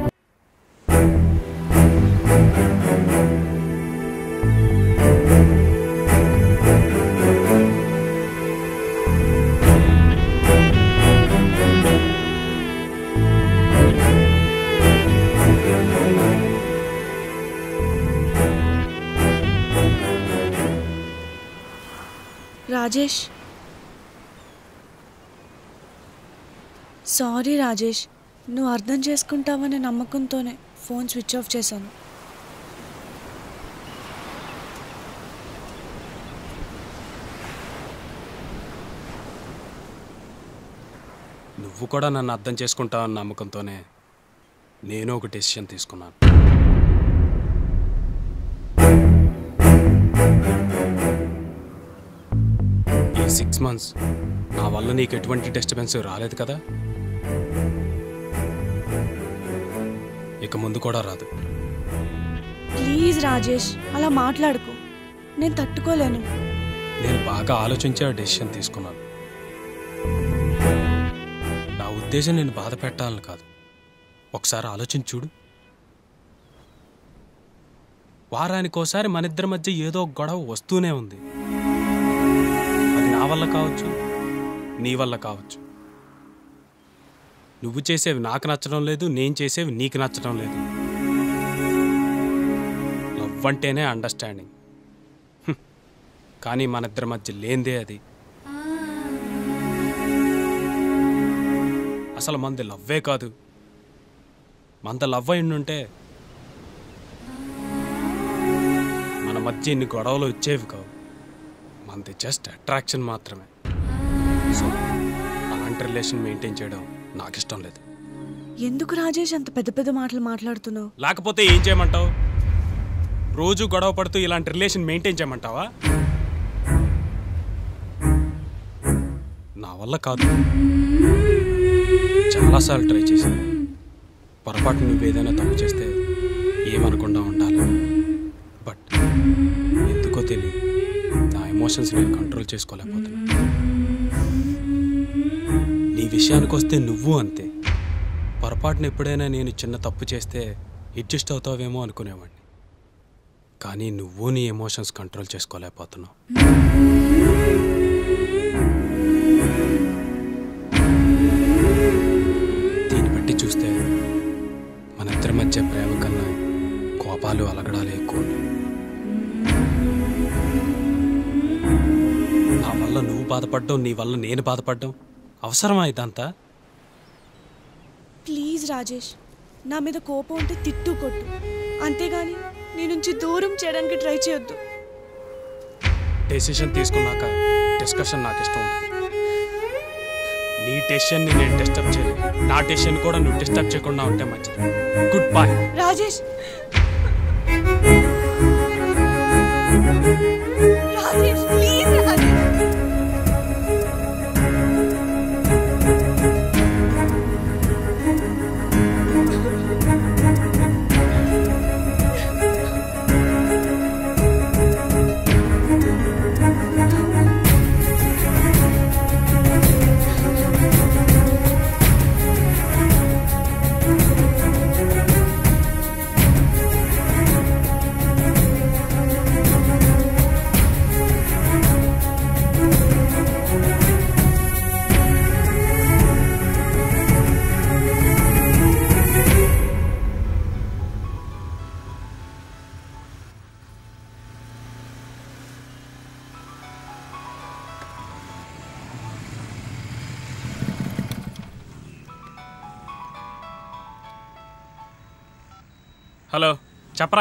Rajesh sorry Rajesh నువ్వు అర్థం చేసుకుంటావనే నమ్మకంతోనే ఫోన్ స్విచ్ ఆఫ్ చేశాను నువ్వు కూడా నన్ను అర్థం చేసుకుంటావన్న నమ్మకంతోనే నేను ఒక డెసిషన్ తీసుకున్నాను ఈ సిక్స్ మంత్స్ నా వల్ల నీకు ఎటువంటి డిస్టర్బెన్స్ రాలేదు కదా ఇక ముందు కూడా రాదు ప్లీజ్ రాజేష్ అలా మాట్లాడుకో నేను తట్టుకోలేను నేను బాగా ఆలోచించి ఆ డెసిషన్ తీసుకున్నాను నా ఉద్దేశం నేను బాధ పెట్టాలని కాదు ఒకసారి ఆలోచించి చూడు వారానికోసారి మన ఇద్దరి మధ్య ఏదో ఒక గొడవ వస్తూనే ఉంది అది నా వల్ల కావచ్చు నీ వల్ల కావచ్చు నువ్వు చేసేవి నాకు నచ్చడం లేదు నేను చేసేవి నీకు నచ్చడం లేదు లవ్ అంటేనే అండర్స్టాండింగ్ హ్మ్. కానీ మన ఇద్దరి మధ్య లేందే అది అసలు మంది లవ్వే కాదు మంద లవ్ అయి ఉంటే మన మధ్య ఇన్ని గొడవలు వచ్చేవి కావు మనది జస్ట్ అట్రాక్షన్ మాత్రమే సో అలాంటి రిలేషన్ మెయింటైన్ చేయడం నాకు ఇష్టం లేదు ఎందుకు రాజేష్ అంత పెద్ద పెద్ద మాటలు మాట్లాడుతున్నావు లేకపోతే ఏం చేయమంటావు రోజు గొడవ పడుతూ ఇలాంటి రిలేషన్ మెయింటైన్ చేయమంటావా నా వల్ల కాదు చాలాసార్లు ట్రై చేశాను పొరపాటు నువ్వేదైనా తప్పు చేస్తే ఏమనకుండా ఉండాలి బట్ ఎందుకో తెలియదు నా ఎమోషన్స్ నేను కంట్రోల్ చేసుకోలేకపోతున్నా నీ విషయానికి వస్తే నువ్వు అంతే పొరపాటున ఎప్పుడైనా నేను చిన్న తప్పు చేస్తే అడ్జస్ట్ అవుతావేమో అనుకునేవాడిని కానీ నువ్వు నీ ఎమోషన్స్ కంట్రోల్ చేసుకోలేకపోతున్నావు దీన్ని బట్టి చూస్తే మన ఇద్దరి మధ్య ప్రేమ కన్నా కోపాలు అలగడాలు ఎక్కువ ఉన్నాయి. నా వల్ల నువ్వు బాధపడ్డం నీ వల్ల నేను బాధపడ్డం అవసరమా ఇదంతా ప్లీజ్ రాజేష్ నా మీద కోపం ఉంటే తిట్టు కొట్టు అంతేగాని నీ నుంచి దూరం చేయడానికి ట్రై చేయొద్దు డెసిషన్ తీసుకున్నాక డిస్కషన్ నాకు ఇష్టం ఉంది నీ డెసిషన్ని నేను డిస్టర్బ్ చేయలేదు నా డెసిషన్ కూడా నువ్వు డిస్టర్బ్ చేయకుండా ఉంటే మంచిది good boy Rajesh Rajesh please Rajesh hello చెప్పరా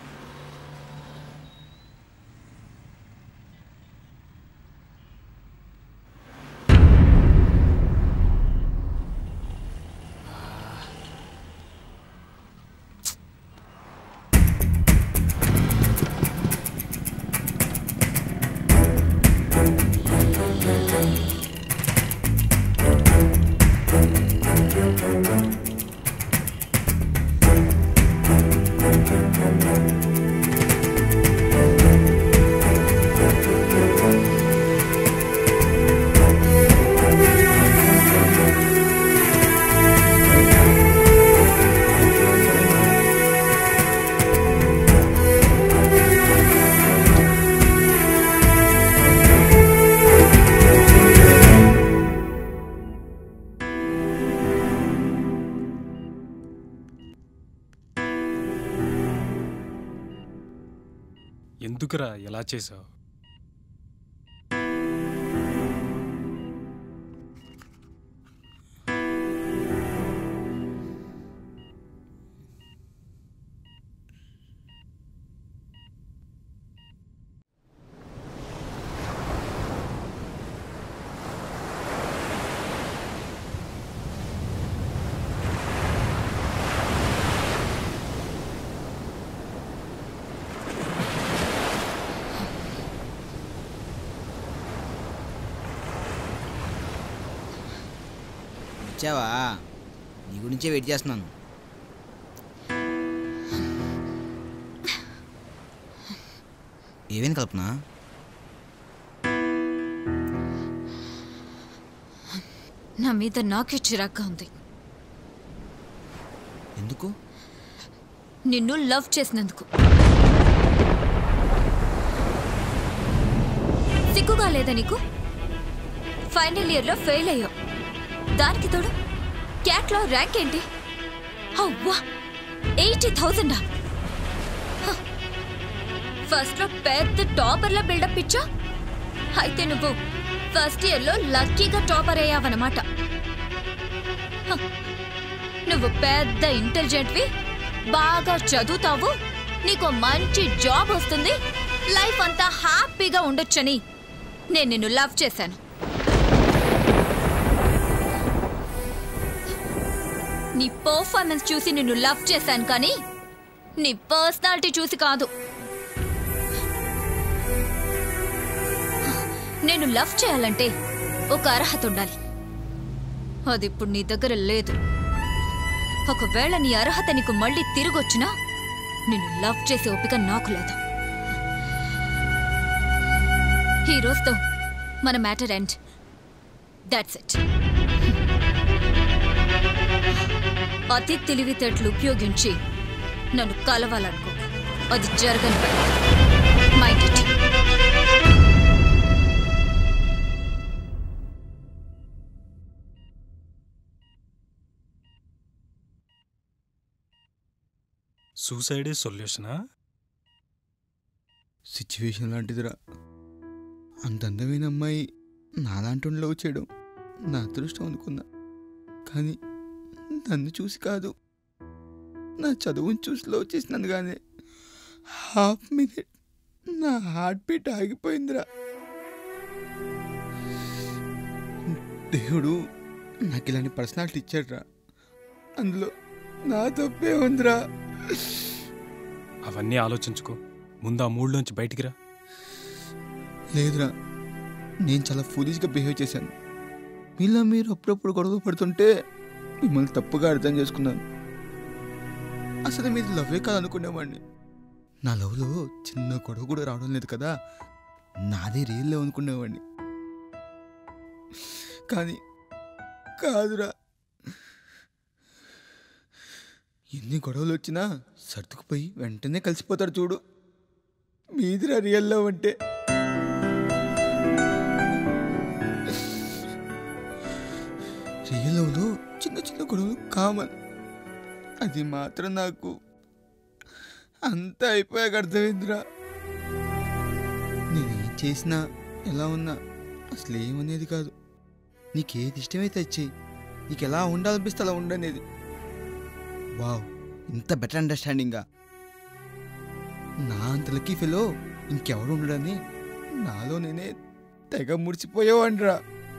ఎందుకురా ఎలా చేసావు వచ్చావా నీ గురించే వెయిట్ చేస్తున్నాను ఏమైంది కల్పన నా మీద నాకే చిరాగ్గా ఉంది ఎందుకు నిన్ను లవ్ చేసినందుకు సిగ్గుగా లేదా నీకు ఫైనల్ ఇయర్లో ఫెయిల్ అయ్యావు దానికి తోడు క్యాట్లో ర్యాంక్ ఏంటి అవ్వా ఎయిటీ థౌజండా ఫస్ట్లో పెద్ద టాపర్లా బిల్డప్ ఇచ్చా అయితే నువ్వు ఫస్ట్ ఇయర్లో లక్కీగా టాపర్ అయ్యావన్నమాట హ, నువ్వు పెద్ద ఇంటెలిజెంట్వి బాగా చదువుతావు నీకు మంచి జాబ్ వస్తుంది లైఫ్ అంతా హ్యాపీగా ఉండొచ్చని నేను నిన్ను లవ్ చేశాను నీ పర్ఫార్మెన్స్ చూసి నిన్ను లవ్ చేశాను కానీ నీ పర్సనాలిటీ చూసి కాదు నేను లవ్ చేయాలంటే ఒక అర్హత ఉండాలి అది ఇప్పుడు నీ దగ్గర లేదు ఒకవేళ నీ అర్హత నీకు మళ్ళీ తిరిగొచ్చినా నిన్ను లవ్ చేసే ఓపిక నాకు లేదు ఈ రోజుతో మన మ్యాటర్ ఎండ్ దాట్స్ ఇట్ అతి తెలివితేటలు ఉపయోగించి నన్ను కలవాలనుకో అది జరగని పని మైండ్ ఇట్ సూసైడే సొల్యూషనా సిచ్యువేషన్ లాంటిదిరా అంత అందమైన అమ్మాయి నాలాంటి లవ్ చేయడం నా అదృష్టం అనుకున్నా కానీ నన్ను చూసి కాదు నా చదువుని చూసి లవ్ చేసినాను కానీ హాఫ్ మినిట్ నా హార్ట్ బీట్ ఆగిపోయిందిరా దేవుడు నాకు ఇలాంటి పర్సనాలిటీ ఇచ్చాడురా అందులో నా తప్పే ఉందిరా అవన్నీ ఆలోచించుకో ముందు ఆ మూడ్లోంచి బయటికి రా లేదురా నేను చాలా ఫూలిష్గా బిహేవ్ చేశాను మీలా మీరు అప్పుడప్పుడు గొడవ పడుతుంటే మిమ్మల్ని తప్పుగా అర్థం చేసుకున్నాను అసలు మీది లవ్వే కాదు అనుకునేవాడిని నా లవ్లో చిన్న గొడవ కూడా రావడం లేదు కదా నాదే రియల్ లవ్ అనుకునేవాడిని కానీ కాదురా ఎన్ని గొడవలు వచ్చినా సర్దుకుపోయి వెంటనే కలిసిపోతాడు చూడు మీదిరా రియల్ లవ్ అంటే రియల్ లవ్లో చిన్న చిన్న గొడవలు కామన్ అది మాత్రం నాకు అంతా అయిపోయాక అర్థమైందిరా నేనేం చేసినా ఎలా ఉన్నా అసలు ఏమనేది కాదు నీకేది ఇష్టమైతే వచ్చేయి నీకు ఎలా ఉండాలనిపిస్తే అలా ఉండనేది వావ్ ఇంత బెటర్ అండర్స్టాండింగా నా అంత లక్కీ ఫెలో ఇంకెవడు ఉండడని నాలో నేనే తెగ ముడిచిపోయావండ్రా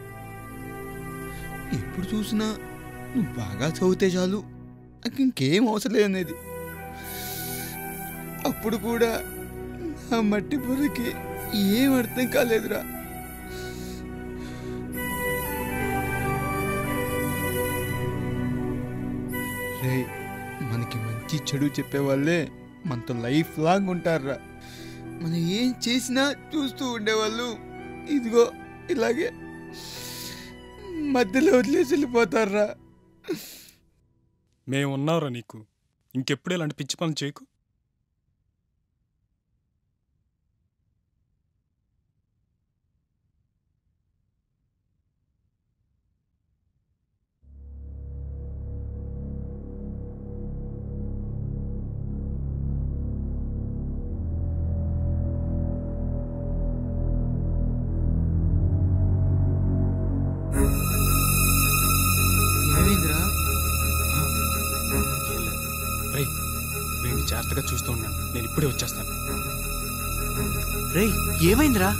ఎప్పుడు చూసినా నువ్వు బాగా చదివితే చాలు నాకు ఇంకేం అవసరం లేదనేది అప్పుడు కూడా నా మట్టి బుర్రకి ఏం అర్థం కాలేదురా రే మనకి మంచి చెడు చెప్పేవాళ్ళే మనతో లైఫ్ లాంగ్ ఉంటారురా మనం ఏం చేసినా చూస్తూ ఉండేవాళ్ళు ఇదిగో ఇలాగే మధ్యలో వదిలేసి వెళ్ళిపోతారా మేము ఉన్నారా నీకు ఇంకెప్పుడు ఇలాంటి పిచ్చి పనులు చేయకు ఏమైందిరా రేయ్ వీడిని జాగ్రత్తగా చూస్తూ ఉన్నాను నేను ఇప్పుడే వచ్చేస్తాను రేయ్ ఏమైందిరా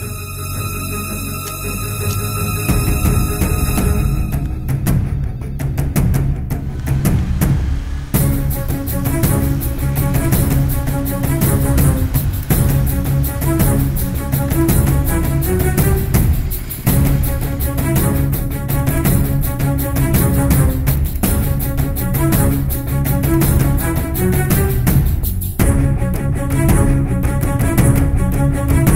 Thank you.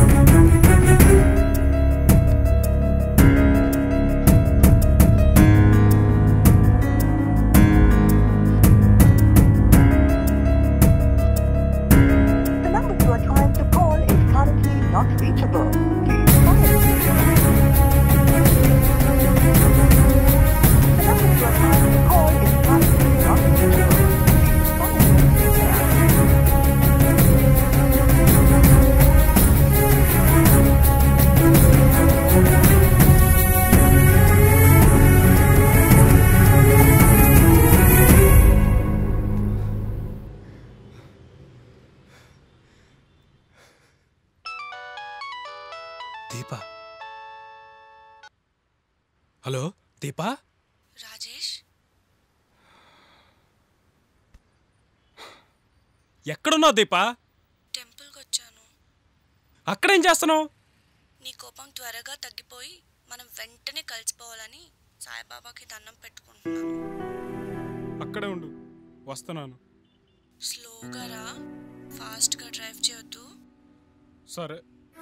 Deepa hello Deepa Rajesh ఎక్కడున్నావు దీపా టెంపుల్కి వచ్చాను అక్కడేం చేస్తున్నావు నీ కోపం త్వరగా తగ్గిపోయి మనం వెంటనే కలిసిపోవాలని సాయిబాబాకి దండం పెట్టుకుంటున్నాను అక్కడే ఉండు వస్తున్నాను స్లోగా రా ఫాస్ట్గా డ్రైవ్ చేయొద్దు సరే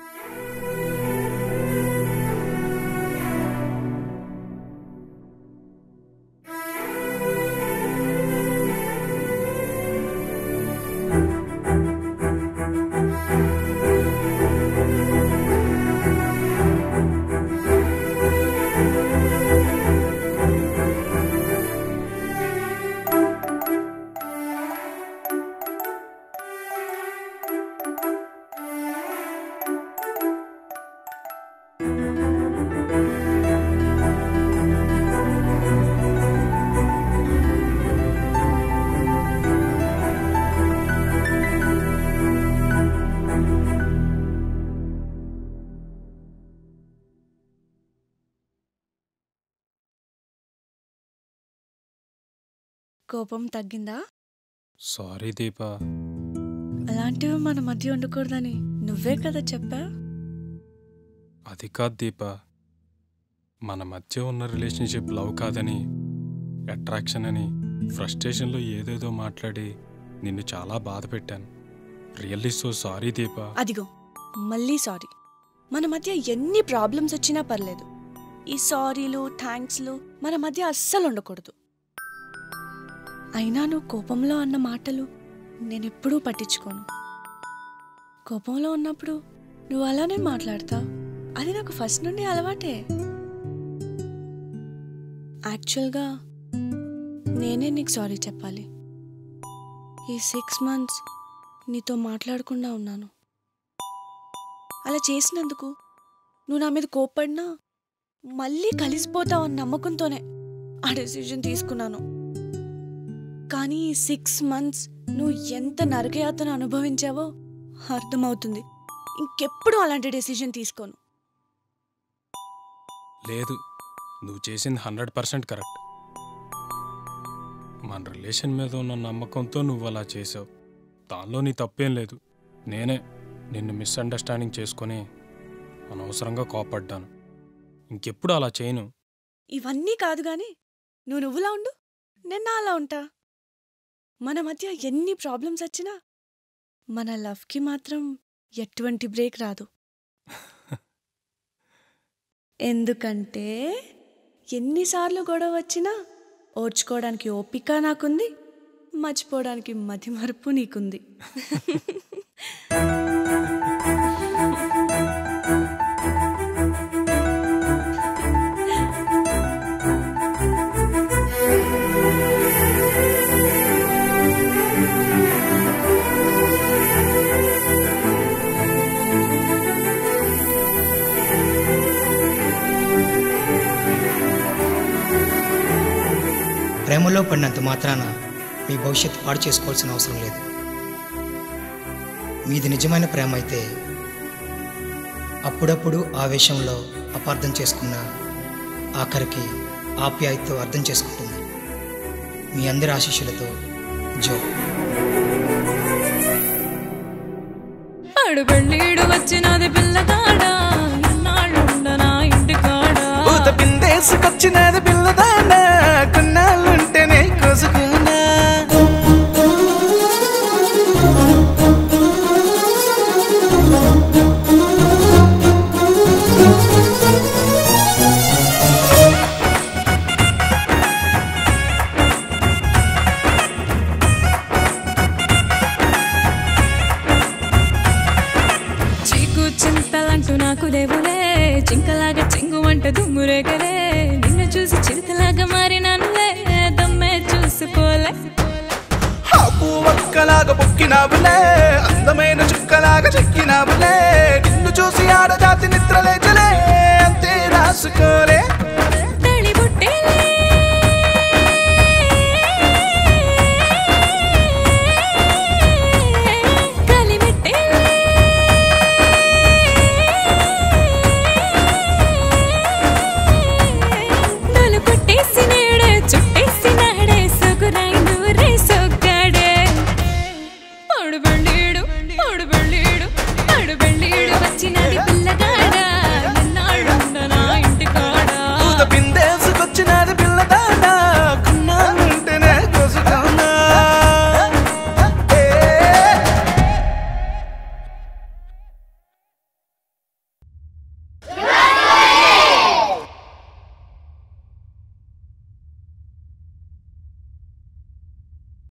కోపం తగ్గిందా సారీ దీపా అలాంటివి మన మధ్య ఉండకూడదని నువ్వే కదా చెప్పా అది కాదు దీపా మన మధ్య ఉన్న రిలేషన్షిప్ లవ్ కాదని అట్రాక్షన్ అని ఫ్రస్ట్రేషన్లో ఏదేదో మాట్లాడి నిన్ను చాలా బాధ పెట్టాను రియల్లీ సో సారీ దీపా అదిగో మళ్ళీ సారీ మన మధ్య ఎన్ని ప్రాబ్లమ్స్ వచ్చినా పర్లేదు ఈ సారీలు థ్యాంక్స్లు మన మధ్య అస్సలు ఉండకూడదు అయినా నువ్వు కోపంలో అన్న మాటలు నేనెప్పుడూ పట్టించుకోను కోపంలో ఉన్నప్పుడు నువ్వు అలానే మాట్లాడతావు అది నాకు ఫస్ట్ నుండి అలవాటే యాక్చువల్గా నేనే నీకు సారీ చెప్పాలి ఈ సిక్స్ మంత్స్ నీతో మాట్లాడకుండా ఉన్నాను అలా చేసినందుకు నువ్వు నా మీద కోప్పడినా మళ్ళీ కలిసిపోతావు అన్న నమ్మకంతోనే ఆ డెసిజన్ తీసుకున్నాను కానీ ఈ సిక్స్ మంత్స్ నువ్వు ఎంత నరకయాతన అనుభవించావో అర్థమవుతుంది ఇంకెప్పుడు అలాంటి డెసిజన్ తీసుకోను లేదు నువ్వు చేసింది హండ్రెడ్ పర్సెంట్ కరెక్ట్ మన రిలేషన్ మీద ఉన్న నమ్మకంతో నువ్వు అలా చేసావు దానిలో నీ తప్పేం లేదు నేనే నిన్ను మిస్అండర్స్టాండింగ్ చేసుకొని అనవసరంగా కోపడ్డాను ఇంకెప్పుడు అలా చేయను ఇవన్నీ కాదు గాని నువ్వు నువ్వులా ఉండు నేను నా అలా ఉంటా మన మధ్య ఎన్ని ప్రాబ్లమ్స్ వచ్చినా మన లవ్కి మాత్రం ఎటువంటి బ్రేక్ రాదు ఎందుకంటే ఎన్నిసార్లు గొడవ వచ్చినా ఓర్చుకోవడానికి ఓపిక నాకుంది మర్చిపోవడానికి మతి మరుపు నీకుంది ప్రేమలో పడినంత మాత్రాన మీ భవిష్యత్తు పాడు చేసుకోవాల్సిన అవసరం లేదు మీది నిజమైన ప్రేమ అయితే అప్పుడప్పుడు ఆవేశంలో అపార్థం చేసుకున్న ఆఖరికి ఆప్యాయతతో అర్థం చేసుకుంటుంది మీ అందరి ఆశీస్సులతో జో అడుగళ్ళీడు వచ్చినది పిల్లగాడా ఎన్నాళ్ళుండనా ఇంటికాడా పూత పిందేసుకొచ్చినది పిల్లదానా కొన్నాళ్ళుంటేనే కోసుకున్నా చీకు చింతలంటూ నాకు లేవులే చింకలాగా చెంగు వంట దుమ్మురేగలే నిన్ను చూసి చిరుతలాగా మారినానులే దమ్మే చూసుకోలే ఆపు ఒక్కలాగా పొక్కినావులే అందమైన చుక్కలాగా చెక్కినావులే నిన్ను చూసి ఆడజాతి నిద్రలేచలే అంతే రాసుకోలే